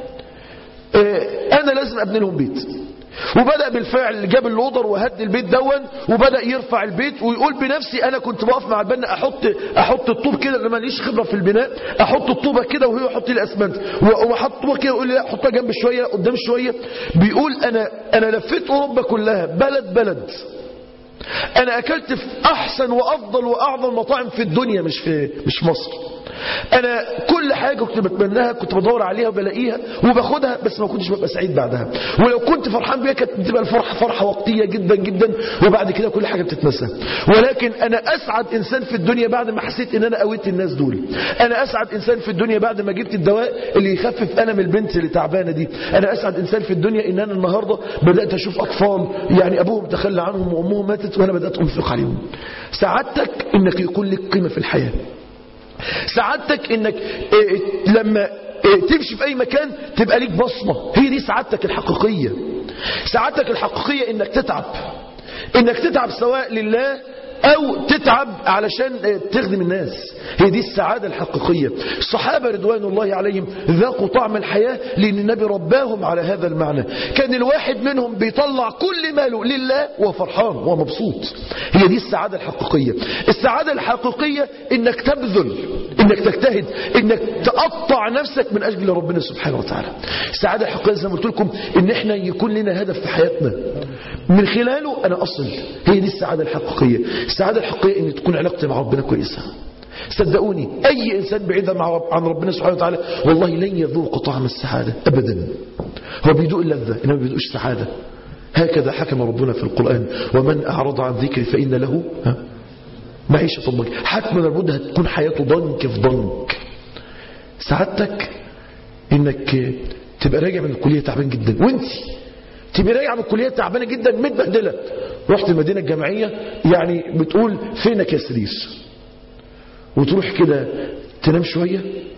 آه، انا لازم ابني لهم بيت وبدأ بالفعل جاب اللودر وهد البيت دون وبدأ يرفع البيت ويقول بنفسي انا كنت بقف مع البنا احط احط الطوب كده لما ماليش خبره في البناء احط الطوبه كده وهو يحط لي الاسمنت واحط طوبه كده ويقول لي لا حطها جنب شويه قدام شويه بيقول انا انا لفيت اوروبا كلها بلد بلد انا اكلت في احسن وافضل واعظم مطاعم في الدنيا مش في مش في مصر انا كل حاجة كنت بتمناها كنت بدور عليها وبلاقيها وباخدها بس ما كنتش ببقى سعيد بعدها ولو كنت فرحان بيها كانت بتبقى الفرحة فرحة وقتية جدا جدا وبعد كده كل حاجة بتتنسى ولكن انا اسعد انسان في الدنيا بعد ما حسيت ان انا قويت الناس دول انا اسعد انسان في الدنيا بعد ما جبت الدواء اللي يخفف الم البنت اللي تعبانه دي انا اسعد انسان في الدنيا ان انا النهارده بدات اشوف اطفال يعني ابوهم تخلى عنهم وامهم ماتت وانا بدات انفق عليهم سعادتك انك يكون لك قيمه في الحياه سعادتك انك إيه، لما إيه، تمشي في اي مكان تبقى ليك بصمة هي دي سعادتك الحقيقية سعادتك الحقيقية انك تتعب انك تتعب سواء لله او تتعب علشان إيه، تخدم الناس هي دي السعادة الحقيقية الصحابة رضوان الله عليهم ذاقوا طعم الحياة لان النبي رباهم على هذا المعنى كان الواحد منهم بيطلع كل ماله لله وفرحان ومبسوط هي دي السعادة الحقيقية السعادة الحقيقية انك تبذل انك تجتهد انك تقطع نفسك من اجل ربنا سبحانه وتعالى السعادة الحقيقية زي ما قلت لكم ان احنا يكون لنا هدف في حياتنا من خلاله انا اصل هي دي السعادة الحقيقية السعادة الحقيقية ان تكون علاقتي مع ربنا كويسة صدقوني اي انسان بعيد مع رب عن ربنا سبحانه وتعالى والله لن يذوق طعم السعادة ابدا هو بيدوق اللذة انما ما بيدوقش السعادة هكذا حكم ربنا في القرآن ومن أعرض عن ذكري فإن له ها معيشة ضنك حتما لابد هتكون حياته ضنك في ضنك سعادتك انك تبقى راجع من الكلية تعبان جدا وانت تبقى راجع من الكلية تعبانة جدا متبهدلة رحت المدينة الجامعية يعني بتقول فينك يا سرير وتروح كده تنام شوية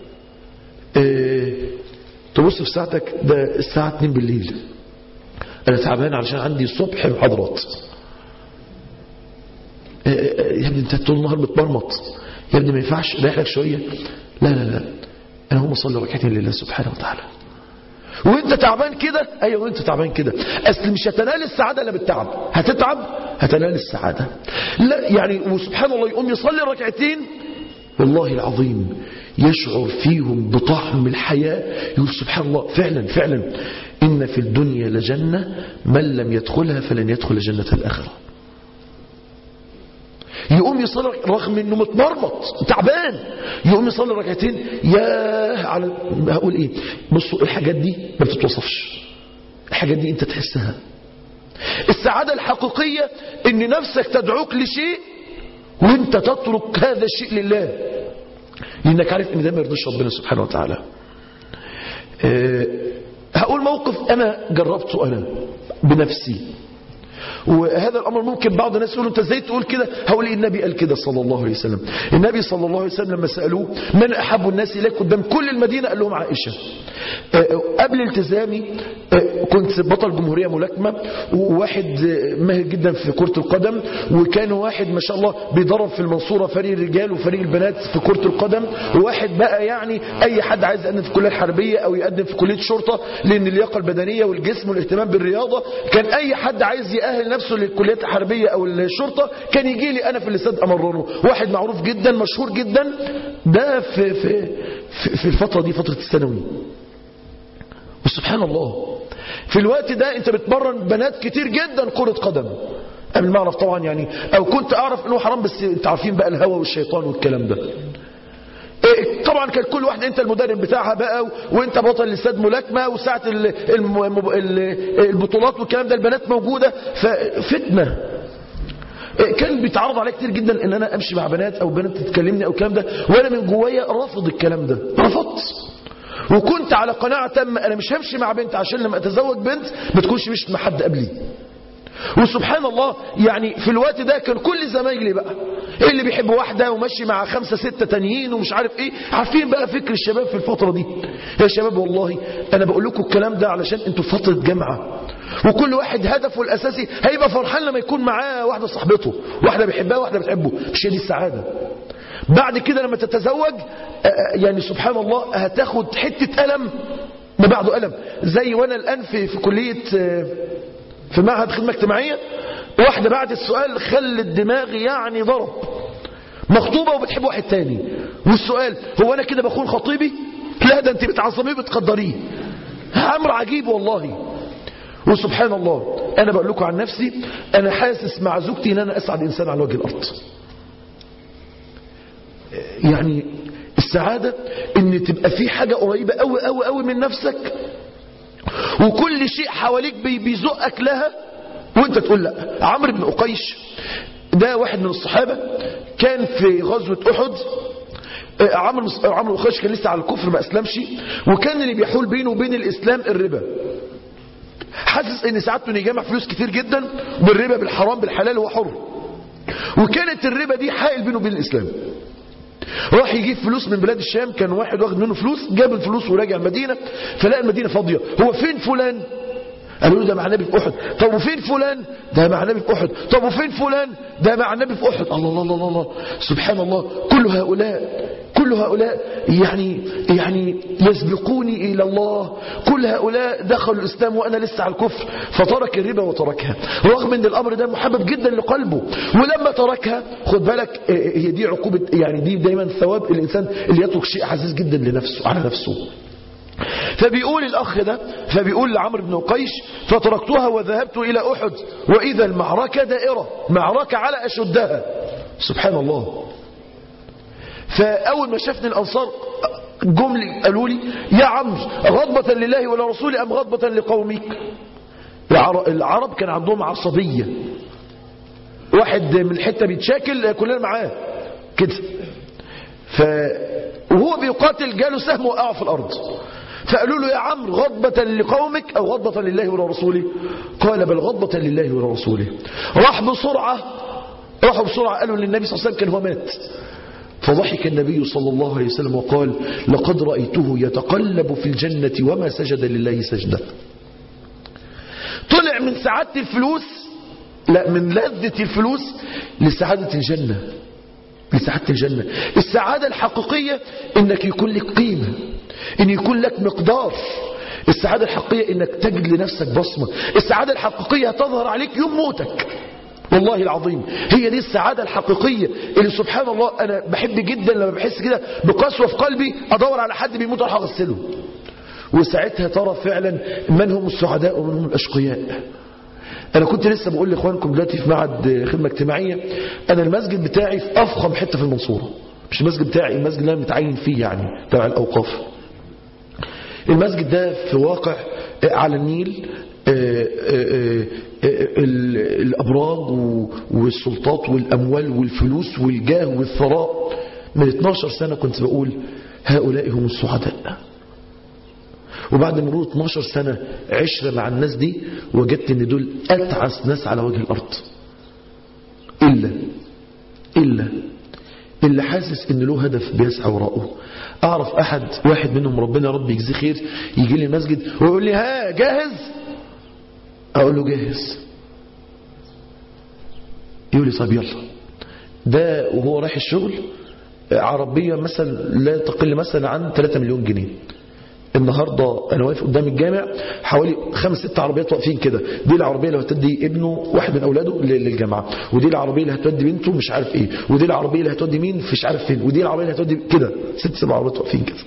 اه تبص في ساعتك ده الساعة 2 بالليل انا تعبان علشان عندي الصبح محاضرات اه اه يا ابني انت طول النهار بتمرمط يا ابني ما ينفعش ريح لك شويه لا لا لا انا هم اصلي ركعتين لله سبحانه وتعالى وانت تعبان كده ايوه وانت تعبان كده اصل مش هتنال السعاده الا بالتعب هتتعب هتنال السعاده لا يعني وسبحان الله يقوم يصلي ركعتين والله العظيم يشعر فيهم بطعم الحياه يقول سبحان الله فعلا فعلا ان في الدنيا لجنه من لم يدخلها فلن يدخل جنه الاخره يقوم يصلي رغم انه متمرمط تعبان يقوم يصلي ركعتين يا على هقول ايه بصوا الحاجات دي ما بتتوصفش الحاجات دي انت تحسها السعاده الحقيقيه ان نفسك تدعوك لشيء وانت تترك هذا الشيء لله لانك عارف ان ده ما يرضيش ربنا سبحانه وتعالى أه هقول موقف انا جربته انا بنفسي وهذا الأمر ممكن بعض الناس يقولوا أنت ازاي تقول كده هقول النبي قال كده صلى الله عليه وسلم النبي صلى الله عليه وسلم لما سألوه من أحب الناس إليك قدام كل المدينة قال لهم عائشة قبل التزامي كنت بطل جمهورية ملاكمة وواحد ماهر جدا في كرة القدم وكان واحد ما شاء الله بيدرب في المنصورة فريق الرجال وفريق البنات في كرة القدم وواحد بقى يعني أي حد عايز يقدم في الكلية الحربية أو يقدم في كلية شرطة لأن اللياقة البدنية والجسم والاهتمام بالرياضة كان أي حد عايز يأهل نفسه للكليات الحربية أو الشرطة كان يجي لي أنا في الاستاد أمرنه واحد معروف جدا مشهور جدا ده في, في, في, في الفترة دي فترة الثانوي وسبحان الله في الوقت ده انت بتمرن بنات كتير جدا كرة قدم قبل ما اعرف طبعا يعني او كنت اعرف انه حرام بس انت عارفين بقى الهوى والشيطان والكلام ده إيه طبعا كان كل واحده انت المدرب بتاعها بقى وانت بطل الاستاد ملاكمه وساعه البطولات والكلام ده البنات موجوده ففتنه كان بيتعرض عليا كتير جدا ان انا امشي مع بنات او بنات تتكلمني او الكلام ده وانا من جوايا رافض الكلام ده رفضت وكنت على قناعه تامه انا مش همشي مع بنت عشان لما اتزوج بنت ما تكونش مشت مع حد قبلي وسبحان الله يعني في الوقت ده كان كل زمايلي بقى إيه اللي بيحب واحدة وماشي مع خمسة ستة تانيين ومش عارف ايه عارفين بقى فكر الشباب في الفترة دي يا شباب والله انا بقول لكم الكلام ده علشان انتوا في فترة جامعة وكل واحد هدفه الاساسي هيبقى فرحان لما يكون معاه واحدة صاحبته واحدة بيحبها واحدة بتحبه مش هي دي السعادة بعد كده لما تتزوج يعني سبحان الله هتاخد حتة ألم ما بعده ألم زي وانا الآن في, في كلية في معهد خدمة اجتماعية واحدة بعد السؤال خلت دماغي يعني ضرب مخطوبة وبتحب واحد تاني والسؤال هو أنا كده بخون خطيبي لا ده انت بتعظميه بتقدريه أمر عجيب والله وسبحان الله أنا بقول لكم عن نفسي أنا حاسس مع زوجتي أن أنا أسعد إنسان على وجه الأرض يعني السعادة ان تبقى في حاجة قريبة قوي قوي قوي من نفسك وكل شيء حواليك بيزقك لها وانت تقول لا عمرو بن أقيش ده واحد من الصحابة كان في غزوة أحد عمرو عمرو بن أقيش كان لسه على الكفر ما أسلمش وكان اللي بيحول بينه وبين الإسلام الربا حاسس ان سعادته انه يجمع فلوس كتير جدا بالربا بالحرام بالحلال هو حر وكانت الربا دي حائل بينه وبين الإسلام راح يجيب فلوس من بلاد الشام كان واحد واخد منه فلوس جاب الفلوس وراجع المدينة فلقى المدينة فاضية هو فين فلان قالوا له ده مع النبي في أحد طب وفين فلان ده مع النبي في أحد طب وفين فلان ده مع النبي في أحد الله الله الله الله سبحان الله كل هؤلاء كل هؤلاء يعني يعني يسبقوني إلى الله كل هؤلاء دخلوا الإسلام وأنا لسه على الكفر فترك الربا وتركها رغم أن الأمر ده محبب جدا لقلبه ولما تركها خد بالك هي دي عقوبة يعني دي دايما ثواب الإنسان اللي يترك شيء عزيز جدا لنفسه على نفسه فبيقول الأخ ده فبيقول لعمرو بن قيش فتركتها وذهبت إلى أحد وإذا المعركة دائرة معركة على أشدها سبحان الله فأول ما شافني الأنصار جملة قالوا لي يا عمرو غضبة لله ولرسوله أم غضبة لقومك العرب كان عندهم عصبية واحد من الحتة بيتشاكل كلنا معاه كده ف وهو بيقاتل جاله سهم وقع في الأرض فقالوا له يا عمرو غضبة لقومك أو غضبة لله ولرسوله قال بل غضبة لله ولرسوله راح بسرعة راحوا بسرعة قالوا للنبي صلى الله عليه وسلم كان هو مات فضحك النبي صلى الله عليه وسلم وقال لقد رأيته يتقلب في الجنة وما سجد لله سجدة طلع من سعادة الفلوس لا من لذة الفلوس لسعادة الجنة لسعادة الجنة السعادة الحقيقية انك يكون لك قيمة ان يكون لك مقدار السعادة الحقيقية انك تجد لنفسك بصمة السعادة الحقيقية تظهر عليك يوم موتك والله العظيم هي دي السعادة الحقيقية اللي سبحان الله أنا بحب جدا لما بحس كده بقسوة في قلبي أدور على حد بيموت أروح أغسله وساعتها ترى فعلا من هم السعداء ومن هم الأشقياء أنا كنت لسه بقول لإخوانكم دلوقتي في معهد خدمة اجتماعية أنا المسجد بتاعي في أفخم حتة في المنصورة مش المسجد بتاعي المسجد اللي أنا متعين فيه يعني تبع الأوقاف المسجد ده في واقع على النيل الأبراج والسلطات والأموال والفلوس والجاه والثراء من 12 سنة كنت بقول هؤلاء هم السعداء وبعد مرور 12 سنة عشرة مع الناس دي وجدت ان دول أتعس ناس على وجه الأرض إلا إلا اللي حاسس ان له هدف بيسعى وراءه اعرف احد واحد منهم ربنا ربي يجزيه خير يجي لي المسجد ويقول لي ها جاهز اقول له جاهز يقول لي طب يلا ده وهو رايح الشغل عربية مثلا لا تقل مثلا عن 3 مليون جنيه النهاردة أنا واقف قدام الجامع حوالي خمس ست عربيات واقفين كده دي العربية اللي هتودي ابنه واحد من أولاده للجامعة ودي العربية اللي هتودي بنته مش عارف إيه ودي العربية اللي هتودي مين مش عارف فين ودي العربية اللي هتودي كده ست سبع عربيات واقفين كده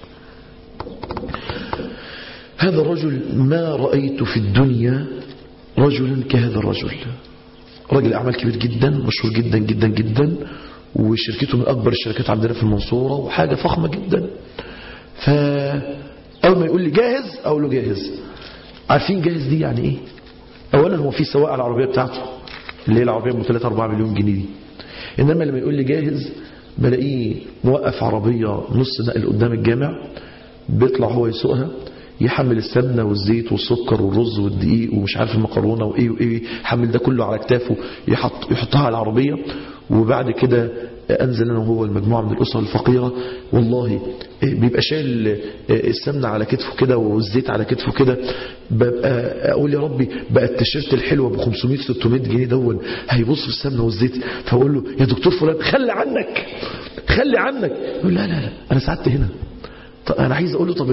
هذا الرجل ما رأيت في الدنيا رجلا كهذا الرجل رجل أعمال كبير جدا مشهور جدا جدا جدا وشركته من أكبر الشركات عندنا في المنصورة وحاجة فخمة جدا فأول ما يقول لي جاهز أقول له جاهز عارفين جاهز دي يعني إيه أولا هو في سواق على العربية بتاعته اللي هي العربية ب 3 4 مليون جنيه دي إنما لما يقول لي جاهز بلاقيه موقف عربية نص نقل قدام الجامع بيطلع هو يسوقها يحمل السمنة والزيت والسكر والرز والدقيق ومش عارف المكرونة وإيه وإيه يحمل ده كله على كتافه يحط يحطها على العربية وبعد كده أنزل أنا وهو المجموعة من الأسر الفقيرة والله بيبقى شايل السمنة على كتفه كده والزيت على كتفه كده ببقى أقول يا ربي بقى التيشيرت الحلوة ب 500 600 جنيه دون هيبص في السمنة والزيت فأقول له يا دكتور فلان خلي عنك خلي عنك يقول لا لا لا أنا سعدت هنا طب أنا عايز أقول له طب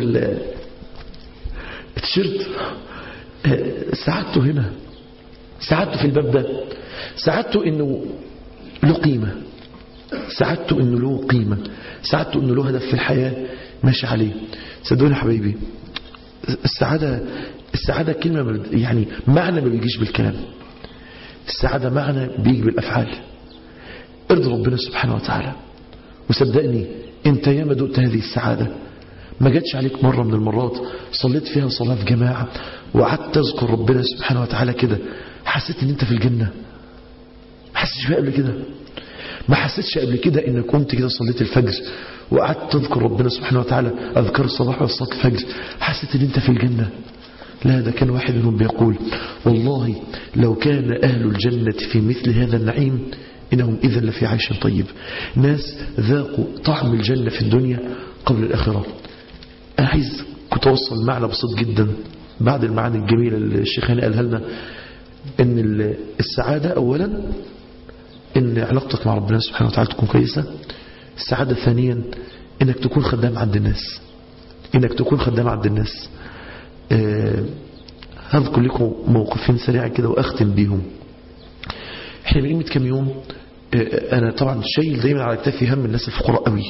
التيشيرت سعادته هنا سعادته في الباب ده سعادته انه له قيمة سعادته انه له قيمة سعادته انه له هدف في الحياة ماشي عليه صدقوني يا حبايبي السعادة السعادة كلمة يعني معنى ما بيجيش بالكلام السعادة معنى بيجي بالأفعال ارضي ربنا سبحانه وتعالى وصدقني انت ياما دقت هذه السعادة ما جاتش عليك مرة من المرات صليت فيها صلاة في جماعة وقعدت تذكر ربنا سبحانه وتعالى كده حسيت ان انت في الجنة ما حسيتش بقى قبل كده ما حسيتش قبل كده انك قمت كده صليت الفجر وقعدت تذكر ربنا سبحانه وتعالى اذكار الصباح والصلاة الفجر حسيت ان انت في الجنة لا ده كان واحد منهم بيقول والله لو كان أهل الجنة في مثل هذا النعيم إنهم إذا لفي عيش طيب ناس ذاقوا طعم الجنة في الدنيا قبل الآخرة أنا عايز كنت أوصل معنى بسيط جدا بعد المعاني الجميلة اللي الشيخان قالها لنا إن السعادة أولا إن علاقتك مع ربنا سبحانه وتعالى تكون كويسة السعادة ثانيا إنك تكون خدام عند الناس إنك تكون خدام عند الناس أه هذكر لكم موقفين سريعا كده وأختم بيهم احنا من قيمة كام يوم أه أنا طبعا شايل دايما على كتافي هم الناس الفقراء قوي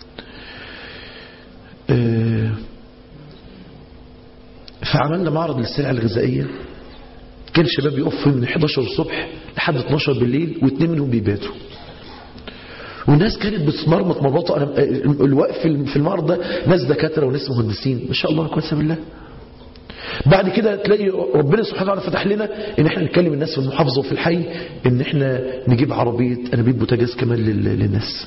أه فعملنا معرض للسلع الغذائية كان شباب يقف من 11 الصبح لحد 12 بالليل واثنين منهم بيباتوا والناس كانت بتمرمط مربطة أنا الوقف في المعرض ده ناس دكاترة وناس مهندسين ما شاء الله كويس بالله بعد كده تلاقي ربنا سبحانه وتعالى فتح لنا ان احنا نتكلم الناس في المحافظة وفي الحي ان احنا نجيب عربية انابيب بوتاجاز كمان للناس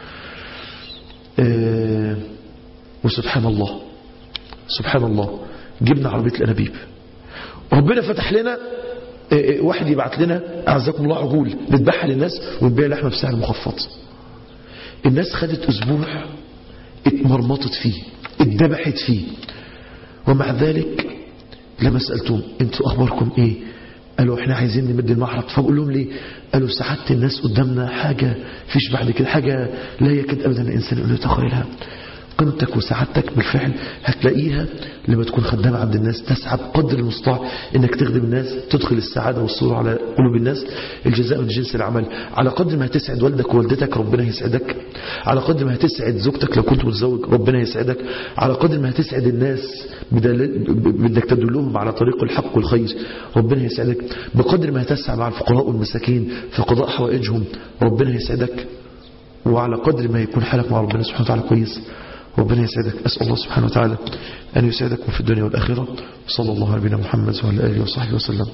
اه وسبحان الله سبحان الله جبنا عربية الانابيب ربنا فتح لنا اه واحد يبعت لنا اعزكم الله عجول نذبحها للناس ونبيع لحمة بسعر مخفض الناس خدت اسبوع اتمرمطت فيه اتذبحت فيه ومع ذلك لما سألتهم انتوا أخباركم ايه قالوا احنا عايزين نمد المعرض فبقول لهم ليه قالوا سعادة الناس قدامنا حاجة فيش بعد كده حاجة لا يكاد أبدا الإنسان أن يتخيلها قيمتك وسعادتك بالفعل هتلاقيها لما تكون خدام عند الناس تسعى بقدر المستطاع انك تخدم الناس تدخل السعادة والسرور على قلوب الناس الجزاء من جنس العمل على قدر ما هتسعد والدك ووالدتك ربنا يسعدك على قدر ما هتسعد زوجتك لو كنت متزوج ربنا يسعدك على قدر ما هتسعد الناس بدك تدلهم على طريق الحق والخير ربنا يسعدك بقدر ما هتسعى مع الفقراء والمساكين في قضاء حوائجهم ربنا يسعدك وعلى قدر ما يكون حالك مع ربنا سبحانه وتعالى كويس ربنا يسعدك أسأل الله سبحانه وتعالى أن يسعدكم في الدنيا والآخرة صلى الله على نبينا محمد وعلى آله وصحبه وسلم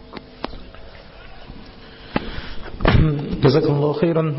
جزاكم الله خيرا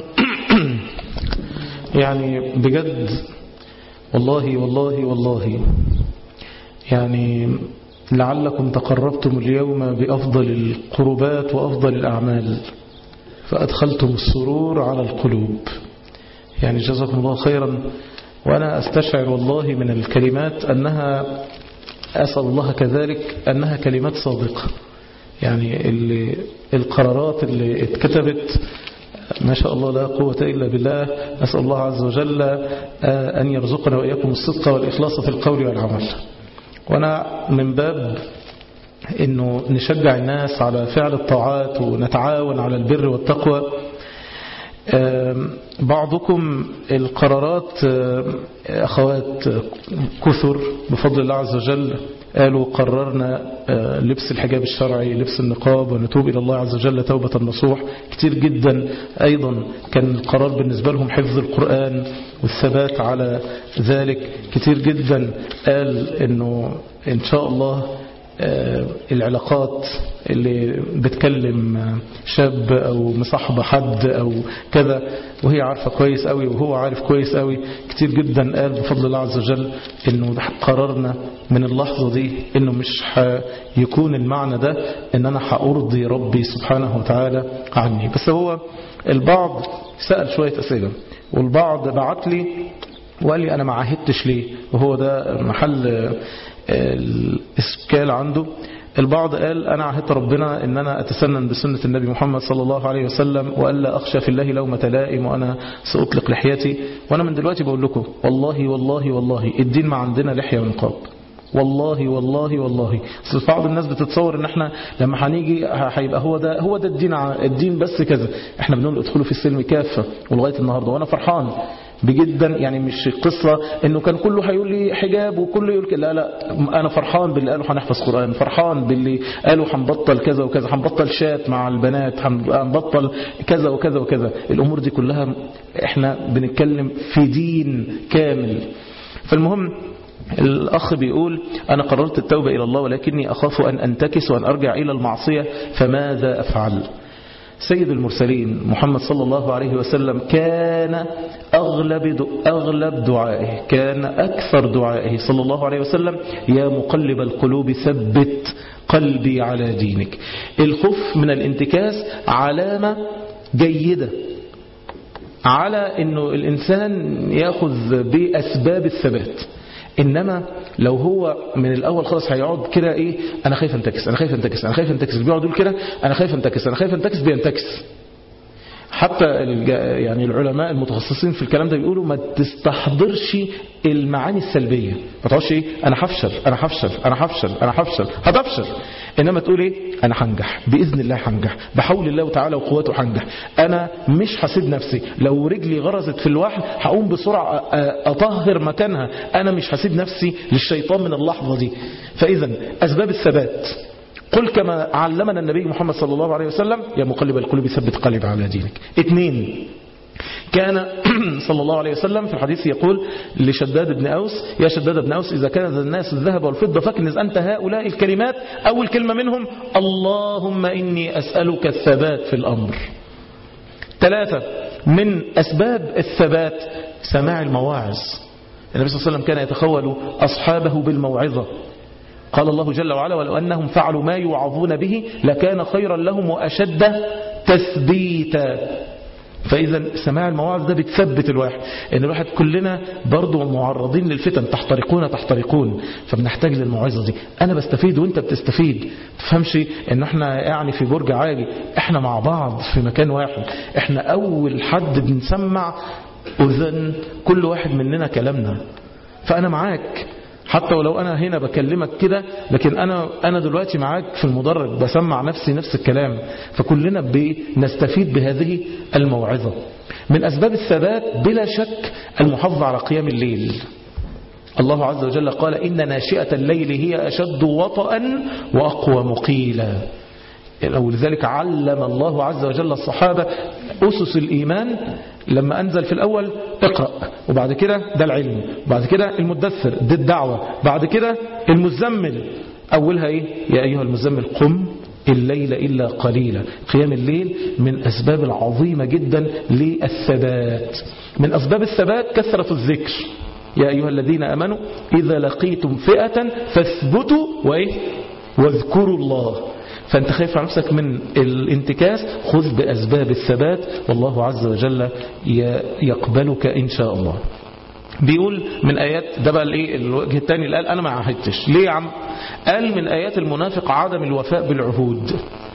يعني بجد والله والله والله يعني لعلكم تقربتم اليوم بأفضل القربات وأفضل الأعمال فأدخلتم السرور على القلوب يعني جزاكم الله خيرا وأنا أستشعر والله من الكلمات أنها أسأل الله كذلك أنها كلمات صادقة يعني اللي القرارات اللي اتكتبت ما شاء الله لا قوة إلا بالله أسأل الله عز وجل أن يرزقنا وإياكم الصدق والإخلاص في القول والعمل وأنا من باب أنه نشجع الناس على فعل الطاعات ونتعاون على البر والتقوى بعضكم القرارات أخوات كثر بفضل الله عز وجل قالوا قررنا لبس الحجاب الشرعي لبس النقاب ونتوب إلى الله عز وجل توبة النصوح كتير جدا أيضا كان القرار بالنسبة لهم حفظ القرآن والثبات على ذلك كتير جدا قال أنه إن شاء الله العلاقات اللي بتكلم شاب أو مصاحبة حد أو كذا وهي عارفة كويس قوي وهو عارف كويس قوي كتير جدا قال بفضل الله عز وجل انه قررنا من اللحظة دي انه مش يكون المعنى ده ان انا هأرضي ربي سبحانه وتعالى عني بس هو البعض سأل شوية أسئلة والبعض بعت لي وقال لي أنا ما عاهدتش ليه وهو ده محل الإشكال عنده البعض قال أنا عهدت ربنا أن أنا أتسنن بسنة النبي محمد صلى الله عليه وسلم وألا أخشى في الله لومة لائم وأنا سأطلق لحيتي وأنا من دلوقتي بقول لكم والله والله والله الدين ما عندنا لحية ونقاب والله والله والله بس بعض الناس بتتصور ان احنا لما هنيجي هيبقى هو ده هو ده الدين الدين بس كذا احنا بنقول ادخلوا في السلم كافه ولغايه النهارده وانا فرحان بجدا يعني مش قصة انه كان كله هيقول لي حجاب وكله يقول لا لا انا فرحان باللي قالوا هنحفظ قرآن فرحان باللي قالوا هنبطل كذا وكذا هنبطل شات مع البنات هنبطل كذا وكذا وكذا الامور دي كلها احنا بنتكلم في دين كامل فالمهم الأخ بيقول أنا قررت التوبة إلى الله ولكني أخاف أن أنتكس وأن أرجع إلى المعصية فماذا أفعل سيد المرسلين محمد صلى الله عليه وسلم كان أغلب أغلب دعائه كان أكثر دعائه صلى الله عليه وسلم يا مقلب القلوب ثبت قلبي على دينك الخوف من الانتكاس علامة جيدة على أنه الإنسان يأخذ بأسباب الثبات إنما لو هو من الأول خلاص هيقعد كده إيه أنا خايف انتكس أنا خايف انتكس أنا خايف انتكس بيقعد يقول كده أنا خايف انتكس أنا خايف انتكس بينتكس حتى يعني العلماء المتخصصين في الكلام ده بيقولوا ما تستحضرش المعاني السلبية ما تقعدش ايه انا هفشل انا هفشل انا هفشل انا هفشل هتفشل انما تقول ايه انا هنجح باذن الله هنجح بحول الله تعالى وقوته هنجح انا مش هسيب نفسي لو رجلي غرزت في الوحل هقوم بسرعه اطهر مكانها انا مش هسيب نفسي للشيطان من اللحظه دي فاذا اسباب الثبات قل كما علمنا النبي محمد صلى الله عليه وسلم يا مقلب القلوب ثبت قلب على دينك اثنين كان صلى الله عليه وسلم في الحديث يقول لشداد بن أوس يا شداد بن أوس إذا كان الناس الذهب والفضة فاكنز أنت هؤلاء الكلمات أول كلمة منهم اللهم إني أسألك الثبات في الأمر ثلاثة من أسباب الثبات سماع المواعظ النبي صلى الله عليه وسلم كان يتخول أصحابه بالموعظة قال الله جل وعلا ولو أنهم فعلوا ما يوعظون به لكان خيرا لهم وأشد تثبيتا فإذا سماع المواعظ ده بتثبت الواحد إن الواحد كلنا برضو معرضين للفتن تحترقون تحترقون فبنحتاج للموعظة دي أنا بستفيد وإنت بتستفيد تفهمش إن احنا يعني في برج عالي احنا مع بعض في مكان واحد احنا أول حد بنسمع أذن كل واحد مننا كلامنا فأنا معاك حتى ولو أنا هنا بكلمك كده لكن أنا, أنا دلوقتي معاك في المدرج بسمع نفسي نفس الكلام فكلنا بنستفيد بهذه الموعظة من أسباب الثبات بلا شك المحافظة على قيام الليل الله عز وجل قال إن ناشئة الليل هي أشد وطئا وأقوى مقيلا ولذلك علم الله عز وجل الصحابة أسس الإيمان لما أنزل في الأول اقرأ وبعد كده ده العلم وبعد كده المدثر دي الدعوة بعد كده المزمل أولها إيه يا أيها المزمل قم الليل إلا قليلا قيام الليل من أسباب العظيمة جدا للثبات من أسباب الثبات كثرة الذكر يا أيها الذين أمنوا إذا لقيتم فئة فاثبتوا وإيه واذكروا الله فأنت خايف على نفسك من الانتكاس خذ بأسباب الثبات والله عز وجل يقبلك إن شاء الله بيقول من آيات ده بقى الايه الوجه الثاني اللي قال أنا ما عهدتش ليه يا عم قال من آيات المنافق عدم الوفاء بالعهود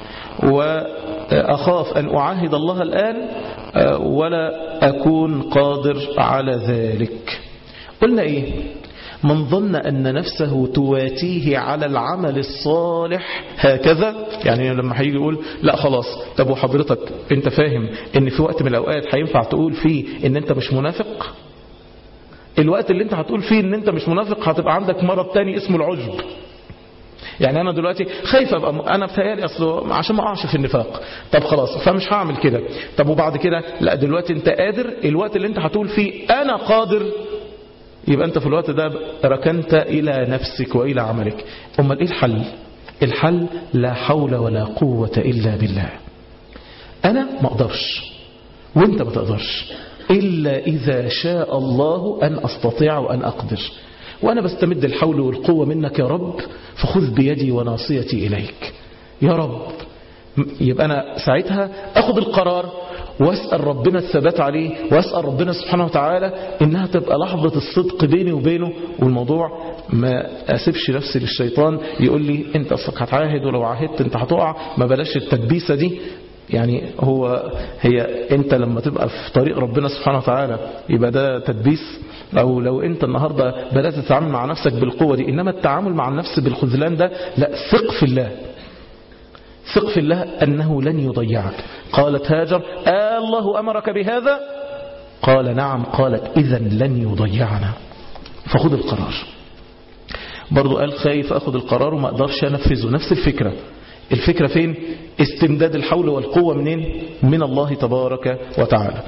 وأخاف أن أعاهد الله الآن ولا أكون قادر على ذلك قلنا إيه من ظن أن نفسه تواتيه على العمل الصالح هكذا يعني لما هيجي يقول لا خلاص طب وحضرتك انت فاهم ان في وقت من الأوقات هينفع تقول فيه ان انت مش منافق الوقت اللي انت هتقول فيه ان انت مش منافق هتبقى عندك مرض تاني اسمه العجب يعني انا دلوقتي خايف ابقى انا بتهيالي اصله عشان ما اقعش في النفاق طب خلاص فمش هعمل كده طب وبعد كده لا دلوقتي انت قادر الوقت اللي انت هتقول فيه انا قادر يبقى انت في الوقت ده ركنت الى نفسك والى عملك امال ايه الحل الحل لا حول ولا قوة الا بالله انا ما اقدرش وانت ما تقدرش الا اذا شاء الله ان استطيع وان اقدر وأنا بستمد الحول والقوة منك يا رب فخذ بيدي وناصيتي إليك يا رب يبقى أنا ساعتها أخذ القرار واسأل ربنا الثبات عليه واسأل ربنا سبحانه وتعالى إنها تبقى لحظة الصدق بيني وبينه والموضوع ما أسيبش نفسي للشيطان يقول لي أنت أصلك هتعاهد ولو عاهدت أنت هتقع ما بلاش التدبيسة دي يعني هو هي أنت لما تبقى في طريق ربنا سبحانه وتعالى يبقى ده تدبيس أو لو أنت النهاردة بدأت تتعامل مع نفسك بالقوة دي إنما التعامل مع النفس بالخذلان ده لا ثق في الله ثق في الله أنه لن يضيعك قالت هاجر آه الله أمرك بهذا قال نعم قالت إذا لن يضيعنا فخذ القرار برضو قال خايف أخذ القرار وما أقدرش أنفذه نفس الفكرة الفكرة فين استمداد الحول والقوة منين من الله تبارك وتعالى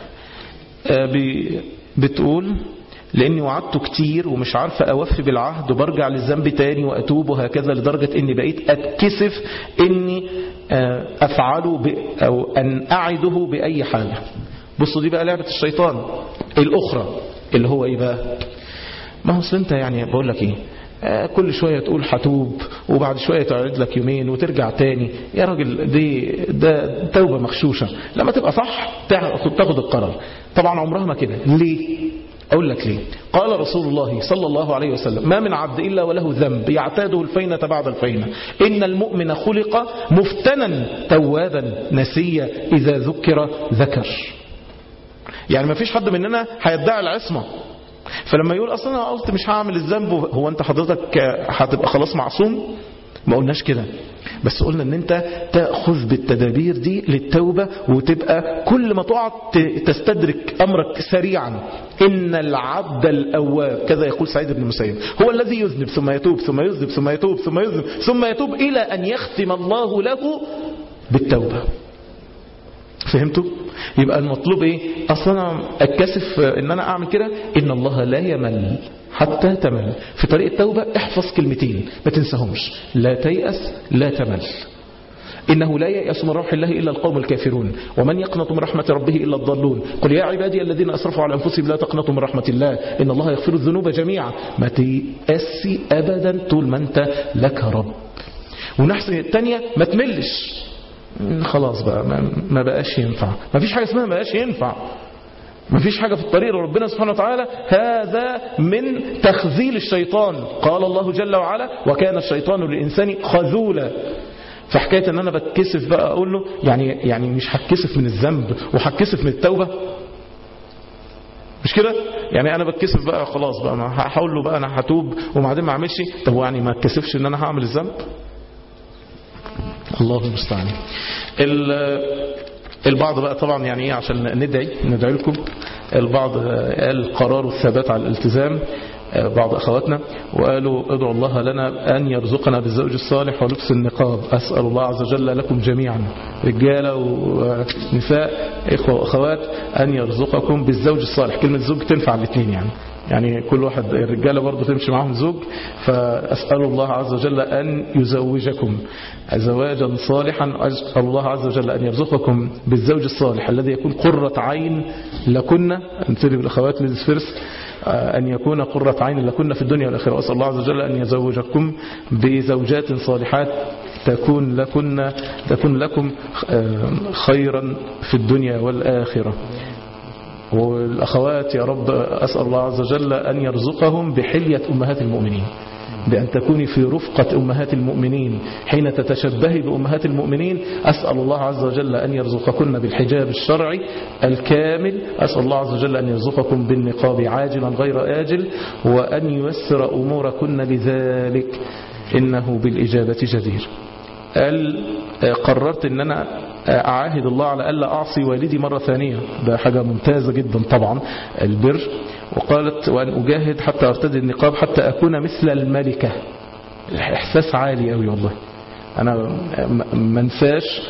بتقول لاني وعدت كتير ومش عارفة اوفي بالعهد وبرجع للذنب تاني واتوب وهكذا لدرجة اني بقيت اتكسف اني افعله او ان اعده باي حاجة بصوا دي بقى لعبة الشيطان الاخرى اللي هو ايه بقى ما هو انت يعني بقول لك ايه كل شوية تقول حتوب وبعد شوية تعرض لك يومين وترجع تاني يا راجل دي ده توبة مخشوشة لما تبقى صح تاخد القرار طبعا عمرها ما كده ليه أقول لك ليه قال رسول الله صلى الله عليه وسلم ما من عبد إلا وله ذنب يعتاده الفينة بعد الفينة إن المؤمن خلق مفتنا توابا نسيا إذا ذكر ذكر يعني ما فيش حد مننا هيدعي العصمة فلما يقول أصلا أنا قلت مش هعمل الذنب هو أنت حضرتك هتبقى خلاص معصوم ما قلناش كده بس قلنا ان انت تأخذ بالتدابير دي للتوبة وتبقى كل ما تقع تستدرك امرك سريعا ان العبد الاواب كذا يقول سعيد بن المسيب هو الذي يذنب ثم يتوب ثم يذنب ثم يتوب ثم يذنب ثم يتوب الى ان يختم الله له بالتوبة فهمتوا يبقى المطلوب ايه اصلا انا اتكسف ان انا اعمل كده ان الله لا يمل حتى تمل في طريق التوبة احفظ كلمتين ما تنساهمش لا تيأس لا تمل إنه لا ييأس من روح الله إلا القوم الكافرون ومن يقنط من رحمة ربه إلا الضالون قل يا عبادي الذين أسرفوا على أنفسهم لا تقنطوا من رحمة الله إن الله يغفر الذنوب جميعا ما تيأسي أبدا طول ما أنت لك رب ونحسن الثانية ما تملش خلاص بقى ما بقاش ينفع ما فيش حاجة اسمها ما بقاش ينفع ما فيش حاجة في الطريق لربنا سبحانه وتعالى هذا من تخذيل الشيطان قال الله جل وعلا وكان الشيطان للإنسان خذولا فحكاية ان انا بتكسف بقى اقول له يعني يعني مش هتكسف من الذنب وهتكسف من التوبة مش كده يعني انا بتكسف بقى خلاص بقى انا هقول له بقى انا هتوب وبعدين ما اعملش طب هو يعني ما اتكسفش ان انا هعمل الذنب الله المستعان ال- البعض بقى طبعا يعني ايه عشان ندعي ندعي لكم البعض قال قرار الثبات على الالتزام بعض أخواتنا وقالوا ادعوا الله لنا أن يرزقنا بالزوج الصالح ولبس النقاب أسأل الله عز وجل لكم جميعا رجالة ونساء إخوة وأخوات أن يرزقكم بالزوج الصالح كلمة زوج تنفع الاثنين يعني يعني كل واحد الرجالة برضه تمشي معهم زوج فأسأل الله عز وجل أن يزوجكم زواجا صالحا أسأل الله عز وجل أن يرزقكم بالزوج الصالح الذي يكون قرة عين لكن نبتدي بالأخوات ليزيس فيرس أن يكون قرة عين لكن في الدنيا والآخرة وأسأل الله عز وجل أن يزوجكم بزوجات صالحات تكون لكن تكون لكم خيرا في الدنيا والآخرة والأخوات يا رب أسأل الله عز وجل أن يرزقهم بحلية أمهات المؤمنين بأن تكوني في رفقة أمهات المؤمنين حين تتشبهي بأمهات المؤمنين أسأل الله عز وجل أن يرزقكن بالحجاب الشرعي الكامل أسأل الله عز وجل أن يرزقكم بالنقاب عاجلا غير آجل وأن ييسر أموركن بذلك إنه بالإجابة جدير قال قررت أن أنا أعاهد الله على ألا أعصي والدي مرة ثانية ده حاجة ممتازة جدا طبعا البر وقالت وأن أجاهد حتى أرتدي النقاب حتى أكون مثل الملكة إحساس عالي أوي والله أنا منساش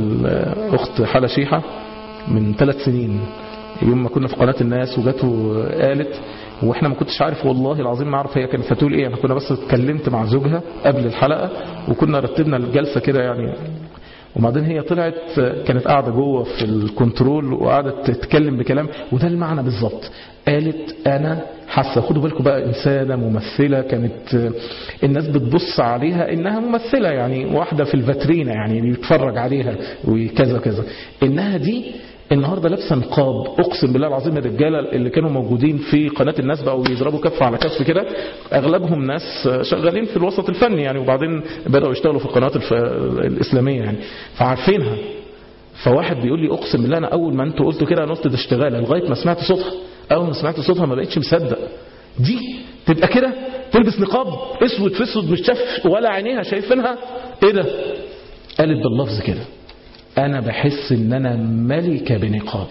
الأخت حالة شيحة من ثلاث سنين يوم ما كنا في قناة الناس وجاته قالت واحنا ما كنتش عارف والله العظيم ما اعرف هي كانت هتقول ايه انا كنا بس اتكلمت مع زوجها قبل الحلقة وكنا رتبنا الجلسة كده يعني وبعدين هي طلعت كانت قاعدة جوه في الكنترول وقعدت تتكلم بكلام وده المعنى بالظبط قالت أنا حاسة خدوا بالكم بقى إنسانة ممثلة كانت الناس بتبص عليها إنها ممثلة يعني واحدة في الفاترينا يعني يتفرج عليها وكذا كذا إنها دي النهاردة لابسه نقاب اقسم بالله العظيم الرجالة اللي كانوا موجودين في قناة الناس بقوا يضربوا كف على كف كده اغلبهم ناس شغالين في الوسط الفني يعني وبعدين بدأوا يشتغلوا في القنوات الف... الاسلامية يعني فعارفينها فواحد بيقول لي اقسم بالله انا اول ما انتوا قلتوا كده انا قلت ده اشتغالة لغاية ما سمعت صوتها اول ما سمعت صوتها ما بقتش مصدق دي تبقى كده تلبس نقاب اسود في اسود مش شاف ولا عينيها شايفينها ايه ده قالت باللفظ كده أنا بحس إن أنا ملكة بنقابي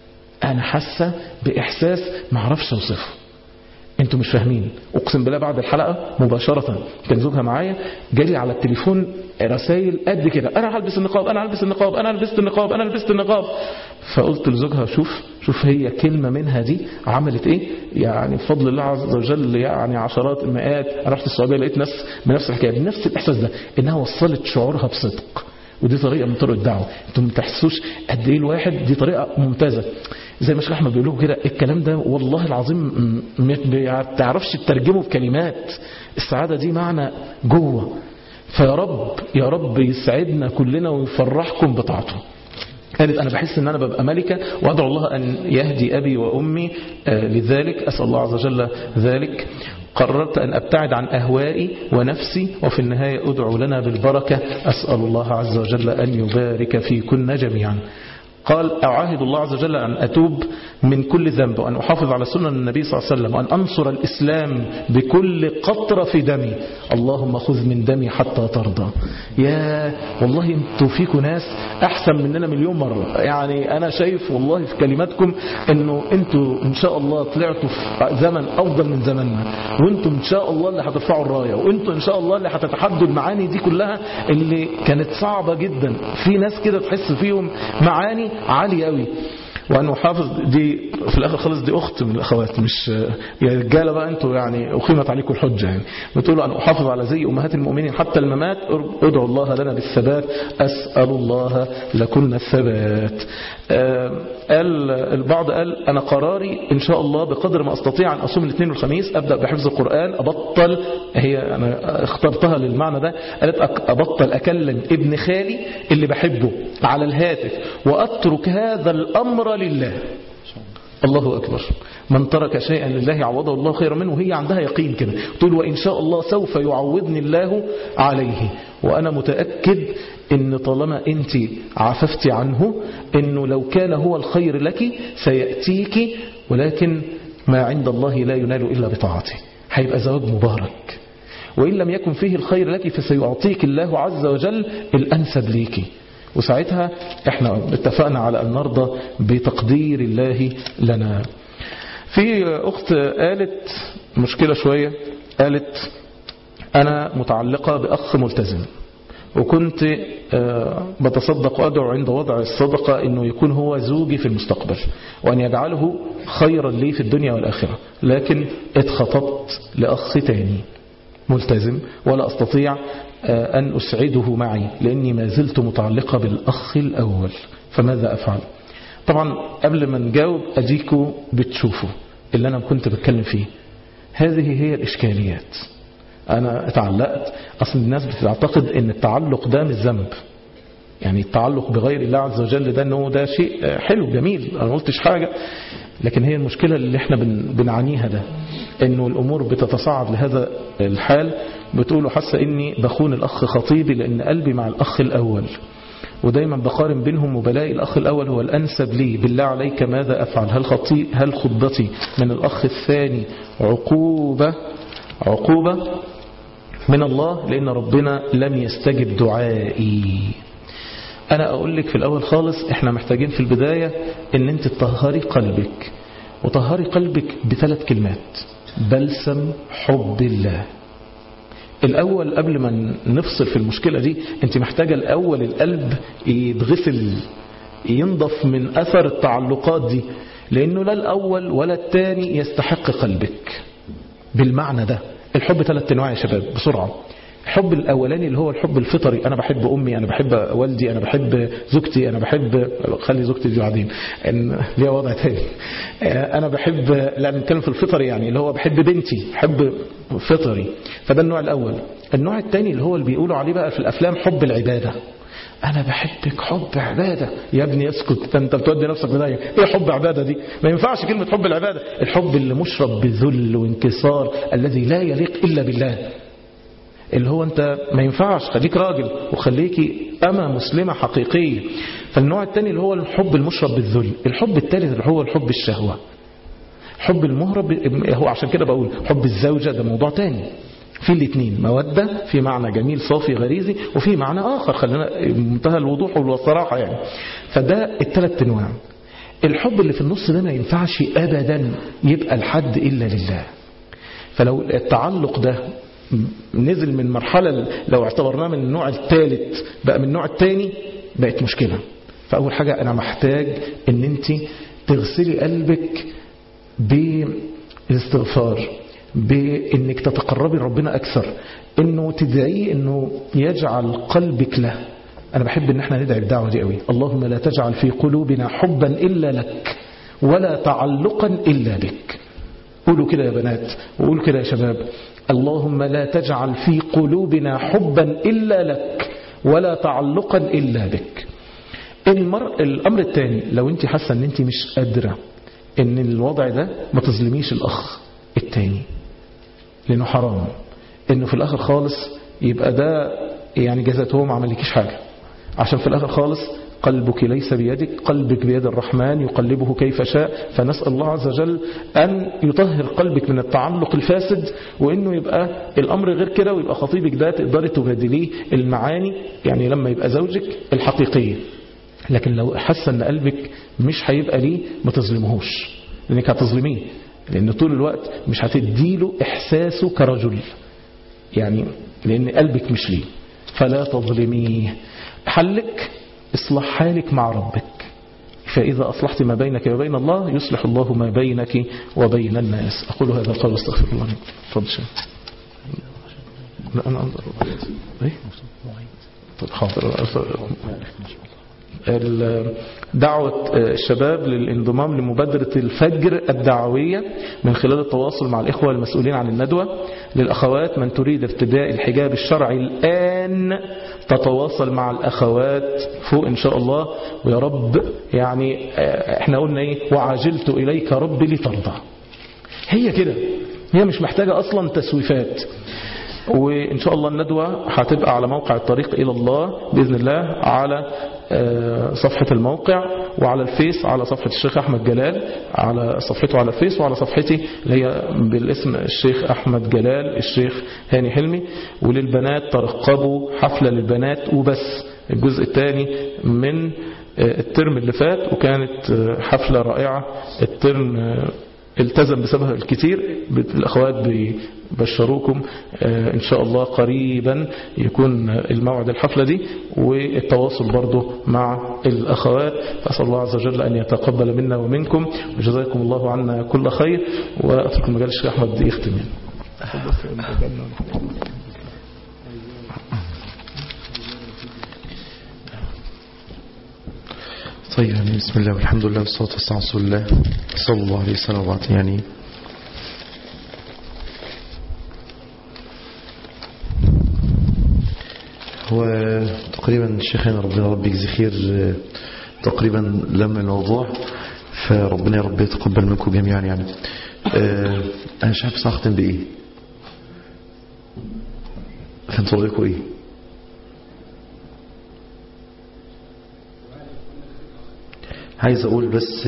أنا حاسة بإحساس ما اعرفش أوصفه أنتوا مش فاهمين أقسم بالله بعد الحلقة مباشرة كان زوجها معايا جالي على التليفون رسائل قد كده أنا هلبس النقاب أنا هلبس النقاب أنا لبست النقاب أنا لبست النقاب فقلت لزوجها شوف شوف هي كلمة منها دي عملت إيه يعني بفضل الله عز وجل يعني عشرات المئات أنا رحت السعودية لقيت ناس بنفس الحكاية بنفس الإحساس ده إنها وصلت شعورها بصدق ودي طريقة من طرق الدعوة انتم ما تحسوش قد ايه الواحد دي طريقة ممتازة زي ما شيخ احمد بيقول كده الكلام ده والله العظيم ما تعرفش تترجمه بكلمات السعادة دي معنى جوه فيا رب يا رب يسعدنا كلنا ويفرحكم بطاعته قالت أنا بحس أن أنا ببقى ملكة وأدعو الله أن يهدي أبي وأمي لذلك أسأل الله عز وجل ذلك قررت أن أبتعد عن أهوائي ونفسي وفي النهاية أدعو لنا بالبركة أسأل الله عز وجل أن يبارك فيكن جميعا قال أعاهد الله عز وجل أن أتوب من كل ذنب وأن أحافظ على سنن النبي صلى الله عليه وسلم وأن أنصر الإسلام بكل قطرة في دمي اللهم خذ من دمي حتى ترضى يا والله انتوا فيكم ناس أحسن مننا مليون مرة يعني أنا شايف والله في كلماتكم أنه انتوا إن شاء الله طلعتوا في زمن أفضل من زمننا وانتوا إن شاء الله اللي هترفعوا الراية وانتوا إن شاء الله اللي هتتحدوا المعاني دي كلها اللي كانت صعبة جدا في ناس كده تحس فيهم معاني عالية قوي وأن أحافظ دي في الآخر خالص دي أخت من الأخوات مش يا رجالة بقى أنتوا يعني أقيمت عليكم الحجة يعني بتقولوا أن أحافظ على زي أمهات المؤمنين حتى الممات أدعو الله لنا بالثبات أسأل الله لكن الثبات قال البعض قال أنا قراري إن شاء الله بقدر ما أستطيع أن أصوم الاثنين والخميس أبدأ بحفظ القرآن أبطل هي أنا اخترتها للمعنى ده قالت أبطل أكلم ابن خالي اللي بحبه على الهاتف وأترك هذا الأمر لله الله أكبر من ترك شيئا لله عوضه الله خيرا منه وهي عندها يقين كده تقول وإن شاء الله سوف يعوضني الله عليه وأنا متأكد إن طالما أنت عففت عنه إنه لو كان هو الخير لك سيأتيك ولكن ما عند الله لا ينال إلا بطاعته هيبقى زواج مبارك وإن لم يكن فيه الخير لك فسيعطيك الله عز وجل الأنسب ليك وساعتها احنا اتفقنا على أن نرضى بتقدير الله لنا في أخت قالت مشكلة شوية قالت أنا متعلقة بأخ ملتزم وكنت بتصدق وأدعو عند وضع الصدقة أنه يكون هو زوجي في المستقبل وأن يجعله خيرا لي في الدنيا والآخرة لكن اتخطبت لأخ تاني ملتزم ولا أستطيع أن أسعده معي لأني ما زلت متعلقة بالأخ الأول فماذا أفعل طبعا قبل ما نجاوب أديكوا بتشوفوا اللي أنا كنت بتكلم فيه هذه هي الإشكاليات أنا اتعلقت أصل الناس بتعتقد أن التعلق ده مش ذنب يعني التعلق بغير الله عز وجل ده أنه ده شيء حلو جميل أنا ما قلتش حاجة لكن هي المشكلة اللي احنا بنعانيها ده أنه الأمور بتتصاعد لهذا الحال بتقولوا حاسة أني بخون الأخ خطيبي لأن قلبي مع الأخ الأول ودايما بقارن بينهم وبلاقي الأخ الأول هو الأنسب لي بالله عليك ماذا أفعل هل, خطي هل خطبتي من الأخ الثاني عقوبة عقوبة من الله لأن ربنا لم يستجب دعائي أنا أقول لك في الأول خالص إحنا محتاجين في البداية أن أنت تطهري قلبك وطهري قلبك بثلاث كلمات بلسم حب الله الأول قبل ما نفصل في المشكلة دي أنت محتاجة الأول القلب يتغسل ينضف من أثر التعلقات دي لأنه لا الأول ولا الثاني يستحق قلبك بالمعنى ده الحب ثلاث انواع يا شباب بسرعة الحب الأولاني اللي هو الحب الفطري أنا بحب أمي أنا بحب والدي أنا بحب زوجتي أنا بحب خلي زوجتي دي بعدين إن ليها وضع تاني أنا بحب لا بنتكلم في الفطري يعني اللي هو بحب بنتي بحب فطري فده النوع الأول النوع الثاني اللي هو اللي بيقولوا عليه بقى في الأفلام حب العبادة أنا بحبك حب عبادة يا ابني اسكت أنت بتودي نفسك بداية إيه حب عبادة دي ما ينفعش كلمة حب العبادة الحب اللي مشرب بذل وانكسار الذي لا يليق إلا بالله اللي هو أنت ما ينفعش خليك راجل وخليكي أما مسلمة حقيقية فالنوع الثاني اللي هو الحب المشرب بالذل الحب الثالث اللي هو الحب الشهوة حب المهرب هو عشان كده بقول حب الزوجة ده موضوع تاني في الاثنين مودة في معنى جميل صافي غريزي وفي معنى آخر خلينا منتهى الوضوح والصراحة يعني فده الثلاث انواع الحب اللي في النص ده ما ينفعش أبدا يبقى الحد إلا لله فلو التعلق ده نزل من مرحلة لو اعتبرناه من النوع الثالث بقى من النوع الثاني بقت مشكلة فأول حاجة أنا محتاج أن أنت تغسلي قلبك بالاستغفار بانك تتقربي لربنا اكثر انه تدعيه انه يجعل قلبك له انا بحب ان احنا ندعي الدعوه دي قوي اللهم لا تجعل في قلوبنا حبا الا لك ولا تعلقا الا بك قولوا كده يا بنات وقولوا كده يا شباب اللهم لا تجعل في قلوبنا حبا الا لك ولا تعلقا الا بك المر... الامر الثاني لو انت حاسه ان انت مش قادره ان الوضع ده ما تظلميش الاخ التاني لأنه حرام إنه في الآخر خالص يبقى ده يعني جزاته هو ما عملكيش حاجة عشان في الآخر خالص قلبك ليس بيدك قلبك بيد الرحمن يقلبه كيف شاء فنسأل الله عز وجل أن يطهر قلبك من التعلق الفاسد وإنه يبقى الأمر غير كده ويبقى خطيبك ده تقدري تبادليه المعاني يعني لما يبقى زوجك الحقيقية لكن لو حس أن قلبك مش هيبقى ليه ما تظلمهوش لأنك هتظلميه لأن طول الوقت مش هتديله إحساسه كرجل يعني لأن قلبك مش ليه فلا تظلميه حلك اصلح حالك مع ربك فإذا أصلحت ما بينك وبين الله يصلح الله ما بينك وبين الناس أقول هذا القول واستغفر الله تفضل شيء لا أنا أنظر إيه؟ طب حاضر دعوة الشباب للانضمام لمبادرة الفجر الدعوية من خلال التواصل مع الإخوة المسؤولين عن الندوة للأخوات من تريد ارتداء الحجاب الشرعي الآن تتواصل مع الأخوات فوق إن شاء الله ويا رب يعني احنا قلنا ايه وعجلت إليك رب لترضى هي كده هي مش محتاجة أصلا تسويفات وإن شاء الله الندوة هتبقى على موقع الطريق إلى الله بإذن الله على صفحة الموقع وعلى الفيس على صفحة الشيخ أحمد جلال على صفحته على الفيس وعلى صفحتي اللي هي بالاسم الشيخ أحمد جلال الشيخ هاني حلمي وللبنات ترقبوا حفلة للبنات وبس الجزء الثاني من الترم اللي فات وكانت حفلة رائعة الترم التزم بسببها الكثير الأخوات بيبشروكم إن شاء الله قريبا يكون الموعد الحفلة دي والتواصل برضو مع الأخوات فأسأل الله عز وجل أن يتقبل منا ومنكم وجزاكم الله عنا كل خير وأترك المجال الشيخ أحمد يختم طيب يعني بسم الله والحمد لله والصلاة والسلام على رسول الله صلى الله عليه وسلم وبعد يعني هو تقريبا الشيخين ربنا ربي يجزي خير تقريبا لما الموضوع فربنا يا رب يتقبل منكم جميعا يعني انا مش عارف اختم بايه فانتوا رايكم ايه عايز اقول بس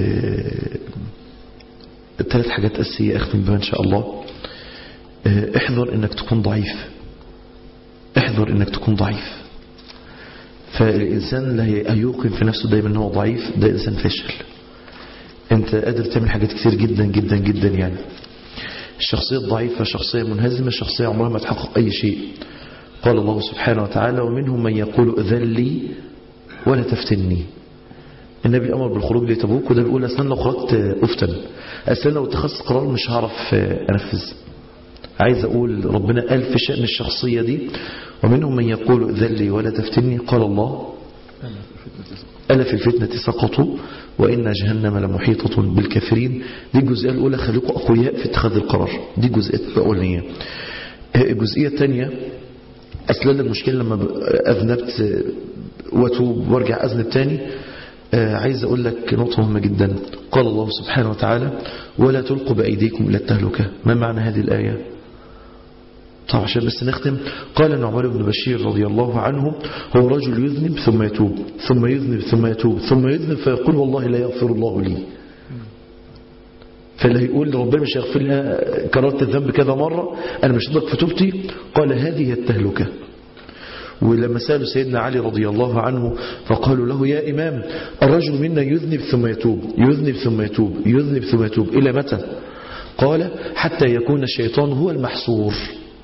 ثلاث حاجات اساسيه اختم بها ان شاء الله احذر انك تكون ضعيف احذر انك تكون ضعيف فالانسان اللي هيوقن في نفسه دايما ان هو ضعيف ده انسان فاشل انت قادر تعمل حاجات كتير جدا جدا جدا يعني الشخصية الضعيفة شخصية منهزمة شخصية عمرها ما تحقق أي شيء قال الله سبحانه وتعالى ومنهم من يقول أذن لي ولا تفتني النبي أمر بالخروج لتبوك وده بيقول أسنى لو خرجت أفتن أسنى لو اتخذت قرار مش هعرف أنفذ عايز أقول ربنا قال في شأن الشخصية دي ومنهم من يقول أذن لي ولا تفتني قال الله ألا في الفتنة سقطوا وإن جهنم لمحيطة بالكافرين دي الجزئية الأولى خليكم أقوياء في اتخاذ القرار دي الجزئية الأولانية الجزئية الثانية أسلال المشكلة لما أذنبت وأتوب وارجع أذنب تاني عايز أقول لك نقطة مهمة جدا قال الله سبحانه وتعالى ولا تلقوا بأيديكم إلى التهلكة ما معنى هذه الآية طبعا عشان بس نختم قال نعمان بن بشير رضي الله عنه هو رجل يذنب ثم يتوب ثم يذنب ثم يتوب ثم يذنب فيقول والله لا يغفر الله لي فاللي هيقول ربنا مش هيغفر لها كررت الذنب كذا مرة أنا مش ضدك في توبتي قال هذه التهلكة ولما سألوا سيدنا علي رضي الله عنه فقالوا له يا إمام الرجل منا يذنب ثم يتوب يذنب ثم يتوب يذنب ثم يتوب إلى متى قال حتى يكون الشيطان هو المحصور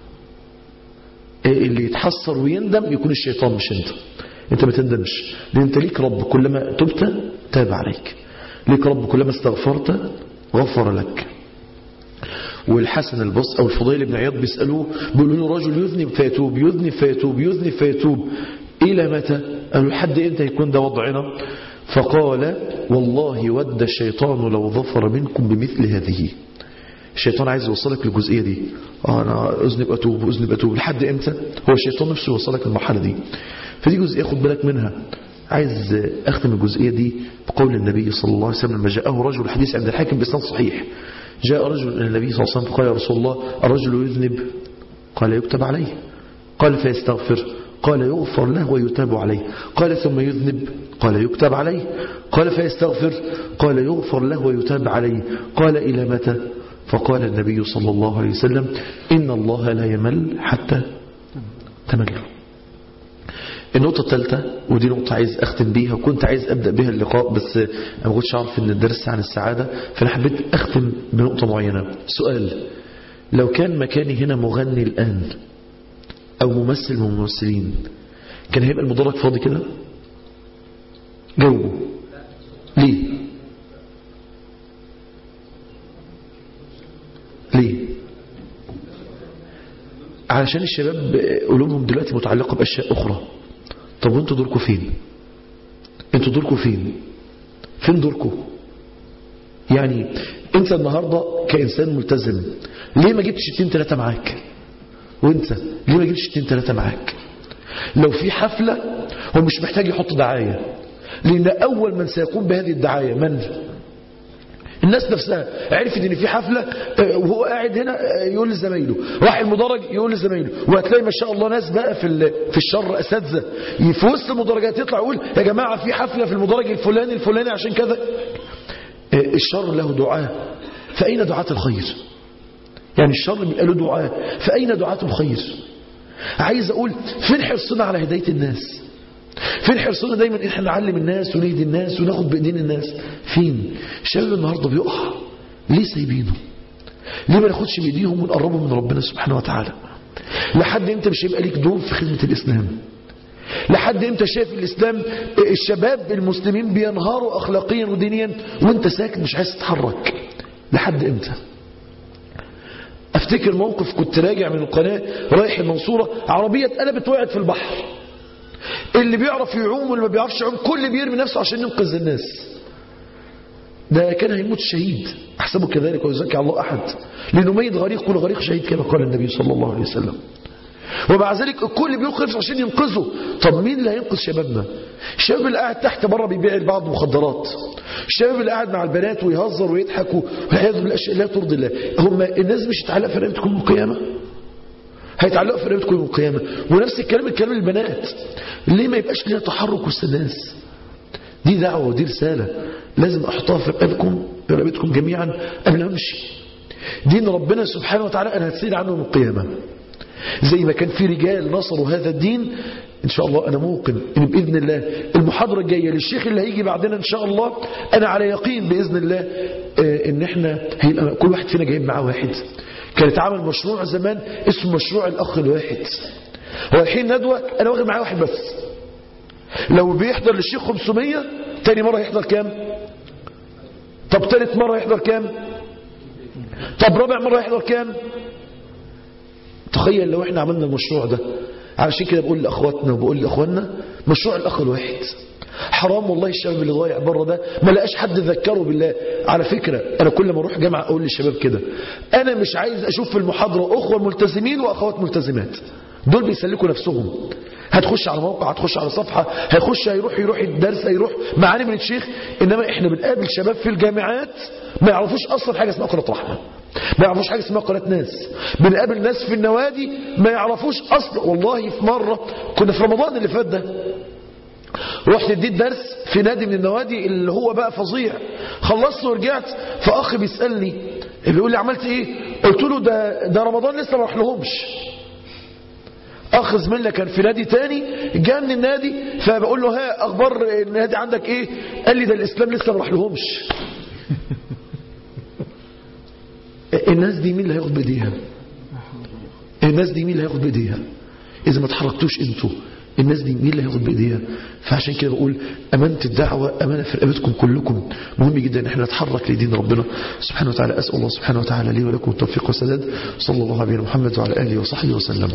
اللي يتحسر ويندم يكون الشيطان مش انت انت ما تندمش لان انت ليك رب كلما تبت تاب عليك ليك رب كلما استغفرت غفر لك والحسن البص او الفضيل بن عياض بيسالوه بيقولوا له رجل يذنب فيتوب يذنب فيتوب يذنب فيتوب الى متى قالوا لحد امتى يكون ده وضعنا فقال والله ود الشيطان لو ظفر منكم بمثل هذه الشيطان عايز يوصلك للجزئيه دي آه انا اذنب اتوب اذنب اتوب لحد امتى هو الشيطان نفسه يوصلك للمرحله دي فدي جزئيه خد بالك منها عايز اختم الجزئيه دي بقول النبي صلى الله عليه وسلم لما جاءه رجل حديث عند الحاكم باسناد صحيح جاء رجل الى النبي صلى الله عليه وسلم فقال يا رسول الله الرجل يذنب قال يكتب عليه قال فيستغفر قال يغفر له ويتاب عليه قال ثم يذنب قال يكتب عليه قال فيستغفر قال يغفر له ويتاب عليه قال إلى متى فقال النبي صلى الله عليه وسلم إن الله لا يمل حتى تملوا النقطة الثالثة ودي نقطة عايز أختم بيها وكنت عايز أبدأ بها اللقاء بس أنا ما كنتش أعرف إن الدرس عن السعادة فأنا حبيت أختم بنقطة معينة سؤال لو كان مكاني هنا مغني الآن أو ممثل من الممثلين كان هيبقى المدرج فاضي كده جاوبوا ليه ليه علشان الشباب قلوبهم دلوقتي متعلقة بأشياء أخرى طب وانتوا دوركم فين انتوا دوركم فين فين دوركم يعني انت النهاردة كإنسان ملتزم ليه ما جبتش اتنين تلاتة معاك وانت ليه ما جبتش اتنين تلاتة معاك لو في حفلة هو مش محتاج يحط دعاية لأن أول من سيقوم بهذه الدعاية من الناس نفسها عرفت ان في حفلة آه، وهو قاعد هنا آه، يقول لزمايله راح المدرج يقول لزمايله وهتلاقي ما شاء الله ناس بقى في ال- في الشر اساتذه في وسط المدرجات يطلع يقول يا جماعه في حفله في المدرج الفلاني الفلاني عشان كذا آه، الشر له دعاء فاين دعاة الخير يعني الشر بيبقى له دعاء فاين دعاة الخير عايز اقول فين حرصنا على هدايه الناس فين حرصنا دايما ان احنا نعلم الناس ونهدي الناس وناخد بايدين الناس فين الشباب النهارده بيقع ليه سايبينه ليه ما ناخدش بايديهم ونقربهم من ربنا سبحانه وتعالى لحد امتى مش هيبقى ليك دور في خدمه الاسلام لحد امتى شايف الاسلام الشباب المسلمين بينهاروا اخلاقيا ودينيا وانت ساكت مش عايز تتحرك لحد امتى افتكر موقف كنت راجع من القناه رايح المنصوره عربيه اتقلبت وقعت في البحر اللي بيعرف يعوم واللي ما بيعرفش يعوم كل بيرمي نفسه عشان ينقذ الناس ده كان هيموت شهيد احسبه كذلك ويزكي الله احد لانه ميت غريق كل غريق شهيد كما قال النبي صلى الله عليه وسلم ومع ذلك الكل بيلقي نفسه عشان ينقذه طب مين اللي هينقذ شبابنا الشباب اللي قاعد تحت بره بيبيع البعض مخدرات الشباب اللي قاعد مع البنات ويهزر ويضحك والعياذ بالله اشياء لا ترضي الله هم الناس مش هتعلق في رقبتكم يوم القيامه هيتعلقوا في رقبتكم يوم القيامه ونفس الكلام الكلام للبنات ليه ما يبقاش ليها تحرك واستناس دي دعوه ودي رساله لازم احطها في رقبتكم في رقبتكم جميعا قبل ما امشي دين ربنا سبحانه وتعالى انا هتسال عنه يوم القيامه زي ما كان في رجال نصروا هذا الدين ان شاء الله انا موقن ان باذن الله المحاضره الجايه للشيخ اللي هيجي بعدنا ان شاء الله انا على يقين باذن الله آه، ان احنا هيبقى كل واحد فينا جايب معاه واحد كان اتعمل مشروع زمان اسمه مشروع الاخ الواحد رايحين ندوه انا واخد معايا واحد بس لو بيحضر للشيخ 500 تاني مره يحضر كام طب تالت مره يحضر كام طب رابع مره يحضر كام تخيل لو احنا عملنا المشروع ده علشان كده بقول لاخواتنا وبقول لاخواننا مشروع الاخ الواحد حرام والله الشباب اللي ضايع بره ده ما لقاش حد ذكره بالله على فكرة انا كل ما اروح جامعة اقول للشباب كده انا مش عايز اشوف في المحاضرة اخوة ملتزمين واخوات ملتزمات دول بيسلكوا نفسهم هتخش على موقع هتخش على صفحة هيخش هيروح يروح الدرس هيروح معاني من الشيخ انما احنا بنقابل شباب في الجامعات ما يعرفوش اصلا حاجة اسمها قناة رحمة ما يعرفوش حاجة اسمها قناة ناس بنقابل ناس في النوادي ما يعرفوش اصلا والله في مرة كنا في رمضان اللي فات ده رحت اديت درس في نادي من النوادي اللي هو بقى فظيع خلصت ورجعت فاخ بيسالني بيقول لي عملت ايه قلت له ده ده رمضان لسه ما راحلهمش اخ زميلنا كان في نادي تاني جاء من النادي فبقول له ها اخبار النادي عندك ايه قال لي ده الاسلام لسه ما راحلهمش الناس دي مين اللي هياخد بايديها الناس دي مين اللي هياخد بايديها اذا ما تحركتوش انتوا الناس دي مين اللي هياخد بايديها فعشان كده بقول امانه الدعوه امانه في رقبتكم كلكم مهم جدا ان احنا نتحرك لدين ربنا سبحانه وتعالى اسال الله سبحانه وتعالى لي ولكم التوفيق والسداد صلى الله عليه محمد وعلى اله وصحبه وسلم